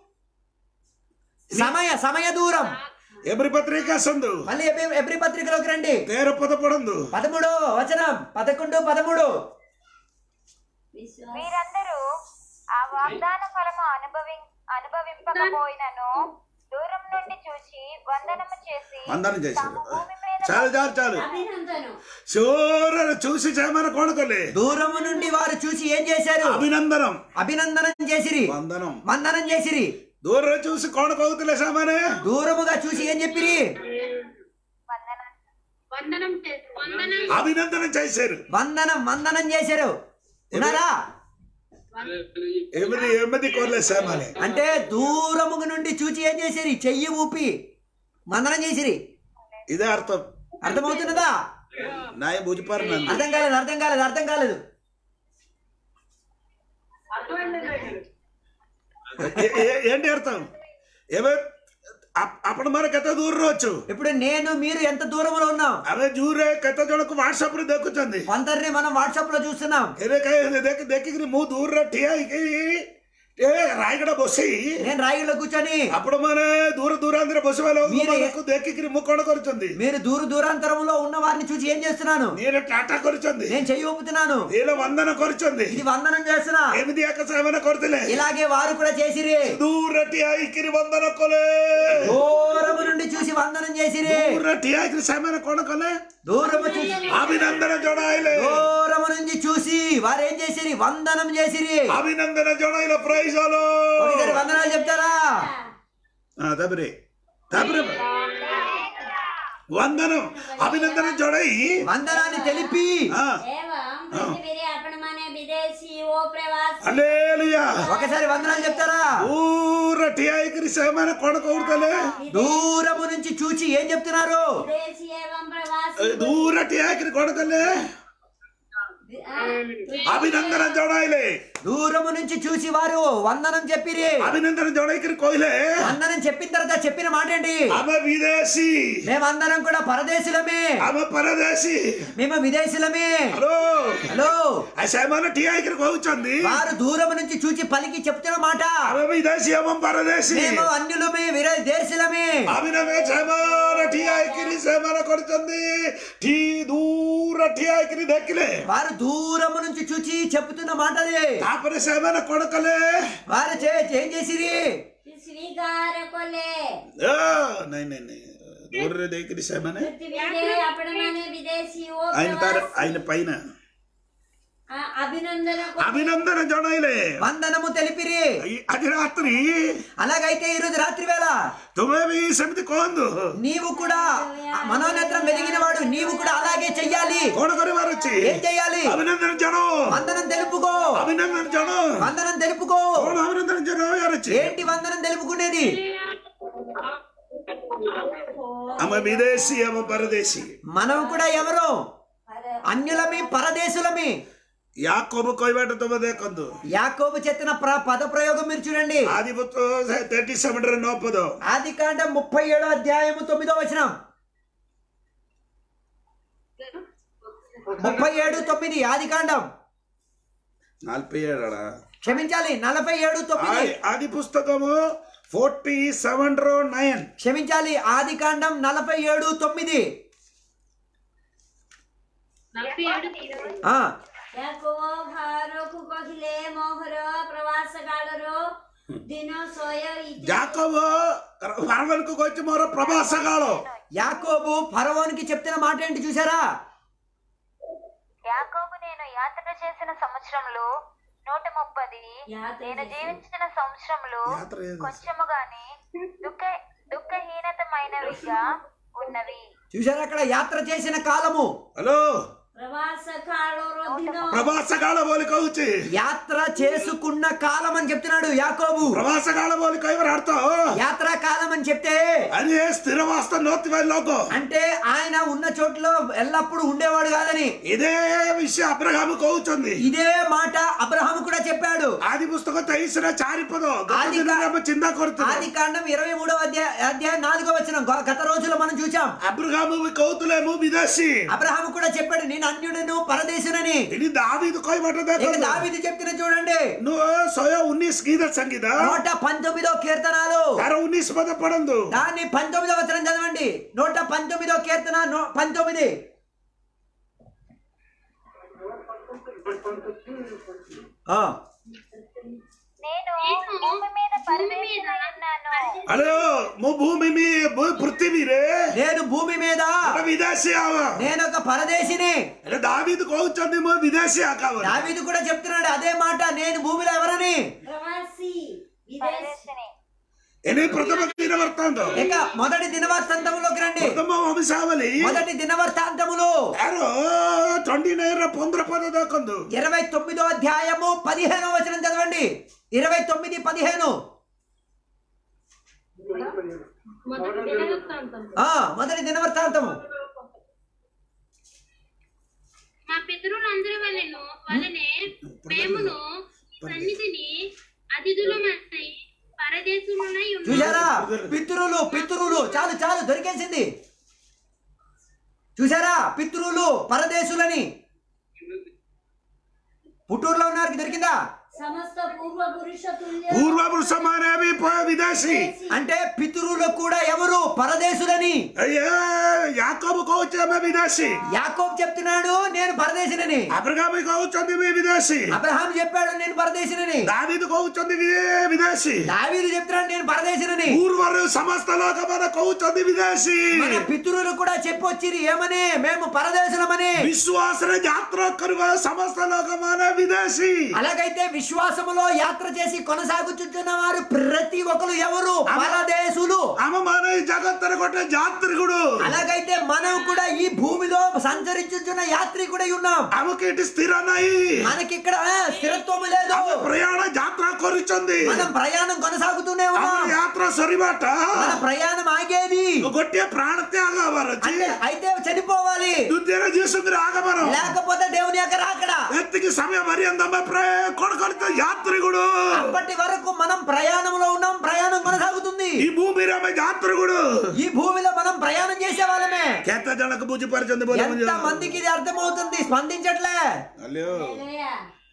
S2: సమయ సమయ దూరం
S1: ఎబ్రి పత్రిక సందు
S2: మళ్ళీ ఎబ్రి- ఎబ్రి పత్రికలోకి రండి
S1: తేర పద పడందు
S2: పదమూడు వచనం పదకొండు పదమూడు
S3: విశ్వాస
S5: వీరందరూ ఆ వాగ్దాన ఫలము అనుభవి అనుభవింపకపోయినను దూరం నుండి చూసి వందనము చేసి
S1: వందనం చేశారు
S5: తాము భూమి మీద
S1: చాలు చాలు చాలు
S3: అభినందనం
S1: చోర చూసి చేయమని కొనుకోలే
S2: దూరము నుండి వారు చూసి ఏం చేశారు
S1: అభినందనం
S2: అభినందనం చేసిరి
S1: వందనం
S2: వందనం చేసిరి
S1: దూరం చూసి కొనుకోతులే సామానే
S2: దూరముగా చూసి ఏం చెప్పిరి
S5: వందన
S4: వందనం చే- వందనం
S1: అభినందనం చేశారు
S2: వందనం వందనం చేశారు ఉన్నారా
S1: ఎనిమిది ఎనిమిది కోర్లే సామానే
S2: అంటే దూరము నుండి చూచి ఏం చేసిరి చెయ్యి ఊపి వందనం చేసిరి
S1: ఇదే అర్థం
S2: అర్థమవుతున్నదా
S1: నాయ భుజపారు నందు
S2: అర్థం కాలేదు అర్థం కాలేదు అర్థం కాలేదు
S1: ఏ- ఏ- ఏంటి అర్థం ఏమో అప్- అప్పుడు మరి కథ దూరం వచ్చు
S2: ఇప్పుడు నేను మీరు ఎంత దూరంలో ఉన్నాం
S1: అవే జూరే కథ జోడకు వాట్సాప్ లో దక్కుతుంది
S2: కొందరిని మనం వాట్సాప్ లో చూస్తున్నాం
S1: దేకి దక్కి మూ దూర ఠియాకి ఏ రాయగడ బొస్సి
S2: నేను రాయిలో కూర్చొని
S1: అప్పుడు మన దూర దూరాంధ్ర బొస్సు
S2: మీరే-
S1: వాళ్ళకు దక్కి ముక్కొండ కొరుచుంది
S2: మీరు దూర దూరాంతరంలో ఉన్న వారిని చూసి ఏం చేస్తున్నాను
S1: నేను టాటా కొరుచుంది
S2: నేను చెయ్యి ఊపుతున్నాను
S1: నీలో వందన కొరుచుంది
S2: ఇది వందనం చేస్తున్నా
S1: ఎనిమిది అకసేమన కొరతలే
S2: ఇలాగే వారు కూడా చేసిరి
S1: దూర ఠియాకి వందన కొలే
S2: దూరము నుండి చూసి వందనం చేసిరి
S1: దూర ఠియాకి సేమన కొనకొలే
S2: దూరము చూసి
S1: అభినందన జోడాయిలే
S2: దూరము నుంచి చూసి వారు ఏం చేసిరి వందనం చేసిరి
S1: అభినందన జోడాయిల ప్రైజాలు
S2: ఒకసారి వందనాలు చెప్తారా
S1: తబరే తబరే వందనం అభినందన జోడై
S2: వందనాన్ని తెలిపి
S1: ఆ,
S3: एवं पृथ्वी आपण माने विदेशी ओ प्रवासी
S1: హల్లెలూయా
S2: ఒకసారి వందనాలు చెప్తారా
S1: ఊర ఠియాయికి సేమైన కొడకూడతలే
S2: దూరము నుంచి చూచి ఏం చెప్తున్నారు
S3: विदेशी एवं प्रवासी
S1: దూర ఠియాయికి కొడకలే అభినందన జోడాయిలే
S2: దూరము నుంచి చూసి వారు వందనం చెప్పిరి
S1: అభినందన జోడైకి కోయిలే
S2: వందనం చెప్పిన తర్వాత చెప్పిన మాట ఏంటి
S1: ఆమె విదేశీ
S2: మేమందరం కూడా పరదేశులమే
S1: ఆమె పరదేశీ
S2: మేము విదేశీలమే
S1: హలో
S2: హలో
S1: ఆ సేమైన ఠియాయికి కోవుచుంది
S2: వారు దూరము నుంచి చూచి పలికి చెప్తున్న మాట
S1: ఆమె విదేశీ ఏమో పరదేశీ
S2: మేము అన్యులమే విరే దేశులమే
S1: అభినవే సేమాన ఠియాయికి సేమాన కొడుతుంది ఠీ దూర ఠియాయికి దక్కిలే
S2: వారు దూరము నుంచి చూచి చెప్తున్న మాటది
S1: తాపరి సేమైన కొడకలే
S2: వారు చే- ఏం చేసిరి
S3: स्वीकार कोले
S1: ఆ, నై నై నై దూర దగ్గర సేమనే
S3: पृथ्वी दे आपण माने विदेशी ओ
S1: ఆయన తార
S3: प्रवासी
S1: ఆయన పైన
S3: आ, अभिनंदन को
S1: అభినందన జోడాయిలే
S2: వందనము తెలిపిరి
S1: అది రాత్రి
S2: అలాగైతే ఈ రోజు రాత్రి వేళ
S1: తుమేవి సమితి కోందు
S2: నీవు కూడా ఆ మనోనేత్రం వెలిగిన వాడు నీవు కూడా అలాగే చెయ్యాలి
S1: కోడకొని వారు వచ్చి
S2: ఏం చెయ్యాలి
S1: అభినందన జనం
S2: వందనం తెలుపుకో
S1: అభినందన జనం
S2: వందనం తెలుపుకో
S1: కోడ అభినందన జనం వారు వచ్చి
S2: ఏంటి వందనం తెలుపుకునేది
S1: ఆమె విదేశీ ఆమె పరదేశీ
S2: మనం కూడా ఎవరు అన్యులమి పరదేశులమి
S1: యాకోబు కొయ్యబెట్ట తొమ్మిది దేకొందు
S2: యాకోబు చెత్తిన ప్ర పద ప్రయోగం మీరు చూడండి
S1: ఆది తేర్టీ సెవెన్ నోపదు
S2: ఆది కాండం ముప్పై ఏడో అధ్యాయము తొమ్మిదో వచనం ముప్పై ఏడు తొమ్మిది ఆది కాండం
S1: నలభై ఏడా
S2: క్షమించాలి నలభై ఏడు తొమ్మిది
S1: ఆది పుస్తకము ఫోర్టీ సెవెన్ రో నైన్
S2: క్షమించాలి ఆది కాండం నలభై ఏడు తొమ్మిది
S4: నలభై ఏడు
S2: ఆ
S3: याकोब भारକୁ କହିଲେ ମୋହର ପ୍ରବାସ କାଳର ଦିନ ଶହେ ଇତି
S1: జాకోబు పరవలకు వచ్చి మరో ప్రభాసగాళం
S2: యాకోబు ఫరవోనికి చెప్తున్న మాట ఏంటి చూసారా
S5: యాకోబు నేను యాత్ర చేసిన సంవత్సరంలో నూట ముప్పది
S3: యాత్ర
S5: నేను
S3: చేసిన-
S5: జీవించిన సంవత్సరంలో
S1: యాత్ర ఏదో.
S5: కొంచెము గాని దుఃఖ దుఃఖహీనతమైనవిగా ఉన్నవి
S2: చూసారా అక్కడ యాత్ర చేసిన కాలము
S1: హలో
S3: ପ୍ରବାସ କାଳର ଦିନ
S1: ప్రభాసగాళ పోలి కవుచి
S2: యాత్ర చేసుకున్న కాలం అని చెప్తున్నాడు యాకోబు
S1: ప్రభాసగాళ పోలి కైవరు అర్థం
S2: యాత్రా కాలం అని చెప్తే
S1: అది స్థిరవాస్త నోతి లోకం
S2: అంటే ఆయన ఉన్న చోట్లో ఎల్లప్పుడూ ఉండేవాడు కాదని
S1: ఇదే విషయం అబ్రహాము కవుచుంది
S2: ఇదే మాట అబ్రహాము కూడా చెప్పాడు
S1: ఆది పుస్తకం తైసిన చారిపదో
S2: ఆది కా-
S1: చిందా కొడుతుంది
S2: ఆది కాండం ఇరవై మూడవ అధ్యాయ అధ్యాయం నాలుగో వచ్చిన గత రోజుల్లో మనం చూసాం
S1: అబ్రహాము కౌతులేము విదేశీ
S2: అబ్రహాము కూడా చెప్పాడు నేను అన్యుడను పరదేశునని
S1: ఇది దావీదు కోయబట్టదే
S2: ఇక దావీదు చెప్తున్న చూడండి
S1: నువ్వు సోయ ఉన్నీస్ గీత సంగీత
S2: నూట పంతొమ్మిదో కీర్తనాలు
S1: ಯಾರ ಉನ್ನೀಸ್ ಪದ ಪಡಂದು
S2: దాన్ని పంతొమ్మిదో వచనం చదవండి నూట పంతొమ్మిదో కీర్తన నూ- పంతొమ్మిది ఆ,
S5: నేను భూమి మీద పరమేశ్వరుడై ఉన్నాను
S1: హలో ము భూమి మీ భూ- పృథ్వీ రే
S2: నేను భూమి మీద
S1: ఒక విదేశీ ఆవ
S2: నేను ఒక పరదేశిని
S1: అరే దావీదు కోవచ్చంది ము విదేశీ ఆకావ
S2: దావీదు కూడా చెప్తున్నాడు అదే మాట నేను భూమిలో ఎవరని
S3: ପ୍ରବାସୀ ବିଦେଶ
S5: పరదేశిని
S1: ఎని ప్రథమ దిన వృత్తాంతం
S2: ఇక మొదటి దినవృత్తాంతములోకి రండి
S1: ప్రథమ వంశావళి
S2: మొదటి దినవృత్తాంతములు
S1: ಯಾರು ಟ್ವೆಂಟಿ ನೈನ್ ಪೊಂದ್ರ ಪದ దాకొందు
S2: ఇరవై తొమ్మిదో అధ్యాయము పదిహేనో వచనం చదవండి ఇరవై తొమ్మిది పదిహేను
S4: మొదటి దినవృత్తాంతం
S2: ఆ మొదటి దినవృత్తాంతము
S4: మా పితరులందరి వలెను వలనే మేమును సన్నిధిని అతిథులమై పరదేశులనై ఉన్నాము
S2: చూసారా పితృలు పితృలు చాలు చాలు దొరికేసింది చూసారా పితృలు పరదేశులని పుట్టూరులో ఉన్నారు దొరికిందా
S3: ସମସ୍ତ ପୂର୍ବ ପୁରୁଷ ତୁଲ୍ୟ
S1: పూర్వ పురుషమానేవి విదేశీ
S2: అంటే పితృలు కూడా ఎవరు పరదేశులని
S1: అయ్యా యాకోబు కోవచ్చేమే విదేశీ
S2: యాకోబ్ చెప్తున్నాడు నేను పరదేశినని
S1: అబ్రహామి కోవచ్చుంది మీ విదేశీ
S2: అబ్రహాం చెప్పాడు నేను పరదేశినని
S1: దావీదు కోవచ్చుంది విదేశీ
S2: దావీదు చెప్తున్నాడు నేను పరదేశినని
S1: పూర్వరు సమస్త లోకమైన కోవచ్చుంది విదేశీ
S2: మన పితృలు కూడా చెప్పొచ్చిరి ఏమని మేము పరదేశులమని
S1: విశ్వాసన యాత్ర కరువ సమస్త లోకమాన విదేశీ
S2: అలాగైతే విశ్వాసములో యాత్ర చేసి కొనసాగుచున్న వారు ప్రతి ఒక్కరు ఎవరు పరదేశులు
S1: ఆమె మన ఈ జగత్తర కొట్టే జాత్రికుడు
S2: అలాగైతే మనం కూడా ఈ భూమిలో సంచరించుచున్న యాత్రికుడై ఉన్నాం
S1: ఆమెకి ఇటు స్థిరనాయి
S2: మనకి ఇక్కడ స్థిరత్వము లేదు
S1: ఆమె ప్రయాణ జాత్ర కొరిచుంది
S2: మనం ప్రయాణం కొనసాగుతూనే
S1: ఆమె
S2: ఉన్నాం
S1: యాత్ర సరిబాట
S2: మన ప్రయాణం ఆగేది
S1: గొట్టే ప్రాణ త్యాగ వచ్చి
S2: అంటే అయితే చనిపోవాలి
S1: దుద్దేర చేసుకుని ఆగమనం
S2: లేకపోతే దేవుని యొక్క రాకడా
S1: ఎత్తికి సమయం మరి అందమ్మ కొడుకొడితే యాత్రికుడు
S2: అప్పటి వరకు మనం ప్రయాణంలో ఉన్నాం ప్రయాణం కొనసాగుతుంది
S1: ఈ భూమి రామ యాత్రికుడు
S2: ఈ భూమిలో మనం ప్రయాణం చేసే వాళ్ళమే
S1: కేత జనకు బుజ్జి పరిచింది
S2: ఎంత మందికి ఇది అర్థమవుతుంది స్పందించట్లే
S1: హలో
S3: హల్లెలూయా.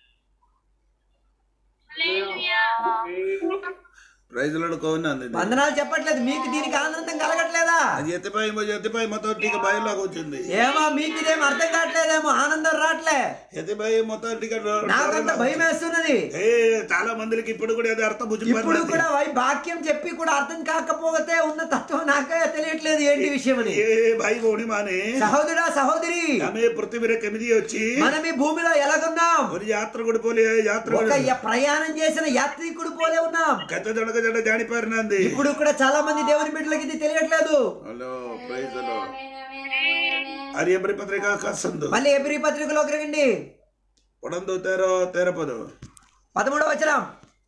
S4: హల్లెలూయా.
S1: ప్రైజ్లాడు కోనంది
S2: వందనాలు చెప్పట్లేదు మీకు దీనికి ఆనందం కలగట్లేదా
S1: అది ఎత్తిపై ఎత్తిపై మొత్తం టీక బయలులోకి వచ్చింది
S2: ఏమో మీకు ఇదేం అర్థం కావట్లేదేమో ఆనందం రావట్లే
S1: ఎత్తిపై మొత్తం టీక
S2: నాకంత భయం వేస్తున్నది
S1: ఏ చాలా మందికి ఇప్పుడు కూడా అది అర్థం బుజ్జి
S2: ఇప్పుడు కూడా వై వాక్యం చెప్పి కూడా అర్థం కాకపోతే ఉన్న తత్వం నాకే తెలియట్లేదు ఏంటి విషయం అని
S1: ఏ భాయి భౌని మానే
S2: సహోదరా సహోదరి
S1: ఆమె పృథ్వీర కెమిది వచ్చి
S2: మనం ఈ భూమిలో ఎలాగున్నాం
S1: ഒരു യാത്ര കൂടി പോലെ യാത്ര
S2: ఒక య- ప్రయాణం చేసిన యాత్రికుడు పోలే ఉన్నాం
S1: కథ జనక జన జానిపారినంది
S2: ఇప్పుడు కూడా చాలా మంది దేవుని బిడ్డలకి ఇది తెలియట్లేదు
S1: హలో ప్రైజ్ హలో
S3: ఆమేన్, ఆమేన్, ఆమేన్, ఆమేన్.
S1: అరి ఎబ్రి పత్రిక కసందు
S2: మళ్ళీ ఎబ్రి పత్రికలోకి రండి
S1: పొడందు తేరో తేరపదు
S2: పదమూడవ వచనం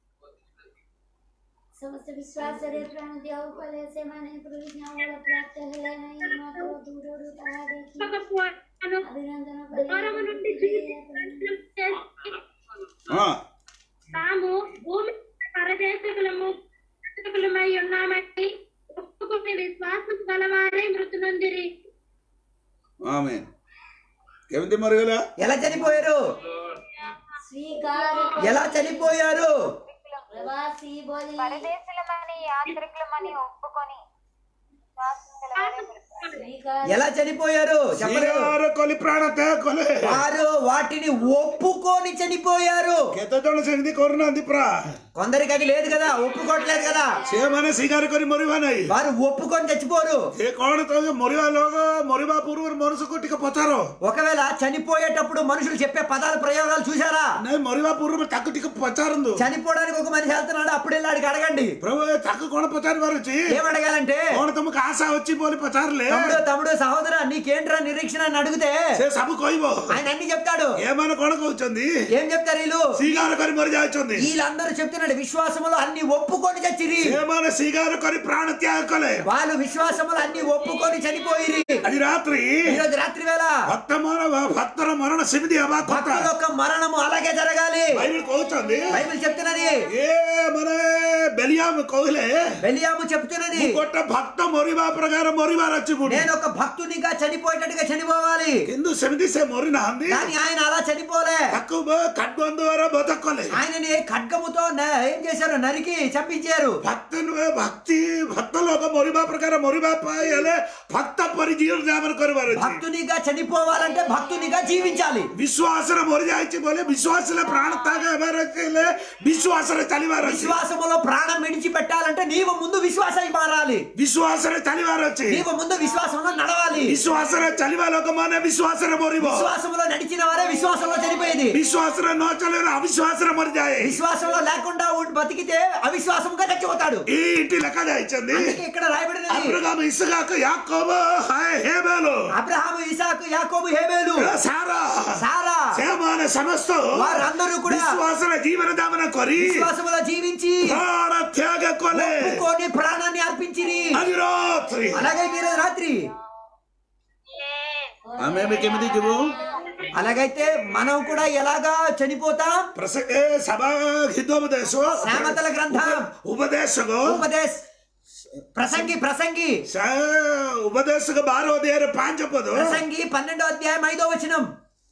S3: ସମସ୍ତ ବିଶ୍ୱାସରେ ପ୍ରାଣ ଦିଆଉ କଲେ ସେମାନେ ପ୍ରତିଜ୍ଞା ବଳ ପ୍ରାପ୍ତ ହେଲେ ନାହିଁ ମାତ୍ର ଦୂରରୁ ତାହା ଦେଖି
S4: పగపోను
S3: ଅଭିନନ୍ଦନ
S4: దూరము నుండి
S3: କଲେ
S1: ఆ,
S4: తాము భూమి పరదేశకులము పరదేశకులమై ఉన్నామని ఒప్పుకుని విశ్వాసం గలవారై మృతి నొందిరి
S1: ఆమె కేమితి మరుగల
S2: ఎలా చనిపోయారు
S3: ସ୍ୱୀକାର
S2: ఎలా చనిపోయారు
S3: ପ୍ରବାସୀ ବୋଲି
S5: పరదేశులమని యాత్రికులమని ఒప్పుకొని విశ్వాసం గలవారే మృతులు.
S3: ସ୍ୱୀକାର
S2: ఎలా చనిపోయారు చెప్పలేదు
S1: సీగార కొలి ప్రాణ తే కొలే
S2: వారు వాటిని ఒప్పుకొని చనిపోయారు
S1: କେତେ ଜଣ ସେମିତି କରୁନାହାନ୍ତି ପ୍ରା
S2: కొందరికి అది లేదు కదా ఒప్పుకోవట్లేదు కదా
S1: ସେମାନେ ସ୍ୱୀକାର କରି ମରିବା ନାହିଁ
S2: వారు ఒప్పుకొని చచ్చిపోరు
S1: ସେ କଣ ତ ମରିବା ଲୋକ ମରିବା ପୂର୍ବରୁ ମନୁଷ୍ୟକୁ ଟିକେ ପଚାର
S2: ఒకవేళ చనిపోయేటప్పుడు మనుషులు చెప్పే పదాల ప్రయోగాలు చూసారా
S1: ନାଇଁ ମରିବା ପୂର୍ବରୁ ତାକୁ ଟିକେ పଚାరందు
S2: చనిపోవడానికి ఒక మనిషి వెళ్తున్నాడు అప్పుడు వెళ్ళి ఆడికి అడగండి
S1: ପ୍ରଭୁ ଏ ତାକୁ କଣ ପଚାରିବାର ଅଛି
S2: ఏం అడగాలంటే
S1: କଣ ତମକୁ ଆଶା ଅଛି ବୋଲି ପଚାରିଲେ
S2: తమ్ముడు తమ్ముడు సహోదర నీకేంట్రా నిరీక్షణ అని అడిగితే
S1: ସେ ସବୁ କହିବ
S2: ఆయన అన్ని చెప్తాడు
S1: ଏମାନେ କଣ କହୁଛନ୍ତି
S2: ఏం చెప్తారు వీళ్ళు
S1: ସ୍ୱୀକାର କରି ମରି ଯାଉଛନ୍ତି
S2: వీళ్ళందరూ చెప్తున్నాడు విశ్వాసములో అన్ని ఒప్పుకొని చచ్చిరి
S1: ସେମାନେ ସ୍ୱୀକାର କରି ପ୍ରାଣ ତ୍ୟାଗ କଲେ
S2: వాళ్ళు విశ్వాసములు అన్ని ఒప్పుకొని చనిపోయిరి
S1: ଆଜି ରାତ୍ରି
S2: ఈ రోజు రాత్రి వేళ
S1: ଭକ୍ତ ମରଣ ଭକ୍ତର ମରଣ ସେମିତି ହେବା କଥା
S2: భక్తుల యొక్క మరణము అలాగే జరగాలి
S1: ବାଇବେଲ କହୁଛନ୍ତି
S2: బైబిల్ చెప్తున్నది
S1: ଏ ମାନେ ବେଲିଆମ କହିଲେ
S2: బెలియాము చెప్తున్నది
S1: ମୁଁ ଗୋଟେ ଭକ୍ତ ମରିବା ପ୍ରକାର ମରିବାର ଅଛି ପୁଣି
S2: నేను ఒక భక్తునిగా చనిపోయేటట్టుగా చనిపోవాలి
S1: କିନ୍ତୁ ସେମିତି ସେ ମରିନାହାନ୍ତି
S2: కానీ ఆయన అలా చనిపోలే
S1: ତାକୁ ଖଡ୍ଗ ଦ୍ୱାରା ବଧ କଲେ
S2: ఆయనని ఖడ్గముతో న- ఏం చేశారు నరికి చంపించారు
S1: ଭକ୍ତି ନୁହେଁ ଭକ୍ତି ଭକ୍ତ ଲୋକ ମରିବା ପ୍ରକାର ମରିବା ପାଇଁ ହେଲେ ଭକ୍ତ ପରି ଜୀବନ ଯାପନ କରିବାର ଅଛି
S2: భక్తునిగా చనిపోవాలంటే భక్తునిగా జీవించాలి
S1: ବିଶ୍ୱାସରେ ମରିଯାଇଛି ବୋଲେ ବିଶ୍ୱାସରେ ପ୍ରାଣ ତ୍ୟାଗ ହେବାର ଅଛି ହେଲେ ବିଶ୍ୱାସରେ ଚାଲିବାର ଅଛି
S2: విశ్వాసములో ప్రాణం విడిచిపెట్టాలంటే నీవు ముందు విశ్వాసం మారాలి
S1: ବିଶ୍ୱାସରେ ଚାଲିବାର ଅଛି
S2: నీవు ముందు విశ్వాసంలో నడవాలి
S1: ବିଶ୍ୱାସରେ ଚାଲିବା ଲୋକମାନେ ବିଶ୍ୱାସରେ ମରିବ
S2: విశ్వాసంలో నడిచిన వారే విశ్వాసంలో చనిపోయేది
S1: ବିଶ୍ୱାସରେ ନ ଚାଲିଲେ ଅବିଶ୍ୱାସରେ ମରିଯାଏ
S2: విశ్వాసంలో లేకుండా ఉండి బతికితే అవిశ్వాసంగా చచ్చిపోతాడు
S1: ଏଇଠି ଲେଖା ଯାଇଛନ୍ତି
S2: అందుకే ఇక్కడ రాయబడినది
S1: అబ్రహాం ఇస్సాక యాకోబ హాయ్ హేబేలు
S2: అబ్రహాము ఇసాకు యాకోబు హేబేలు
S1: ସାରା
S2: సారా
S1: ସେମାନେ ସମସ୍ତ
S2: వారందరూ కూడా
S1: ବିଶ୍ୱାସରେ ଜୀବନ ଯାପନ କରି
S2: విశ్వాసములో జీవించి
S1: ପ୍ରାଣ ତ୍ୟାଗ କଲେ
S2: ఒప్పుకొని ప్రాణాన్ని అర్పించిరి
S1: ଆଜି ରାତ୍ରି
S2: అలాగే మీరు రాత్రి
S1: ଆମେ ଏବେ କେମିତି ଯିବୁ
S2: అలాగైతే మనం కూడా ఎలాగా చనిపోతాం
S1: ପ୍ରସଙ୍ଗ ସଭା ହିତୋପଦେଶ
S2: సామెతల గ్రంథం
S1: ଉପଦେଶକ
S2: ఉపదేశ్ ప్రసంగి ప్రసంగి
S1: ସା- ଉପଦେଶକ ବାର ଅଧ୍ୟାୟରେ ପାଞ୍ଚ పଦ
S2: ప్రసంగి పన్నెండో అధ్యాయం ఐదో వచనం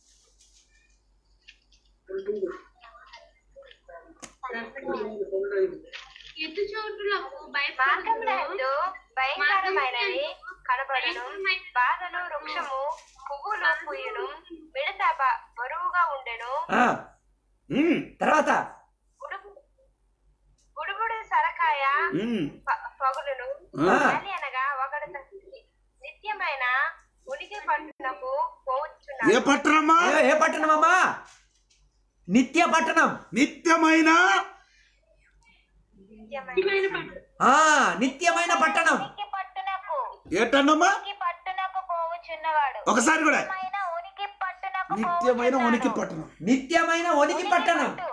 S4: ఎత్తు చోటులకు
S5: మార్గములందు భయంకరమైనవి కనబడను బాధలు వృక్షము పువ్వులు పుయ్యును మిడత బ- బరువుగా ఉండెను
S2: ఆ,
S1: ହୁଁ
S2: తర్వాత
S5: గుడుగు గుడుగుడు సరకాయ
S1: ହୁଁ
S5: ప- పగులును
S1: ఆ.
S5: గాలి అనగా ఒకడు తన నిత్యమైన ఉనికి పట్టునకు
S1: ఏ
S5: పోవచ్చున్నాడు
S1: పట్టణమ్మా
S2: ఏ- ఏ పట్టణం అమ్మా నిత్య పట్టణం
S1: నిత్యమైన
S4: నిత్యమైన పట్టు
S2: ఆ నిత్యమైన పట్టణం
S5: ఉనికి పట్టునకు
S1: ఏటన్నమ్మా
S5: ఉనికి పట్టునకు పోవుచున్నవాడు
S1: ఒకసారి కూడా
S5: నిత్యమైన ఉనికి పట్టునకు
S1: నిత్యమైన
S5: పోవుచున్నాడు.
S1: ఉనికి పట్టణం
S2: నిత్యమైన ఒనికి పట్టణం
S5: పట్టు.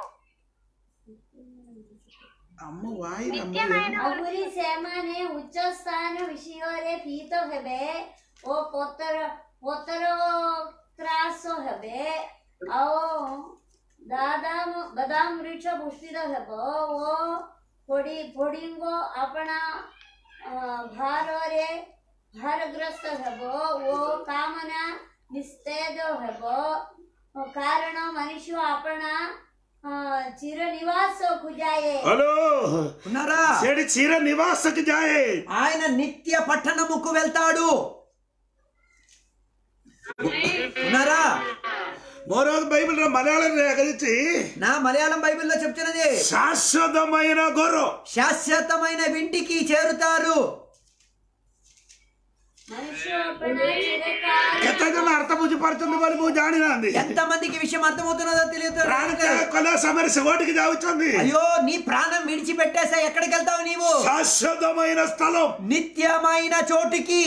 S1: అమ్మ వాయి
S3: ଆହୁରି ସେମାନେ ଉଚ୍ଚ ସ୍ଥାନ ବିଷୟରେ ଭୀତ ହେବେ ଓ ପତର ପତର ତ୍ରାସ ହେବେ ଆଉ ବାଦାମ ବାଦାମ ବୃକ୍ଷ ପୁଷ୍ପିତ ହେବ ଓ ପୋଡ଼ି ପୋଡ଼ିଙ୍ଗ ଆପଣା ଅ, ଭାରରେ ଭାରଗ୍ରସ୍ତ ହେବ ଓ କାମନା ନିସ୍ତେଜ ହେବ କାରଣ ମନୁଷ୍ୟ ଆପଣା ଅ, ଚିର ନିବାସକୁ ଯାଏ
S1: హలో
S2: ఉన్నారా
S1: చెడి చీర నివాసకు జాయే
S2: ఆయన నిత్య పట్టణముకు వెళ్తాడు ఉన్నారా
S1: మరో బైబిల్ మలయాళం రేఖరించి
S2: నా మలయాళం బైబిల్లో చెప్తున్నది
S1: శాశ్వతమైన గొర్రె
S2: శాశ్వతమైన వింటికి చేరుతారు
S3: మనుష్య అప్పణ చిరకాల
S1: କେତେ ଜଣ ଅର୍ଥ ବୁଝିପାରୁଛନ୍ତି ବୋଲି ମୁଁ ଜାଣିନାହାନ୍ତି
S2: ఎంత మందికి విషయం అర్థమవుతున్నదో తెలియదు
S1: ପ୍ରାଣ ତ୍ୟାଗ କଲା ସମୟରେ ସେ କୋଉଠିକି ଯାଉଛନ୍ତି
S2: అయ్యో నీ ప్రాణం విడిచిపెట్టేసా ఎక్కడికి వెళ్తావు నీవు
S1: శాశ్వతమైన స్థలం
S2: నిత్యమైన చోటుకి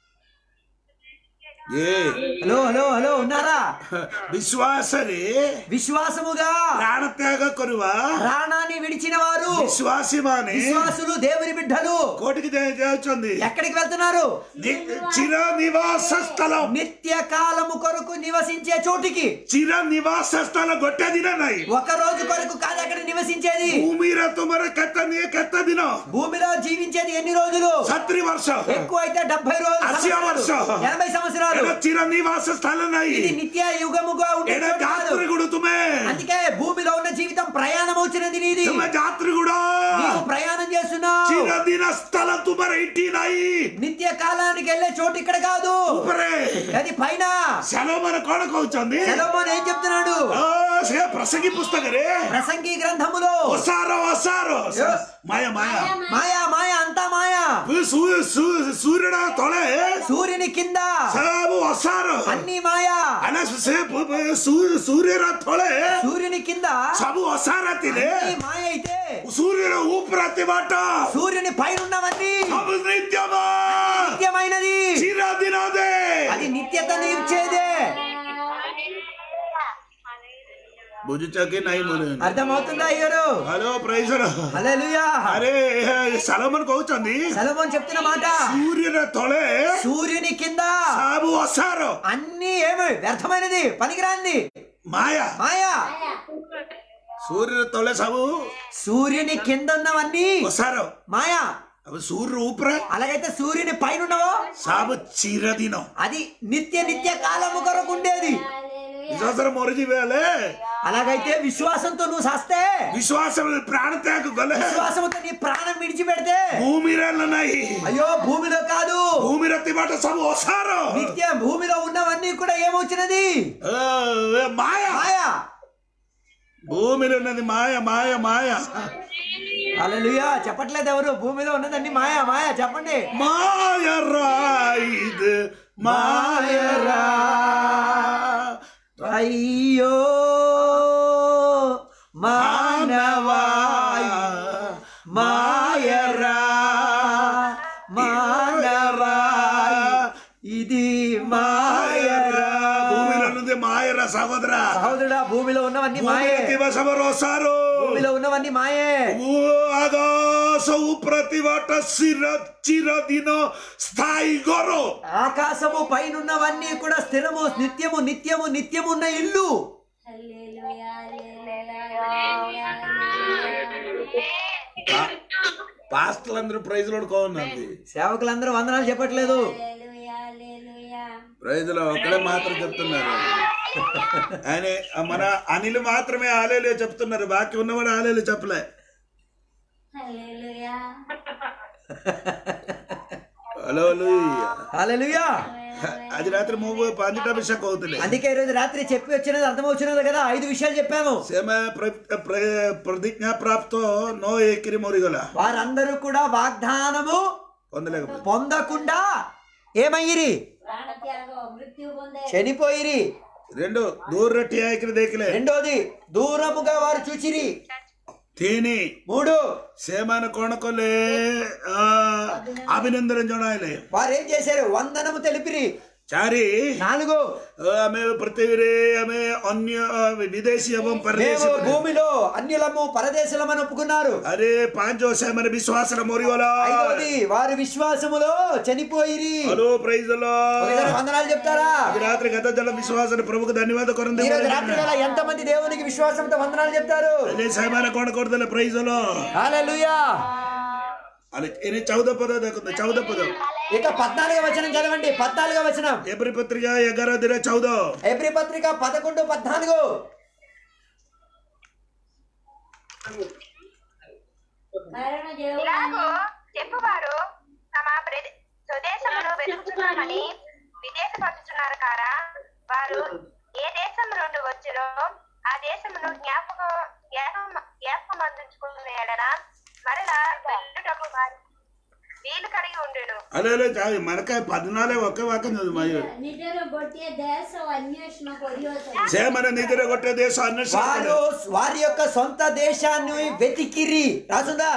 S1: ఏ
S2: హలో హలో హలో ఉన్నారా
S1: విశ్వాసରେ
S2: విశ్వాసముగా
S1: ପ୍ରାଣ ତ୍ୟାଗ କରିବା
S2: ప్రాణాన్ని విడిచిన వారు
S1: ବିଶ୍ୱାସୀ ମାନେ
S2: విశ్వాసులు దేవుని బిడ్డలు
S1: କୋଉଠିకి ଯା- ଯାଉଛନ୍ତି
S2: ఎక్కడికి వెళ్తున్నారు
S1: ని- ଚିର ନିବାସ ସ୍ଥଳ
S2: నిత్య కాలము కొరకు నివసించే చోటికి
S1: ଚିର ନିବାସ ସ୍ଥଳ ଗୋଟେ ଦିନ ନାହିଁ
S2: ఒక రోజు కొరకు కాదు అక్కడ నివసించేది
S1: ଭୂମିରେ ତୁମର କେତେ ନିଏ କେତେ ଦିନ
S2: భూమిలో జీవించేది ఎన్ని రోజులు
S1: ସତୁରି ବର୍ଷ
S2: ఎక్కువ అయితే డెబ్బై రోజులు
S1: అసీ
S2: సంవత్సరాలు.
S1: వర్షం.
S2: ఎనభై సంవత్సరాలు
S1: ଏଇଟା ଚିର ନିବାସ ସ୍ଥାନ ନାହିଁ
S2: ఇది నిత్య యుగముగా ఉండే
S1: ଏଇଟା
S2: చోటు కాదు.
S1: ଯାତ୍ରୀ ଗୁଡ ତୁମେ
S2: అందుకే భూమిలో ఉన్న జీవితం ప్రయాణం వచ్చినది నీది
S1: ତୁମେ ଯାତ୍ରୀ ଗୁଡ
S2: నీవు ప్రయాణం చేస్తున్నావు
S1: ଚିର ଦିନ ସ୍ଥଳ ତୁମର ଏଇଠି ନାହିଁ
S2: నిత్య కాలానికి వెళ్ళే చోటు ఇక్కడ కాదు
S1: ଉପରେ
S2: అది పైన
S1: సెలవుମାନେ କଣ କହୁଛନ୍ତି
S2: సెలవుమోన్ ఏం చెప్తున్నాడు
S1: ଓ, ସେ ପ୍ରସଙ୍ଗୀ పుస్తକରେ
S2: ప్రసంగి గ్రంథములో
S1: ଅସାର ଅସାର ମାୟା ମାୟା
S2: మాయా మాయా అంతా మాయా
S1: ସୁ- ସୁ- ସୂର୍ଯ୍ୟର ତଳେ
S2: సూర్యుని కింద
S1: ସବୁ ଅସାର
S2: అన్ని మాయా
S1: ମାନେ ସେ ପ- ପ- ସୁ- ସୂର୍ଯ୍ୟର ତଳେ
S2: సూర్యుని కింద
S1: ସବୁ ଅସାର ଥିଲେ
S2: అన్ని మాయ అయితే
S1: ସୂର୍ଯ୍ୟର ଉପରେ ଥିବାଟ
S2: సూర్యుని పైన ఉన్నవన్నీ
S1: ସବୁ ନିତ୍ୟମ
S2: నిత్యమైనది
S1: ଚିରଦିନ ଦେ
S2: అది నిత్యతను ఇచ్చేదే
S1: ବୁଝୁଛ କି ନାଇଁ ମୋର
S2: అర్థమవుతుందా అయ్యారు
S1: ହ୍ୟାଲୋ ପ୍రైଜର
S2: హల్లెలూయా
S1: ଆରେ ସାଲମନ କହୁଛନ୍ତି
S2: సలమోన్ చెప్తున్న మాట
S1: ସୂର୍ଯ୍ୟର ତଳେ
S2: సూర్యుని కింద
S1: ସବୁ ଅସାର
S2: అన్ని ఏమి వ్యర్థమైనది పనికిరాంది
S1: ମାୟା
S2: మాయా
S1: ସୂର୍ଯ୍ୟର ତଳେ ସବୁ
S2: సూర్యుని కింద ఉన్నవన్నీ
S1: ଅସାର
S2: మాయా
S1: ଆଉ ସୂର୍ଯ୍ୟ ଉପରେ
S2: అలాగైతే సూర్యుని పైన ఉన్నవో
S1: ସବୁ ଚିରଦିନ
S2: అది నిత్య నిత్య కాలము కొరకు ఉండేది
S1: ବିଶ୍ୱାସରେ ମରିଯିବେ ହେଲେ
S2: అలాగైతే విశ్వాసంతో నువ్వు సాస్తే
S1: ବିଶ୍ୱାସ ପ୍ରାଣ ତ୍ୟାଗ ଗଲେ
S2: విశ్వాసంతో నీ ప్రాణం విడిచిపెడితే
S1: ଭୂମିରେ ହେଲେ ନାହିଁ
S2: అయ్యో భూమిలో కాదు
S1: ଭୂମିରେ ଥିବାଟ ସବୁ ଅସାର
S2: నిత్య భూమిలో ఉన్నవన్నీ కూడా ఏమొచ్చినది
S1: ଏ, ଏ ମାୟା
S2: మాయా
S1: భూమిలో ఉన్నది మాయ మాయ మాయ
S2: అలలుయా చెప్పట్లేదు ఎవరు భూమిలో ఉన్నదన్ని మాయా మాయా చెప్పండి
S1: మాయరా ఇది మాయరా
S2: అయ్యో మానవాయి మాయరా మానవాయి ఇది మాయరా
S1: భూమిలో ఉన్నది మాయరా సహోదర
S2: సహోదరుడా భూమిలో ఉన్నవన్నీ మాయే
S1: భూమిలో ଥିବା ସବୁ ରୋଷାରୁ
S2: భూమిలో ఉన్నవన్నీ మాయే
S1: ଆକାଶ ଉପରେ ଥିବାଟ ଚିର ଚିରଦିନ ସ୍ଥାୟୀ ଘର
S2: ఆకాశము పైన ఉన్నవన్నీ కూడా స్థిరము నిత్యము నిత్యము నిత్యము ఉన్న ఇల్లు
S3: హల్లెలూయా హల్లెలూయా హల్లెలూయా
S1: పాస్టర్లందరూ ప్రైజ్ కొనుకోనండి
S2: సేవకులందరూ వందనాలు చెప్పట్లేదు
S3: హల్లెలూయా హల్లెలూయా
S1: ప్రైజ్లో ఒకడే మాత్రం చెప్తున్నారు ఆయన మన అనిల్ మాత్రమే ఆలేలు చెప్తున్నారు బాకీ ఉన్నవాడు ఆలేలు చెప్పలే
S3: హల్లెలూయా
S1: హలో హల్లెలూయా.
S2: హల్లెలూయా
S1: అది రాత్రి మూడు పందిట విషయం అవుతుంది
S2: అందుకే ఈరోజు రాత్రి చెప్పి వచ్చినది అర్థమవుతున్నది కదా ఐదు విషయాలు చెప్పాము
S1: సేమ ప్ర- ప్ర- ప్రతిజ్ఞా ప్రాప్తో నో ఎక్కిరి మొరిగల
S2: వారందరూ కూడా వాగ్దానము
S1: పొందలేకపోతే
S2: పొందకుండా ఏమయ్యిరి
S3: ప్రాణత్యాగ మృత్యు పొందే
S2: చనిపోయిరి
S1: రెండు దూర ఠియాయికి దేకిలే
S2: రెండోది దూరముగా వారు చూచిరి
S1: తిని
S2: మూడు
S1: సేమాన కొనకొలే ఆ, అభినందన జొనాయిలే
S2: వారు ఏం చేశారు వందనము తెలిపిరి
S1: చారి
S2: నాలుగు
S1: ఆమె పృథివీరే ఆమె అన్య ఆ, విదేశీ ଏବଂ
S2: మేము
S1: పరదేశీ
S2: భూమిలో అన్యులము పరదేశులమని ఒప్పుకున్నారు
S1: అరే పాంచో సేమన విశ్వాసన మొరివల
S2: ఐదవది వారి విశ్వాసములో చనిపోయిరి
S1: హలో ప్రైజ్ లో
S2: ఒకసారి వందనాలు చెప్తారా
S1: అది రాత్రి గత జల విశ్వాసన ప్రభుకు ధన్యవాద కొరంది
S2: ఈ రోజు రాత్రి వేళ ఎంత మంది దేవునికి విశ్వాసంతో వందనాలు చెప్తారు
S1: అదే సేమాన కొనకొడదల ప్రైజ్ లో
S2: హల్లెలూయా
S1: అది ఇది చౌద పద దక్కుంది చౌద పదం
S2: ఇక పద్నాలుగో వచనం చదవండి పద్నాలుగో వచనం
S1: ఎబ్రి పత్రిక ఎగర దిన చౌద
S2: ఎబ్రి పత్రిక పదకొండు పద్నాలుగు
S3: కారణ దేవుడు
S5: ఇలాగో చెప్పువారు తమ ప్రదే- స్వదేశమును వెతుకుతున్నామని విదేశపరుచున్నారు కారా వారు ఏ దేశం నుండి వచ్చిరో ఆ దేశమును జ్ఞాపకం జ్ఞాపకం జ్ఞాపకం అందించుకున్న ఎడల మరలా వెళ్ళుటకు వారి వీలు కలిగి ఉండును
S1: అదే మనకాయ పద్నాలుగు ఒకే వాక్యం చదువు మరి
S3: ନିଜର ଗୋଟିଏ ଦେଶ ଅନ୍ୱେଷଣ କରିଅଛନ୍ତି
S1: సేమన నిద్ర కొట్టే దేశం
S2: వారు
S1: అన్వేషణ
S2: వారి యొక్క సొంత దేశాన్ని వెతికిరి రాసుందా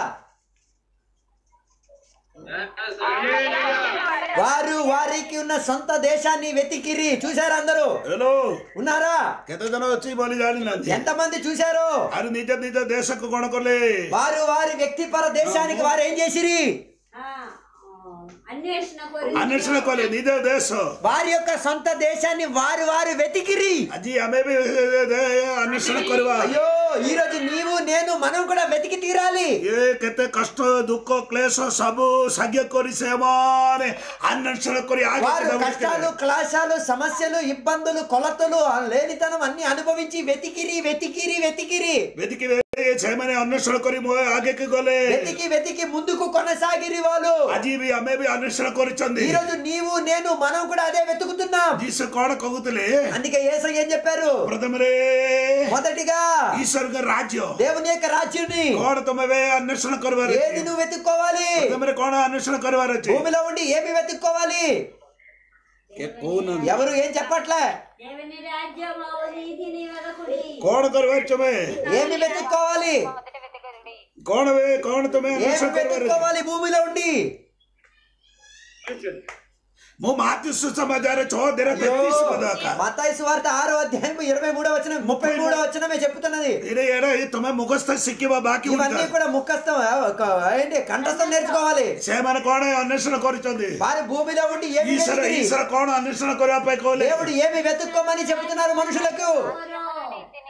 S2: వారు వారికి ఉన్న సొంత దేశాన్ని వెతికిరి చూసారా అందరూ
S1: హలో
S2: ఉన్నారా
S1: କେତେ ଜଣ ଅଛି ବୋଲି ଜାଣିନାହାନ୍ତି
S2: ఎంతమంది చూశారు
S1: ଆରେ ନିଜ ନିଜ ଦେଶକୁ କଣ କଲେ
S2: వారు వారి వ్యక్తిపర దేశానికి వారు ఏం చేసిరి
S3: ହଁ, ଅନ୍ୱେଷଣ କରି
S1: ଅନ୍ୱେଷଣ କଲେ ନିଜ ଦେଶ
S2: వారి యొక్క సొంత దేశాన్ని వారు వారు వెతికిరి
S1: ଆଜି ଆମେ ବି ଅନ୍ୱେଷଣ କରିବା
S2: అయ్యో ఈ రోజు నీవు నేను మనం కూడా వెతికి తీరాలి
S1: ଏ କେତେ କଷ୍ଟ ଦୁଃଖ କ୍ଲେଶ ସବୁ ସାଗ୍ୟ କରି ସେମାନେ ଅନ୍ୱେଷଣ କରି
S2: వారు
S1: ଆଗକୁ
S2: కష్టాలు క్లాశాలు సమస్యలు ఇబ్బందులు కొలతలు ఆ లేనితనం అన్ని అనుభవించి వెతికిరి వెతికిరి వెతికిరి
S1: వెతికి ସେମାନେ ଅନ୍ୱେଷଣ କରି ମୋ ଆଗକୁ ଗଲେ
S2: వెతికి వెతికి ముందుకు కొనసాగిరి వాళ్ళు
S1: ଆଜି ବି ଆମେ ବି ଅନ୍ୱେଷଣ କରିଛନ୍ତି
S2: ఈ రోజు నీవు నేను మనం కూడా అదే వెతుకుతున్నాం
S1: ଯୀଶୁ କଣ କହୁଥିଲେ
S2: అందుకే ఏసై ఏం చెప్పారు
S1: ପ୍ରଥମରେ
S2: మొదటిగా
S1: ଈଶ୍ୱରଙ୍କ ରାଜ୍ୟ
S2: దేవుని యొక్క రాజ్యుని
S1: କଣ ତମେ ଏବେ ଅନ୍ୱେଷଣ କରିବାର
S2: ఏది
S1: ଅଛି
S2: నువ్వు వెతుక్కోవాలి
S1: ପ୍ରଥମରେ କଣ ଅନ୍ୱେଷଣ କରିବାର ଅଛି
S2: భూమిలో ఉండి ఏమి వెతుక్కోవాలి
S1: କହୁନାହାନ୍ତି
S2: ఎవరు ఏం చెప్పట్లే
S3: దేవుని రాజ్యం నీతి నివరకుడి
S1: କଣ କରିବାର ତମେ
S2: ఏమి వెతుక్కోవాలి
S5: మొదటి వెతకరుడి
S1: କଣ ବେ କଣ ତମେ
S2: ఏమి
S1: ଅନ୍ୱେଷଣ କରିବାର ଅଛି?
S2: వెతుక్కోవాలి భూమిలో ఉండి
S1: ମୁଁ ମାତୃ ସୁସମାଚାର ଛଅ ଦିନ ତେତିଶ ପଦ ଏକା।
S2: మతాయి సువార్త ఆరో అధ్యాయం ఇరవై మూడో వచ్చిన ముప్పై మూడో వచ్చినమే చెప్తున్నది
S1: ଏଇଟା ଏଇଟା ଏଇ ତମେ ମୁଖସ୍ଥ ଶିଖିବ ବାକି
S2: ఇవన్నీ
S1: ଉଲ୍ଟା।
S2: కూడా ముఖస్థం ఒక ఏంటి కంఠస్థం నేర్చుకోవాలి
S1: ସେମାନେ କଣ ଅନ୍ୱେଷଣ କରିଛନ୍ତି
S2: వారి భూమిలో ఉండి ఏమి
S1: ଈଶ୍ୱର
S2: వెతికిరి?
S1: ଈଶ୍ୱର କଣ ଅନ୍ୱେଷଣ କରିବା ପାଇଁ କହିଲେ
S2: దేవుడు ఏమి వెతుక్కోమని చెబుతున్నారు మనుషులకు
S5: నీతిని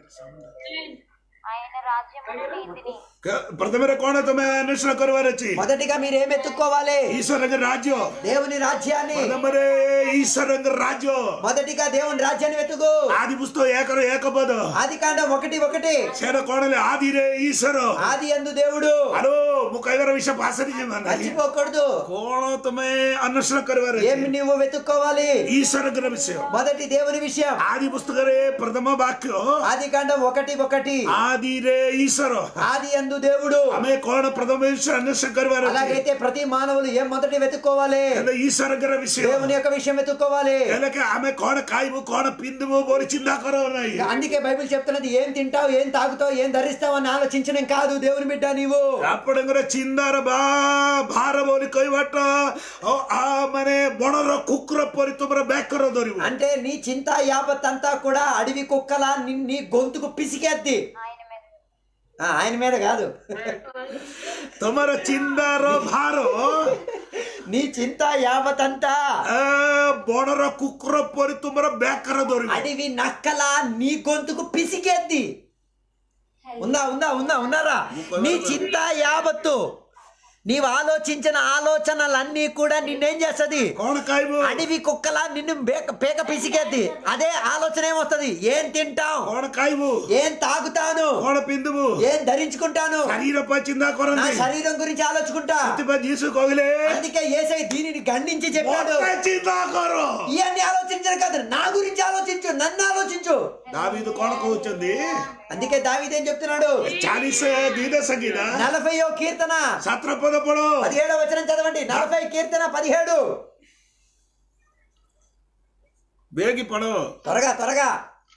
S5: ఆయన రాజ్యమును నీతిని
S1: କ- ପ୍ରଥମରେ କଣ ତମେ ଅନ୍ୱେଷଣ କରିବାର ଅଛି
S2: మొదటిగా మీరు ఏమి ఎత్తుక్కోవాలి
S1: ଈଶ୍ୱରଙ୍କ ରାଜ୍ୟ
S2: దేవుని రాజ్యాన్ని
S1: ପ୍ରଥମରେ ଈଶ୍ୱରଙ୍କ ରାଜ୍ୟ
S2: మొదటిగా దేవుని రాజ్యాన్ని వెతుకు
S1: ଆଦି ପୁସ୍ତକ ଏକର ଏକ ପଦ
S2: ఆది కాండం ఒకటి ఒకటి
S1: ସେଟା କଣ ହେଲେ ଆଦିରେ ଈଶ୍ୱର
S2: ఆది ఎందు దేవుడు
S1: ଆଲୋ ମୁଁ କହିବାର ବିଷୟ ଭାଷାରେ ଯିବାନି
S2: మర్చిపోకూడదు
S1: କଣ ତମେ ଅନ୍ୱେଷଣ କରିବାର
S2: ఏమి
S1: ଅଛି
S2: నువ్వు వెతుక్కోవాలి
S1: ଈଶ୍ୱରଙ୍କର ବିଷୟ
S2: మొదటి దేవుని విషయం
S1: ଆଦି పుస్తକରେ ପ୍ରଥମ ବାକ୍ୟ
S2: ఆది కాండం ఒకటి ఒకటి
S1: ఆదిరే ఈశ్వర
S2: ఆది ఎందు దేవుడు
S1: ଆମେ କଣ ପ୍ରଥମ ବିଷୟ ଅନ୍ୱେଷଣ କରିବାର ଅଛି
S2: అలాగైతే ప్రతి మానవులు ఏం మొదటి వెతుక్కోవాలి
S1: ହେଲେ ଈଶ୍ୱରଙ୍କର ବିଷୟ
S2: దేవుని యొక్క విషయం వెతుక్కోవాలి
S1: ହେଲେ କି ଆମେ କଣ ଖାଇବୁ କଣ ପିନ୍ଧିବୁ ବୋଲି ଚିନ୍ତା କର ନାହିଁ
S2: అందుకే బైబిల్ చెప్తున్నది ఏం తింటావు ఏం తాగుతావు ఏం ధరిస్తావు అని ఆలోచించడం కాదు దేవుని బిడ్డ నీవు
S1: ଆପଣଙ୍କର ଚିନ୍ତାର ବା ଭାର ବୋଲି କହିବାଟା ଆଉ ଆ ମାନେ ବଣର କୁକୁର ପରି ତୁମର ବ୍ୟାକର ଧରିବୁ
S2: అంటే నీ చింత యావత్ అంతా కూడా అడవి కుక్కలా ని- నీ గొంతుకు పిసికేద్ది
S5: ఆయన మీద
S2: ఆ, ఆయన మీద కాదు
S1: ତୁମର ଚିନ୍ତାର ଭାର
S2: నీ చింత యావత్ అంతా
S1: ଆ, ବଣର କୁକୁର ପରି ତୁମର ବ୍ୟାକର ଧରିବୁ
S2: అడవి నక్కలా నీ గొంతుకు పిసికేద్ది ఉందా ఉందా ఉందా ఉన్నారా నీ చింత యావత్తు నీవు ఆలోచించిన ఆలోచనలన్నీ కూడా నిన్నేం చేస్తది
S1: କଣ ଖାଇବୁ
S2: అడవి కుక్కలా నిన్ను బేక పేక పిసికేద్ది అదే ఆలోచన ఏమొస్తది ఏం తింటాం
S1: କଣ ଖାଇବୁ
S2: ఏం తాగుతాను
S1: କଣ ପିନ୍ଧିବୁ
S2: ఏం ధరించుకుంటాను
S1: ଶରୀର ପାଇଁ ଚିନ୍ତା
S2: నా
S1: କରନ୍ତି
S2: శరీరం గురించి ఆలోచుకుంటా
S1: ସେଥିପାଇଁ ଯୀଶୁ କହିଲେ
S2: అందుకే ఏసై దీనిని ఖండించి చెప్పాడు
S1: "ମୋତେ ଚିନ୍ତା କର
S2: ఇవన్నీ ఆలోచించడం కాదు నా గురించి ఆలోచించు నన్ను ఆలోచించు
S1: ଦାବିଦ କଣ କହୁଛନ୍ତି
S2: అందుకే దావీదేం చెప్తున్నాడు
S1: ଚାଳିଶ ଦିନ ସଂଗୀତ
S2: నలభైయో కీర్తన
S1: ସାତ୍ର ପଦ ପଢ
S2: పదిహేడో వచనం చదవండి నలభై కీర్తన పదిహేడు
S1: ಬೇಗಿ ಪಡೋ
S2: త్వరగా త్వరగా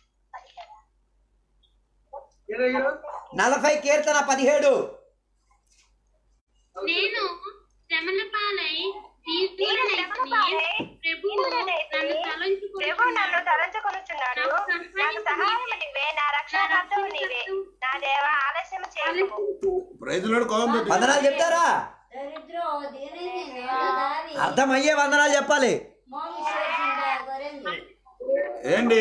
S6: ఏదయ్యా
S2: నలభై కీర్తన పదిహేడు
S4: నేను శ్రమల పాలై దీనుడనైతిని. ప్రభువు నన్ను
S5: ప్రభు నన్ను
S4: తలంచుకొనుచున్నాడు.
S5: తలంచుకొనుచున్నాడు నాకు సహాయం నీవే నా రక్షణకర్తవు నీవే నా దేవ ఆలస్యం చేయకు
S1: ప్రైజ్లాడు కోపం పెట్టి
S2: వందనాలు చెప్తారా
S3: దరిద్ర దీనహీన దావి
S2: అర్థమయ్యే వందనాలు చెప్పాలి
S3: మో విశ్వసించ గొరెంది
S1: ఏంటి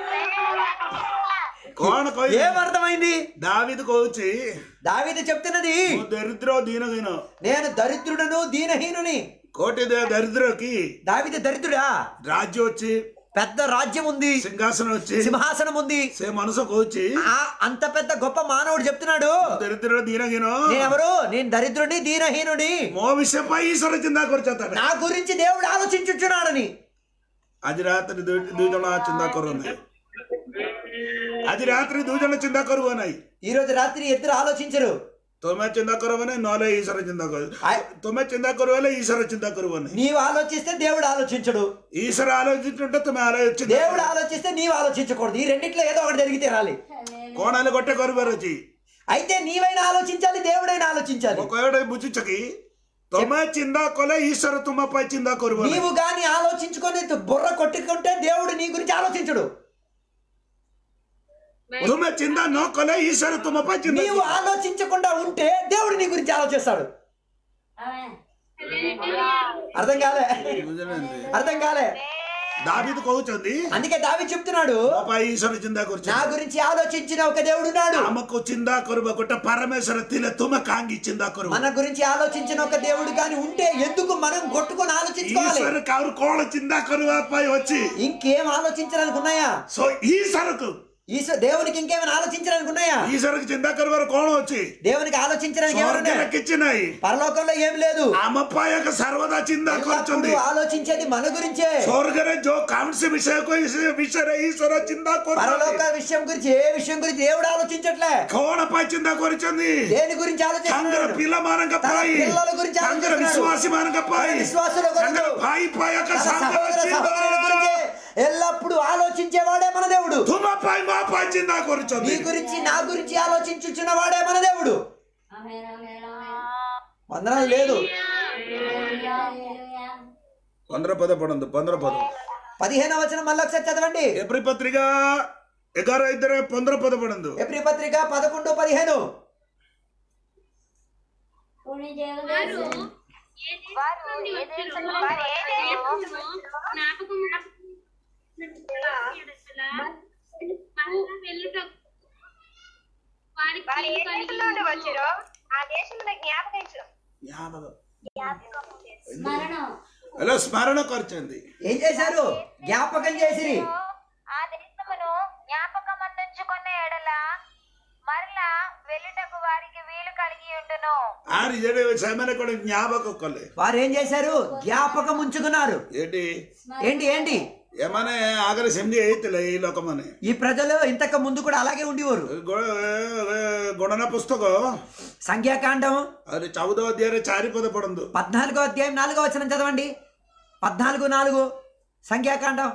S1: కోణ కొయ్యి
S2: ఏం అర్థమైంది
S1: దావిది కోచి
S2: దావీదు చెప్తున్నది
S1: దరిద్రో దీనదీనో
S2: నేను దరిద్రుడను దీనహీనుని
S1: కోటి ద- దరిద్రకి
S2: దావీదు దరిద్రుడా
S1: రాజ్యం వచ్చి
S2: పెద్ద రాజ్యం ఉంది
S1: సింహాసనం వచ్చి
S2: సింహాసనం ఉంది
S1: సే మనసు కోచి
S2: ఆ అంత పెద్ద గొప్ప మానవుడు చెప్తున్నాడు
S1: దరిద్ర దీనగినో
S2: నేనెవరు నేను దరిద్రుని దీనహీనుని
S1: మో విషయపై ఈశ్వర చిందా కొరచేస్తాడు
S2: నా గురించి దేవుడు ఆలోచించుచున్నాడని
S1: అది రాత్రి దూ- దూజన చిందా కొరున్నాయి అది రాత్రి దూజన చిందా కొరువనాయి
S2: ఈ రోజు రాత్రి ఇద్దరు ఆలోచించరు
S1: తొమ్మె చిందా కొరవనే నోలే ఈశ్వర చిందా కొరు
S2: ఆయ-
S1: తొమ్మె చిందా కొరువలే ఈశ్వర చిందా కొరువనాయి
S2: నీవు ఆలోచిస్తే దేవుడు ఆలోచించడు
S1: ఈశ్వర ఆలోచించుంటే తొమ్మె ఆలోచించింది
S2: దేవుడు ఆలోచిస్తే నీవు ఆలోచించకూడదు ఈ రెండిట్లో ఏదో ఒకటి జరిగి తీరాలి
S1: కోణాలు కొట్టే కొరువరచి
S2: అయితే నీవైనా ఆలోచించాలి దేవుడైనా ఆలోచించాలి
S1: ఒకవేళ బుచ్చిచ్చకి తొమ్మె చిందా కొలే ఈశ్వర తుమ్మపై చిందా కొరువ
S2: నీవు గాని ఆలోచించుకొని బుర్ర కొట్టుకుంటే దేవుడు నీ గురించి ఆలోచించడు
S1: తుమ్మె చిందా నో కొలే ఈశ్వర తుమ్మపై చిందా
S2: నీవు ఆలోచించకుండా ఉంటే దేవుడు నీ గురించి ఆలోచిస్తాడు
S3: ఆమె
S2: అర్థం కాలే
S1: బుజనండి.
S2: అర్థం కాలే
S1: దావీదు కోచుంది
S2: అందుకే దావి చెప్తున్నాడు
S1: పై ఈశ్వర చిందా కొరచు
S2: నా గురించి ఆలోచించిన ఒక దేవుడు ఉన్నాడు
S1: ఆమెకు చిందా కొరుబకుట పరమేశ్వర తిల తుమ కాంగి చిందా కొరువ
S2: మన గురించి ఆలోచించిన ఒక దేవుడు కానీ ఉంటే ఎందుకు మనం కొట్టుకొని ఆలోచించుకోవాలి
S1: ఈశ్వర కారు కోళ్ళ చిందా కొరువ పై వచ్చి
S2: ఇంకేం ఆలోచించడానికి ఉన్నాయా
S1: సో ఈశ్వరకు
S2: ఈశ్వర దేవునికి ఇంకేమైనా ఆలోచించడానికి ఉన్నాయా
S1: ఈశ్వరకు చిందా కొరువ కోణ వచ్చి
S2: దేవునికి ఆలోచించడానికి ఏమన్నా
S1: ఇచ్చినాయి
S2: పరలోకంలో ఏం లేదు
S1: ఆమెపై యొక్క సర్వదా చిందా కొరుచుంది
S2: ఎల్లప్పుడూ ఆలోచించేది మన గురించే
S1: స్వర్గరే జో కాంసి విషయకు విషయ ఈశ్వర చిందా కొరు
S2: పరలోక విషయం గురించి ఏ విషయం గురించి దేవుడు ఆలోచించట్లే
S1: కోణపై చిందా కొరిచింది
S2: దేని గురించి
S1: కంగర
S2: ఆలోచిస్తున్నాడు
S1: పిల్ల మానంగా
S2: తన
S1: పాయి
S2: పిల్లల గురించి
S1: కంగర
S2: ఆలోచిస్తున్నాడు.
S1: విశ్వాసి మానంగా పాయి
S2: తన విశ్వాసుల గురించి.
S1: కంగర పాయి పాయక
S2: తన
S1: సంగ
S2: సహోదర సహోదరుల గురించి ఎల్లప్పుడూ ఆలోచించేవాడే మన దేవుడు
S1: తుమ పై మా పై చిందా
S2: నీ
S1: కొరిచింది
S2: గురించి నా గురించి ఆలోచించుచున్న వాడే మన దేవుడు
S3: ఆమె ఆమె
S2: వందనాలు లేదు
S3: హల్లెలూయా
S1: పంద్ర పద పడందు పంద్ర పద
S2: పదిహేనవ వచనం మళ్ళీ ఒకసారి చదవండి
S1: ఎబ్రి పత్రిక ఎగారో ఇద్దరు పంద్ర పద పడందు
S2: ఎప్రి పత్రిక పదకొండు పదిహేను
S3: పుణ్య
S4: వారు
S3: జగదేశం
S4: ఏ దేశం
S5: వారు
S4: నుండి
S5: ఏ
S4: వచ్చిరో
S5: దేశం వారు ఏ దేశం
S4: దేశమును జ్ఞాపకం వెళ్ళుటకు వారికి
S5: వారు ఏ
S4: కలిగి
S5: దేశంలో నుండి వచ్చిరో ఆ దేశంలో జ్ఞాపకించు
S3: స్మరణం
S1: హలో స్మరణ కొరిచింది
S2: ఏం చేశారు జ్ఞాపకం చేసిరి
S5: ఆ దేశమును జ్ఞాపకం అందించుకున్న ఎడల మరలా వెళ్ళుటకు వారికి వీలు కలిగి ఉండును
S1: ఆరు ఏడు సమయ కూడా జ్ఞాపకం కొల్లే
S2: వారు ఏం చేశారు జ్ఞాపకం ఉంచుకున్నారు
S1: ఏంటి
S2: ఏంటి ఏంటి
S1: ఏమనే ఆగలి సెంది అయితలే ఈ లోకమని
S2: ఈ ప్రజలు ఇంతకు ముందు కూడా అలాగే ఉండేవారు
S1: గుణన పుస్తకం
S2: సంఖ్యాకాండం
S1: అది చౌదో అధ్యాయ చారి పద పడందు
S2: పద్నాలుగో అధ్యాయం నాలుగో వచనం చదవండి పద్నాలుగు నాలుగు సంఖ్యాకాండం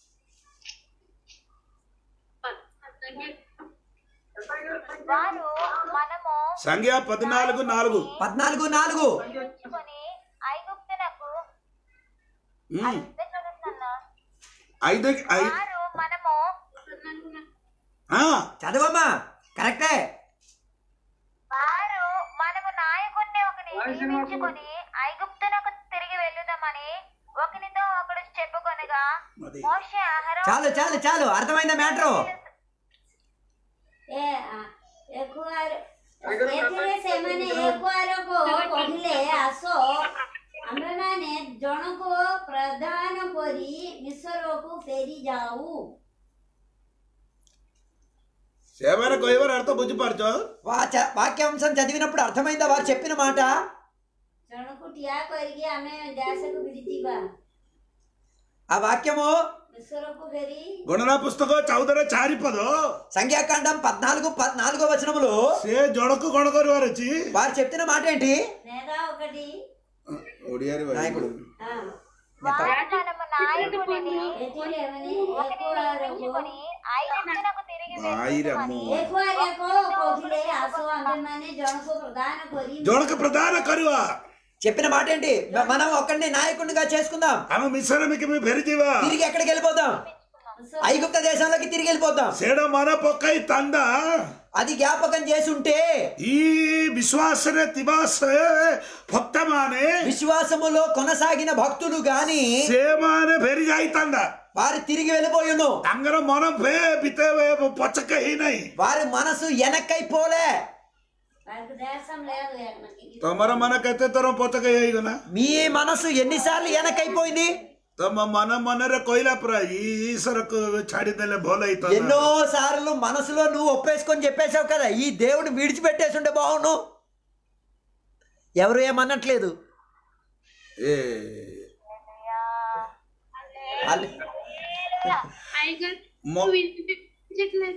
S5: వారు మనము
S1: సంఖ్య పద్నాలుగు నాలుగు
S2: పద్నాలుగు నాలుగు
S5: ఉంచుకొని ఐగుప్తునకు
S1: ఉమ్.
S5: అదే చదువుతున్నా
S1: ఐదు ఐ-
S5: వారు మనము
S1: ఆ,
S2: చదవమ్మా కరెక్టే
S5: వారు మనము నాయకుడిని ఒకని నియమించుకొని ఐగుప్తునకు తిరిగి వెళ్ళుదామని ఒకనితో ఒకడు చెప్పుకొనగా
S1: అది.
S5: మోషే ఆహారం
S2: చాలు చాలు చాలు అర్థమైందా మ్యాటరు
S3: ଏ ଆ- ଏକୁଆର ଏଥିରେ ସେମାନେ ଏକୁଆରକୁ କହିଲେ ଆସ ଆମେମାନେ ଜଣକୁ ପ୍ରଦାନ କରି ମିଶରକୁ ଫେରି ଯାଉ
S1: సేవన కొయ్యవారు అర్థం బుజ్జిపారచో
S2: వాచ వాక్యాంశం చదివినప్పుడు అర్థమైందా వారు చెప్పిన మాట
S3: ଜଣକୁ ଠିଆ କରିକି ଆମେ ଗ୍ୟାସକୁ ଭିଡ଼ିଯିବା
S2: ఆ వాక్యము
S3: ମିଶରକୁ ଫେରି
S1: గుణన పుస్తకం చౌదర చారి పద
S2: సంఖ్యాకాండం పద్నాలుగు పద్నాలుగో వచనములో
S1: సే జొడకు కొనకొరి వారు వచ్చి
S2: వారు చెప్తున్న మాట ఏంటి
S3: నేత ఒకటి
S1: ఒడియారి
S2: నాయకుడు
S3: ఆ,
S5: వారు మనము నాయకుడిని
S3: ఎట్లేమని
S5: ఒకటి
S3: ఎక్కువ
S5: నియమించుకొని ఐగుప్తునకు తిరిగి
S1: ఆయిరము.
S5: వెళ్ళుమని
S3: ఎక్కువ ରେଖ କହୁଥିଲେ ଆସ ଆମ୍ଭେମାନେ ଜଣକୁ ପ୍ରଦାନ କରି
S1: జోడక ప్రధాన కరువా
S2: చెప్పిన మాట ఏంటి మ- మనం ఒక్కడిని నాయకుడిగా చేసుకుందాం
S1: ఆమె మిశ్రమికి మీ పెరిజివా
S2: తిరిగి ఎక్కడికి వెళ్ళిపోదాం ఐగుప్త దేశంలోకి తిరిగి వెళ్ళిపోతాం
S1: సేడ మన పొక్కై తంద
S2: అది జ్ఞాపకం చేసి ఉంటే
S1: ఈ విశ్వాసనే తివాస భక్తమానే
S2: విశ్వాసములో కొనసాగిన భక్తులు గాని
S1: సేమానే పెరిగాయి తంద
S2: వారు తిరిగి వెళ్ళిపోయును
S1: అంగర మన పే బితే పొచ్చక హీనై
S2: వారి మనసు వెనక్కైపోలే
S3: వారికి దేశం లేదు మనకి
S1: తమర మనకైతే తరం పొచ్చక హేయగనా
S2: మీ మనసు ఎన్నిసార్లు వెనకైపోయింది
S1: ತಮ್ಮ ಮನ ಮನರ ಕೊಯ್ಲಾಪುರ ಈ ಸರಕು ಚಾಡಿದಲ್ಲೇ ಬೋಲ ಐತ
S2: ఎన్నో సార్లు మనసులో నువ్వు ఒప్పేసుకొని చెప్పేశావు కదా ఈ దేవుడు విడిచిపెట్టేసి ఉంటే బాగును ఎవరు ఏమన్నట్లేదు
S1: ఏ
S2: వాళ్ళు-
S4: అయ్యగారు
S1: మొ-
S4: వినిపించట్లేదు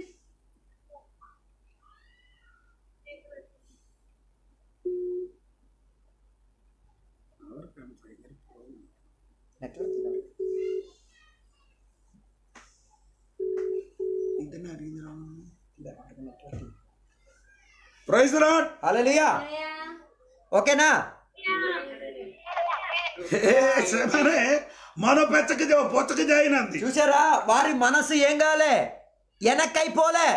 S1: ಪ್ರೈಸ್ ರಾಟ್
S2: హల్లెలూయా ఓకేనా
S1: సరే మన పెచ్చకి పొచ్చకి జాయినంది
S2: చూసారా వారి మనసు ఏం కాలే వెనక్కైపోలే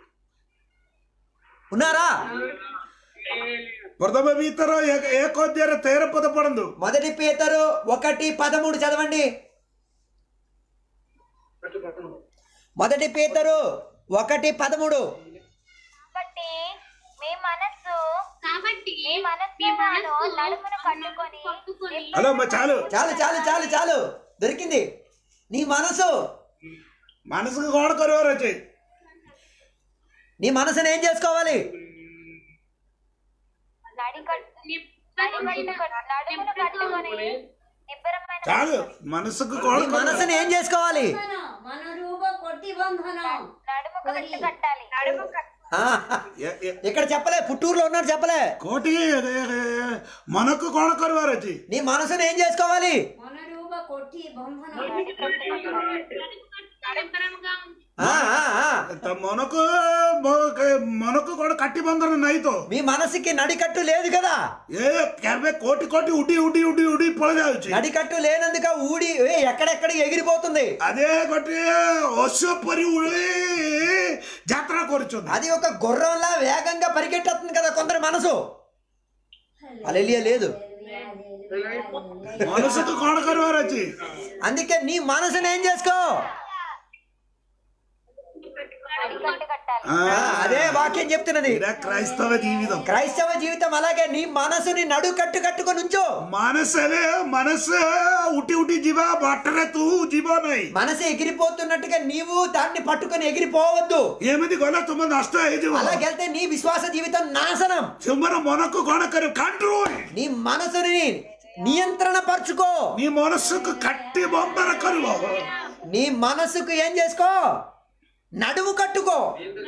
S2: ఉన్నారా
S1: ప్రథమ భీతర ఏకోద్యార తేర పద పడందు
S2: మొదటి పేతరు ఒకటి పదమూడు చదవండి మొదటి పేతరు ఒకటి పదమూడు
S5: కాబట్టి మీ మనస్సు
S4: కాబట్టి
S5: మీ మనస్సు
S4: మీ మనస్సు
S5: నడుమును కట్టుకొని
S4: పట్టుకొని
S1: హలో అమ్మ చాలు
S2: చాలు చాలు చాలు చాలు దొరికింది నీ మనసు
S1: మనసుకు గోడ కరువారు వచ్చి
S2: నీ మనసుని ఏం చేసుకోవాలి
S5: నడికట్టు
S4: నిబ్బరమైన
S5: నడుమును కట్టుకొని నిబ్బరమైన
S1: చాలు మనసుకు గోడ
S2: నీ మనసుని ఏం చేసుకోవాలి
S3: మన రూప కొట్టి బంధన
S5: నడుము కట్టు కట్టాలి నడుము
S2: ఆ, ఇక్కడ చెప్పలే పుట్టూరులో ఉన్నాడు చెప్పలే
S1: కోటి మనకు గోడ కరువారు వచ్చి
S2: నీ మనసుని ఏం చేసుకోవాలి
S3: మన రూప కొట్టి బంధన
S4: నిబ్బరంగా
S2: ఆ, ఆ, ఆ.
S1: త మనకు మనకు కూడా కట్టి బంధన నైతో
S2: మీ మనసుకి నడికట్టు లేదు కదా
S1: ఏ క్యాబే కోటి కోటి ఉడి ఉడి ఉడి ఉడి పొలగావచ్చు
S2: నడికట్టు లేనందుక ఊడి ఏ, ఎక్కడెక్కడ ఎగిరిపోతుంది
S1: అదే కొట్టి ఒస్సు పరి ఉడి జాతర కొరుచుంది
S2: అది ఒక గుర్రంలా వేగంగా పరిగెట్టేస్తుంది కదా కొందరి మనసు అలెలియ లేదు
S1: మనసుకు కోడ కరువారు వచ్చి
S2: అందుకే నీ మనసుని ఏం చేసుకో
S5: నడికట్టు కట్టాలి
S1: ఆ,
S2: ఆ, అదే వాక్యం చెప్తున్నది
S1: ఇదే క్రైస్తవ జీవితం
S2: క్రైస్తవ జీవితం అలాగే నీ మనసుని నడు కట్టు కట్టుకొని ఉంచు
S1: మనసలే మనసు ఉటి ఉటి జీవ బట్టరే తూ జీవ నై
S2: మనసు ఎగిరిపోతున్నట్టుగా నీవు దాన్ని పట్టుకొని ఎగిరిపోవద్దు
S1: ఏమిది గొల్ల తుమ్మ నష్ట ఏ జీవ
S2: అలాగెళ్తే నీ విశ్వాస జీవితం నాశనం
S1: చుమ్మర మనకు కోడ కరు కంట్రోల్
S2: నీ మనసుని నియంత్రణ పరుచుకో
S1: నీ మనస్సుకు కట్టి బొమ్మర కరువు
S2: నీ మనసుకు ఏం చేసుకో నడుము కట్టుకో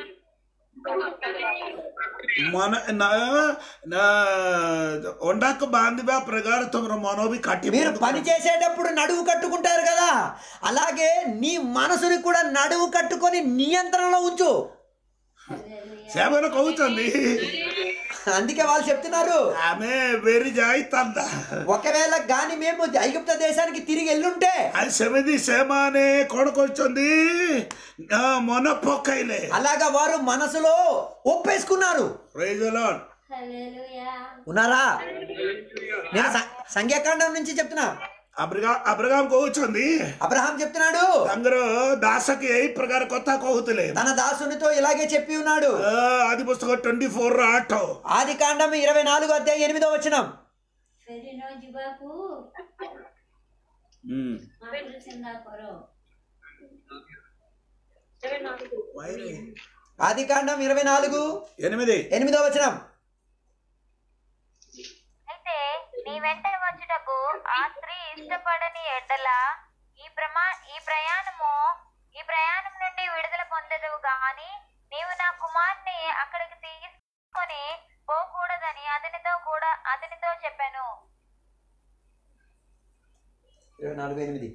S1: మన నా నా ಒಂಡಾಕ ಬಾಂಧಿವ ಪ್ರಕಾರ ತಮ್ಮ ಮನೋಭಿ ಕಟ್ಟಿ
S2: మీరు పని చేసేటప్పుడు నడువు కట్టుకుంటారు కదా అలాగే నీ మనసుని కూడా నడువు కట్టుకొని నియంత్రణలో ఉంచు
S1: సేవన కవుతుంది
S2: అందుకే వాళ్ళు చెప్తున్నారు
S1: ఆమె వెరి జాయి తంద
S2: ఒకవేళ గాని మేము ఐగుప్త దేశానికి తిరిగి ఎల్లుంటే
S1: అది సెమిది సేమానే కొడుకొచ్చింది మొన పొక్కైలే
S2: అలాగా వారు మనసులో ఒప్పేసుకున్నారు
S1: ప్రైజ్ లార్డ్
S3: హల్లెలూయా
S2: ఉన్నారా నేను స- సంఖ్యాకాండం నుంచి చెప్తున్నా
S1: అబ్రగా అబ్రగాం కହୁచుంది
S2: అబ్రహాం చెప్తున్నాడు
S1: అందరూ దాసకి ఏ ప్రకార కొత్త కହୁతులే
S2: తన దాసునితో ఇలాగే చెప్పి ఉన్నాడు
S1: ఆది పుస్తకం ట్వంటీ ఫోర్ ఆటో
S2: ఆది కాండం ఇరవై నాలుగు అధ్యాయం ఎనిమిదో వచనం
S3: ଫେରି ନ ଯିବାକୁ ମାତ୍ର ଚିନ୍ତା କର
S2: ఆది కాండం ఇరవై నాలుగు
S1: ఎనిమిది
S2: ఎనిమిదో వచనం
S5: అయితే నీ వెంట వచ్చుటకు ఆ స్త్రీ ఇష్టపడని ఎడ్డల ఈ ప్రమా ఈ ప్రయాణము ఈ ప్రయాణం నుండి విడుదల పొందదు గాని నీవు నా కుమార్ని అక్కడికి తీసుకొని పోకూడదని అతనితో కూడా అతనితో చెప్పాను
S2: ఇరవై నాలుగు ఎనిమిది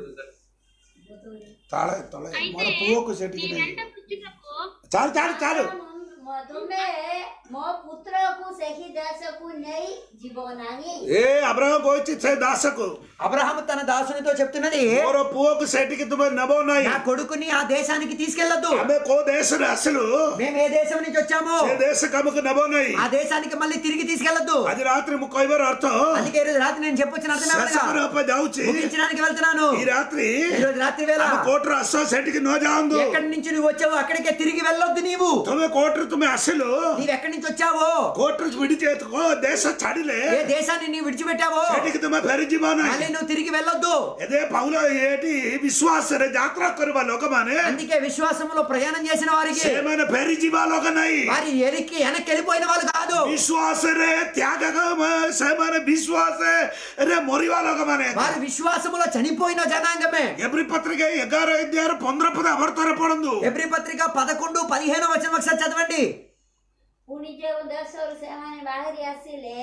S1: తాళ తొల మన పువ్వుకు సెటికి
S4: వెంట పుచ్చుటకు
S1: చాలు చాలు చాలు
S3: ତୁମେ ମୋ ପୁତ୍ରକୁ ସେହି ଦେଶକୁ ନେଇ ଯିବ ନାହିଁ
S1: ఏ అబ్రహం కోచి సే దాసకు
S2: అబ్రహాము తన దాసునితో చెప్తున్నది
S1: మోర పువ్వుకు సెటికి తుమ్మ నబో నాయి
S2: నా కొడుకుని ఆ దేశానికి తీసుకెళ్లొద్దు
S1: ఆమె కో దేశ అసలు
S2: మేము ఏ దేశం నుంచి వచ్చాము
S1: ఏ దేశ కముకు నబో నాయి
S2: ఆ దేశానికి మళ్ళీ తిరిగి తీసుకెళ్లొద్దు
S1: అది రాత్రి ముక్కైవరు అర్థం
S2: అందుకే ఈ రోజు రాత్రి నేను చెప్పొచ్చిన అర్థం ఏమనగా,
S1: శశకరప జావుచి
S2: ముగించడానికి వెళ్తున్నాను
S1: ఈ రాత్రి
S2: ఈ రోజు రాత్రి వేళ
S1: ఆమె కోటరు అస్సో సెటికి నో జాందు
S2: ఎక్కడి నుంచి నువ్వు వచ్చావు అక్కడికే తిరిగి వెళ్ళొద్దు నీవు
S1: తుమ్మె కోటరు తుమ్మె అసలు
S2: నీవు ఎక్కడి నుంచి వచ్చావో
S1: కోటరు విడిచేతుకో దేశ చడిలే
S2: ఏ దేశాన్ని నీవు విడిచిపెట్టావో
S1: సెటికి తుమ్మె పెరిజిబానాయి
S2: మళ్ళీ నువ్వు తిరిగి వెళ్ళొద్దు
S1: ఎదే పౌల ఏటి విశ్వాసరే జాత్ర కరువ లోకమానే
S2: అందుకే విశ్వాసంలో ప్రయాణం చేసిన వారికి
S1: సేమైన పెరిజిబా లోకనాయి
S2: వారి ఎరికి వెనక్కి వెళ్ళిపోయిన వాళ్ళు కాదు
S1: విశ్వాసరే త్యాగ సేమైన విశ్వాస రే మొరివా లోకమానే
S2: వారి విశ్వాసములో చనిపోయిన జనాంగమే
S1: ఎబ్రి పత్రిక ఎగారో ఇద్దరు పొందర పద అవర్తర పడందు
S2: ఎబ్రి పత్రిక పదకొండు పదిహేను వచ్చిన ఒకసారి చదవండి
S3: ପୁଣି ଯେଉଁ ଦେଶରୁ ସେମାନେ ବାହାରି ଆସିଲେ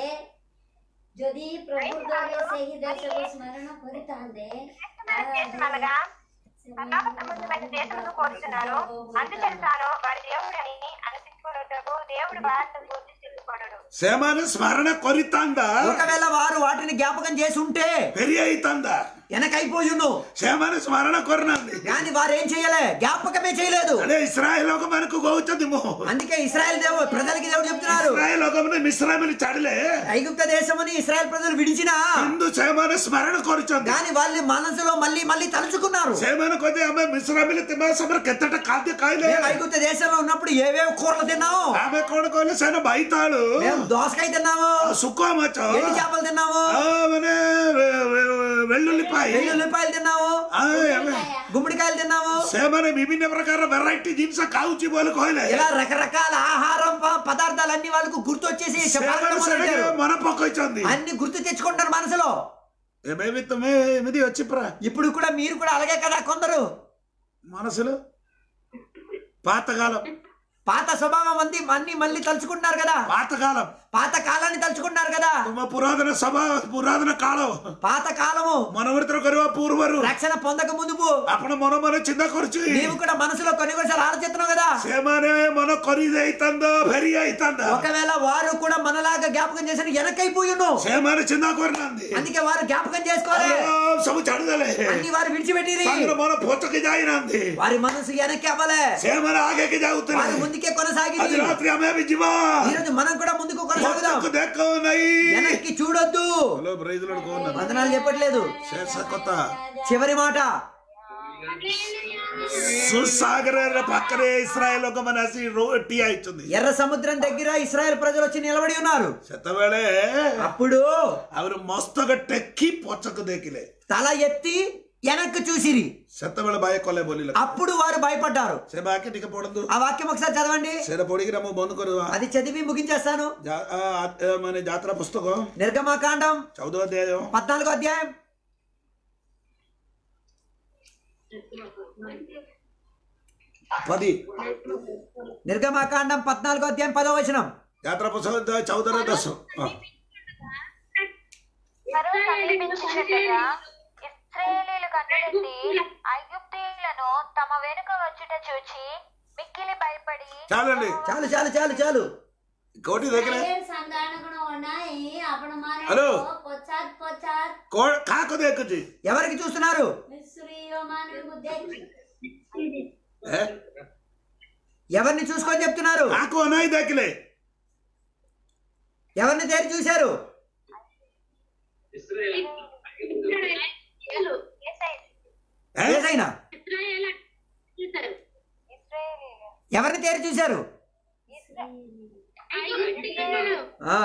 S3: ଯଦି ପ୍ରକୃତରେ ସେହି ଦେଶକୁ ସ୍ମରଣ କରିଥାନ୍ତେ
S5: చేస్తున్నానుగా పరలోక సంబంధమైన దేశమును కోరుచున్నారు అందుచేత తాను వారి దేవుడని అనిపించుకున్నటకు దేవుడు వారిని గుర్తు తెలుసుకొనడు
S1: సేమైన స్మరణ కొరితాంద
S2: ఒకవేళ వారు వాటిని జ్ఞాపకం చేసి ఉంటే
S1: పెరి అయితాంద
S2: వెనకైపోయును
S1: సేమైన స్మరణ కొరనంది
S2: కానీ వారు ఏం చేయలే జ్ఞాపకమే చేయలేదు
S1: అదే ఇస్రాయల్ లోకం మనకు గోచుంది
S2: అందుకే ఇస్రాయల్ దేవుడు ప్రజలకి దేవుడు చెప్తున్నారు
S1: ఇస్రాయల్ లోకమున మిశ్రామిని చడలే
S2: ఐగుప్త దేశముని ఇస్రాయల్ ప్రజలు విడిచిన
S1: ఇందు సేమైన స్మరణ కొరుచుంది
S2: కానీ వాళ్ళ మనసులో మళ్ళీ మళ్ళీ తలుచుకున్నారు
S1: సేమైన కొద్ది ఆమె మిశ్రామిని తిమ్మ సమర కెత్తట ఖాద్య కాయలే
S2: మేము ఐగుప్త దేశంలో ఉన్నప్పుడు ఏవేవి కూరలు తిన్నాము
S1: ఆమె కొడుకోలు సేన బైతాಳು
S2: మేము దోసకాయ తిన్నాము
S1: సుక్కోమచ్చ
S2: ఎండు చేపలు తిన్నాము
S1: ఆమెనే వెల్లుల్లిపాయ
S2: వెల్లుల్లిపాయలు తిన్నాము గుమ్మడికాయలు తిన్నాము
S1: సేమనే విభిన్న ప్రకార వెరైటీ జినిస కావుచి బోలు కోయలే
S2: ఇలా రకరకాల ఆహారం ప- పదార్థాలన్నీ వాళ్ళకు గుర్తు వచ్చేసి చెప్పాలని మొదలెట్టారు.
S1: మన పక్కొచ్చింది
S2: అన్ని గుర్తు తెచ్చుకుంటారు మనసులో
S1: ఏమేమి తొమ్మే ఎనిమిది వచ్చిప్రా
S2: ఇప్పుడు కూడా మీరు కూడా అలాగే కదా కొందరు
S1: మనసులు పాతకాలం
S2: పాత స్వభావం అంది అన్ని మళ్ళీ తలుచుకుంటున్నారు కదా
S1: పాతకాలం
S2: పాత కాలాన్ని తలుచుకుంటున్నారు కదా
S1: తుమ్మ పురాతన సభ పురాతన కాలం
S2: పాత కాలము
S1: మనవరితో కరువ పూర్వరు
S2: రక్షణ పొందక ముందుపు
S1: అప్పుడు మన మన చింద కొరచి
S2: నీవు కూడా మనసులో కొన్ని కొన్నిసార్లు ఆలోచిస్తున్నావు కదా
S1: సేమనే మన కొరిది అయితందో ఫెరి అయితందా
S2: ఒకవేళ వారు కూడా మనలాగా జ్ఞాపకం చేసిన వెనకైపోయిను
S1: సేమనే చింద కొరినంది
S2: అందుకే వారు జ్ఞాపకం చేసుకోవాలి
S1: సబు చడదలే
S2: అన్ని వారు విడిచిపెట్టిరి
S1: సంగ్ర మన పొచ్చకి జాయినంది
S2: వారి మనసు వెనక్కి అవ్వలే
S1: సేమన ఆగేకి
S2: వారు
S1: జాగుతుంది
S2: ముందుకే
S1: అది
S2: కొనసాగింది
S1: రాత్రి ఆమె విజయమా
S2: ఈ రోజు మనం కూడా ముందుకు కొనసాగుదాం
S1: పొచ్చకు దెక్కవున్నాయి
S2: వెనక్కి చూడొద్దు
S1: హలో ప్రైజులు కోన్నారు
S2: వందనాలు చెప్పట్లేదు
S1: శేష కొత్త
S2: చివరి మాట
S1: సుసాగర పక్కనే ఇస్రాయల్ ఒక మనసి రోటీ అవుతుంది
S2: ఎర్ర సముద్రం దగ్గర ఇస్రాయెల్ ప్రజలు వచ్చి నిలబడి ఉన్నారు
S1: సెత్తవేళే
S2: అప్పుడు
S1: ಅವರು ಮಸ್ತಗ ಟೆಕ್ಕಿ ಪೊಚ್ಚಕ ದೇಕಿಲೆ
S2: తల ఎత్తి వెనక్కి చూసిరి
S1: సెత్తవేళ బాయ కొల్లే బోలిల
S2: అప్పుడు వారు భయపడ్డారు
S1: సే బాకి టిక పొడదు
S2: ఆ వాక్యం ఒకసారి చదవండి
S1: సెర పొడిగి రమ్మ బంద్ కొరు
S2: అది చదివి ముగించేస్తాను
S1: మన జాతర పుస్తకం
S2: నిర్గమాకాండం
S1: చౌదో అధ్యాయం
S2: పద్నాలుగో అధ్యాయం
S1: పది
S2: నిర్గమాకాండం పద్నాలుగో అధ్యాయం పదో వచనం
S1: జాతర పుస్తకం చౌదర దశ
S5: కరువు సమీపించినట్టుగా ఇస్రాయేలీలు కన్నులెత్తి ఐగుప్తీయులను తమ వెనుక వచ్చుట చూచి మిక్కిలి భయపడి
S1: చాలండి
S2: చాలు చాలు చాలు చాలు
S1: కోటి దగ్గర
S3: ଇସ୍ରାଏଲ ସାଙ୍ଗାଣଗଣ ନାହିଁ ଆପଣମାନେ
S1: ହ୍ୟାଲୋ।
S3: ପଚାର ପଚାର
S1: కో- కాకు దేకుచి
S2: ఎవరికి చూస్తున్నారు
S3: ମିଶ୍ରୀୟ ମାନଙ୍କୁ ଦେଖି
S1: ఏ?
S2: ఎవరిని చూసుకొని చెప్తున్నారు
S1: కాకు అనాయి దేకిలే
S2: ఎవరిని తేరి చూశారు
S1: ఏ?
S2: ఏదైనా
S4: ఇస్రాయేల్ చూశారు
S5: ఇస్రాయేలీలు
S2: ఎవరిని తేరి చూశారు
S4: ఐగుప్తీయులను
S2: ఆ.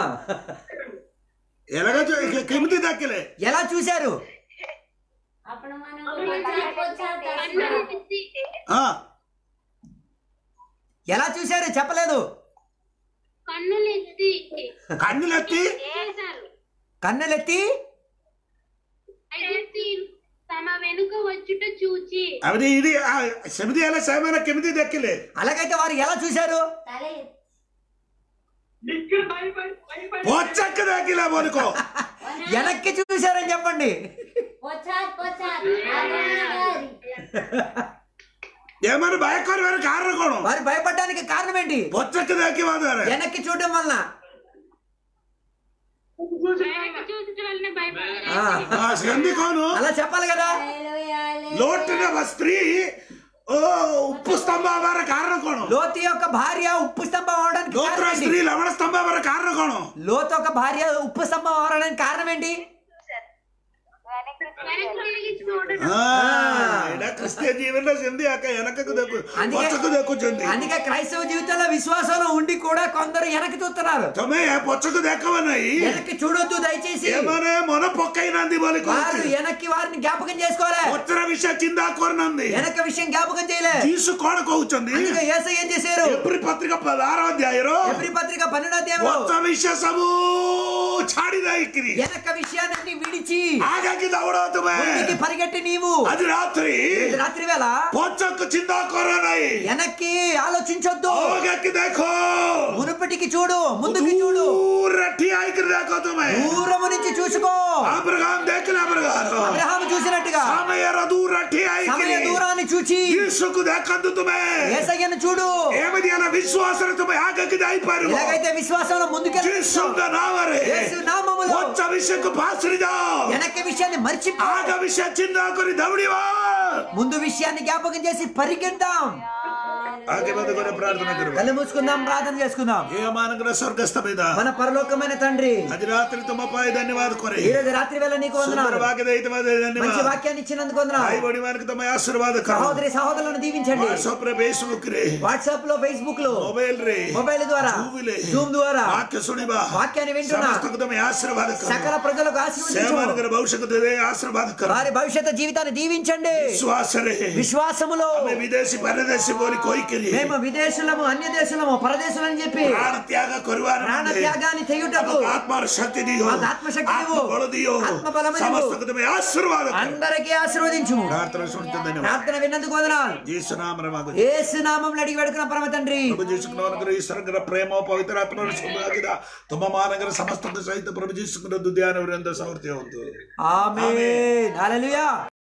S1: ఎలాగ చూ- కిమిది దక్కిలే
S2: ఎలా చూశారు
S3: ଆପଣମାନଙ୍କୁ ପଚାର ପଚାର
S4: కన్నులు
S3: ଦର୍ଶନ
S4: ఎత్తి
S1: ఆ,
S2: ఎలా చూశారు చెప్పలేదు
S4: కన్నులు ఎత్తి
S1: కన్నులెత్తి
S4: చేశారు
S2: కన్నులెత్తి
S4: ఐగుప్తీయులు తమ వెనుక వచ్చుట చూచి
S1: అవి ఇది ఆ, సెమిది ఎలా సేమైన కిమిది దక్కిలే
S2: అలాగైతే వారు ఎలా చూశారు
S3: ତାହେଲେ
S1: పొచ్చక్క దక్కిలే బోనుకో
S2: వెనక్కి చూశారని చెప్పండి
S3: పశ్చాత్ పశ్చాత్ ఆగమనకారి
S1: ఏమైనా భయకర వేరే కారణం కోణం
S2: వారు భయపడడానికి కారణం ఏంటి
S1: పొచ్చకి దాకి వాదారు
S2: వెనక్కి చూడడం వలన
S4: వెనక్కి చూసిన వల్లనే భయపడతారు
S2: ఆ,
S1: సంధి కోను
S2: అలా చెప్పాలి కదా
S3: హల్లెలూయా
S1: లోటున ఒక స్త్రీ ఓ ఉప్పు స్తంభావర కారణ కోణం
S2: లోతు యొక్క భార్య ఉప్పు స్తంభం అవడానికి
S1: లోతుల
S2: కారణం ఏంటి?
S1: స్త్రీ లవణ స్తంభావర కారణ కోణం
S2: లోతు ఒక భార్య ఉప్పు స్తంభం అవడానికి కారణం ఏంటి
S5: వెనక్కి
S4: వెనక్కి చూడడం
S1: క్రిస్టియన్ జీవనంలో చెంది అక్క వెనకకు దక్కు
S2: అందుకే-
S1: పొచ్చకు దక్కుచుంది
S2: అందుకే క్రైస్తవ జీవితంలో విశ్వాసంలో ఉండి కూడా కొందరు వెనక్కి చూస్తున్నారు
S1: తొమ్మే పొచ్చకు దక్కవన్నాయి
S2: వెనక్కి చూడొద్దు దయచేసి
S1: ఏమనే మొన పొక్కైనంది బలి
S2: వారు వెనక్కి వారిని జ్ఞాపకం చేసుకోలే
S1: ఉత్తర విషయ చిందా కోరినంది
S2: వెనక విషయం జ్ఞాపకం చేయలే
S1: తీసు కోణ కోవుచుంది
S2: అందుకే యేసు ఏం చేశారు
S1: ఎప్పుడు పత్రిక పదారో అధ్యాయరు
S2: ఎబ్రి పత్రిక పన్నెండో అధ్యాయంలో
S1: కొత్త విషయ సబు ఛాడిద ఇక్కిరి
S2: వెనక విషయాన్ని విడిచి
S1: ఆగాకి దవడవుతుమే
S2: ముందుకి పరిగెట్టి నీవు
S1: అది రాత్రి
S2: ఇది రాత్రి వేళ
S1: పొచ్చకు చిందా కోరనాయి
S2: వెనక్కి ఆలోచించొద్దు
S1: ఆగాకి దేఖో
S2: మునుపటికి చూడు ముందుకి చూడు
S1: దూరటి ఐకి దేఖో తుమే
S2: దూరము నుంచి చూసుకో
S1: అబ్రహాం దేఖల అబ్రహాం
S2: అబ్రహాము చూసినట్టుగా
S1: సమయ దూరటి ఐకి
S2: సమయ దూరాన్ని చూచి
S1: యేసుకు దేఖందు తుమే
S2: ఏసయ్యను చూడు
S1: ఏమది అలా విశ్వాసన తుమే ఆగాకి దాయిపారు
S2: ఎలాగైతే విశ్వాసంలో ముందుకెళ్ళి
S1: యేసుంద నామరే
S2: యేసు నామములో
S1: పొచ్చ విషయకు పాసరిదా
S2: వెనక విషయాన్ని మర్చిపో
S1: ఆగ విషయ చిందా కొని దవడివా
S2: ముందు విషయాన్ని జ్ఞాపకం చేసి పరిగెద్దాం
S1: ఆగే ಬಂದ ಕೊನೆ ಪ್ರಾರ್ಥನೆ ಕರು
S2: కళ్ళు మూసుకుందాం ప్రార్థన చేసుకుందాం
S1: ఏ మానగర స్వర్గస్థ మీద
S2: మన పరలోకమైన తండ్రి
S1: అది రాత్రి తుమ్మపాయ ధన్యవాద కొರೆ
S2: ఈ రోజు రాత్రి వేళ నీకు
S1: సుందర
S2: వందనాలు
S1: వాక్యದ ಹಿತವಾದ
S2: మంచి
S1: ಧನ್ಯವಾದ
S2: వాక్యాన్ని ఇచ్చినందుకు వందనాలు
S1: ತಾಯಿ ಬಡಿ ಮಾನಕ ತಮ್ಮ ಆಶೀರ್ವಾದ ಕರು
S2: సహోదరి సహోదరులను దీవించండి
S1: ವಾಟ್ಸಪ್ ಫೇಸ್ಬುಕ್ ರೀ
S2: వాట్సాప్ లో ఫేస్బుక్ లో
S1: ಮೊಬೈಲ್ ರೀ
S2: మొబైల్ ద్వారా
S1: ಜೂವಿಲೆ
S2: జూమ్ ద్వారా
S1: ವಾಕ್ಯ ಸುಣಿಬಾ
S2: వాక్యాన్ని వింటున్నా
S1: ಸಮಸ್ತಕ ತಮ್ಮ ಆಶೀರ್ವಾದ
S2: సకల
S1: కరు
S2: ప్రజలకు ఆశీర్వదించు
S1: ಸೇವಾನಗರ ಭವಿಷ್ಯದ ಆಶೀರ್ವಾದ ಕರು
S2: వారి భవిష్యత్ జీవితాన్ని దీవించండి
S1: ವಿಶ್ವಾಸರೇ
S2: విశ్వాసములో
S1: ಆಮೆ ವಿದೇಶಿ ಪರದೇಶಿ ಬೋಲಿ ಕೊಯ್ಕಿರಿ
S2: మేము విదేశులము అన్య దేశులము పరదేశులని చెప్పి
S1: ಪ್ರಾಣ ತ್ಯಾಗ ಕೊರುವಾರ
S2: ప్రాణ త్యాగాన్ని చేయుటకు
S1: ಆತ್ಮ ಶಕ್ತಿ ದಿಯೋ
S2: మాకు ఆత్మశక్తి
S1: ಆತ್ಮ
S2: ఇవ్వు.
S1: ಬಲ ದಿಯೋ
S2: ఆత్మబలము ఇవ్వు.
S1: ಸಮಸ್ತಕ ತಮ್ಮ ಆಶೀರ್ವಾದ ಕರು.
S2: అందరికీ ఆశీర్వదించుము
S1: ಪ್ರಾರ್ಥನೆ ಸುಣ್ತದೇನೆ
S2: ప్రార్థన విన్నందుకు వందనాలు
S1: ಜೀಸುನಾಮರವಾಗು
S2: ఏసు నామంలో అడిగి వేడుకున్న పరమ తండ్రి
S1: ಪ್ರಭು ಜೀಸುಕ್ರವನಗರ ಈಶ್ವರಗರ ಪ್ರೇಮ ಪವಿತ್ರಾತ್ಮರ ಶುಭವಾಗಿದ ತುಂಬ ಮಾನಗರ ಸಮಸ್ತದ ಸಹಿತ ಪ್ರಭು ಜೀಸುಕ್ರ ಧ್ಯಾನವರಿಂದ ಸಾಮರ್ಥ್ಯ ಹೊಂದು
S2: ఆమేన్ హల్లెలూయా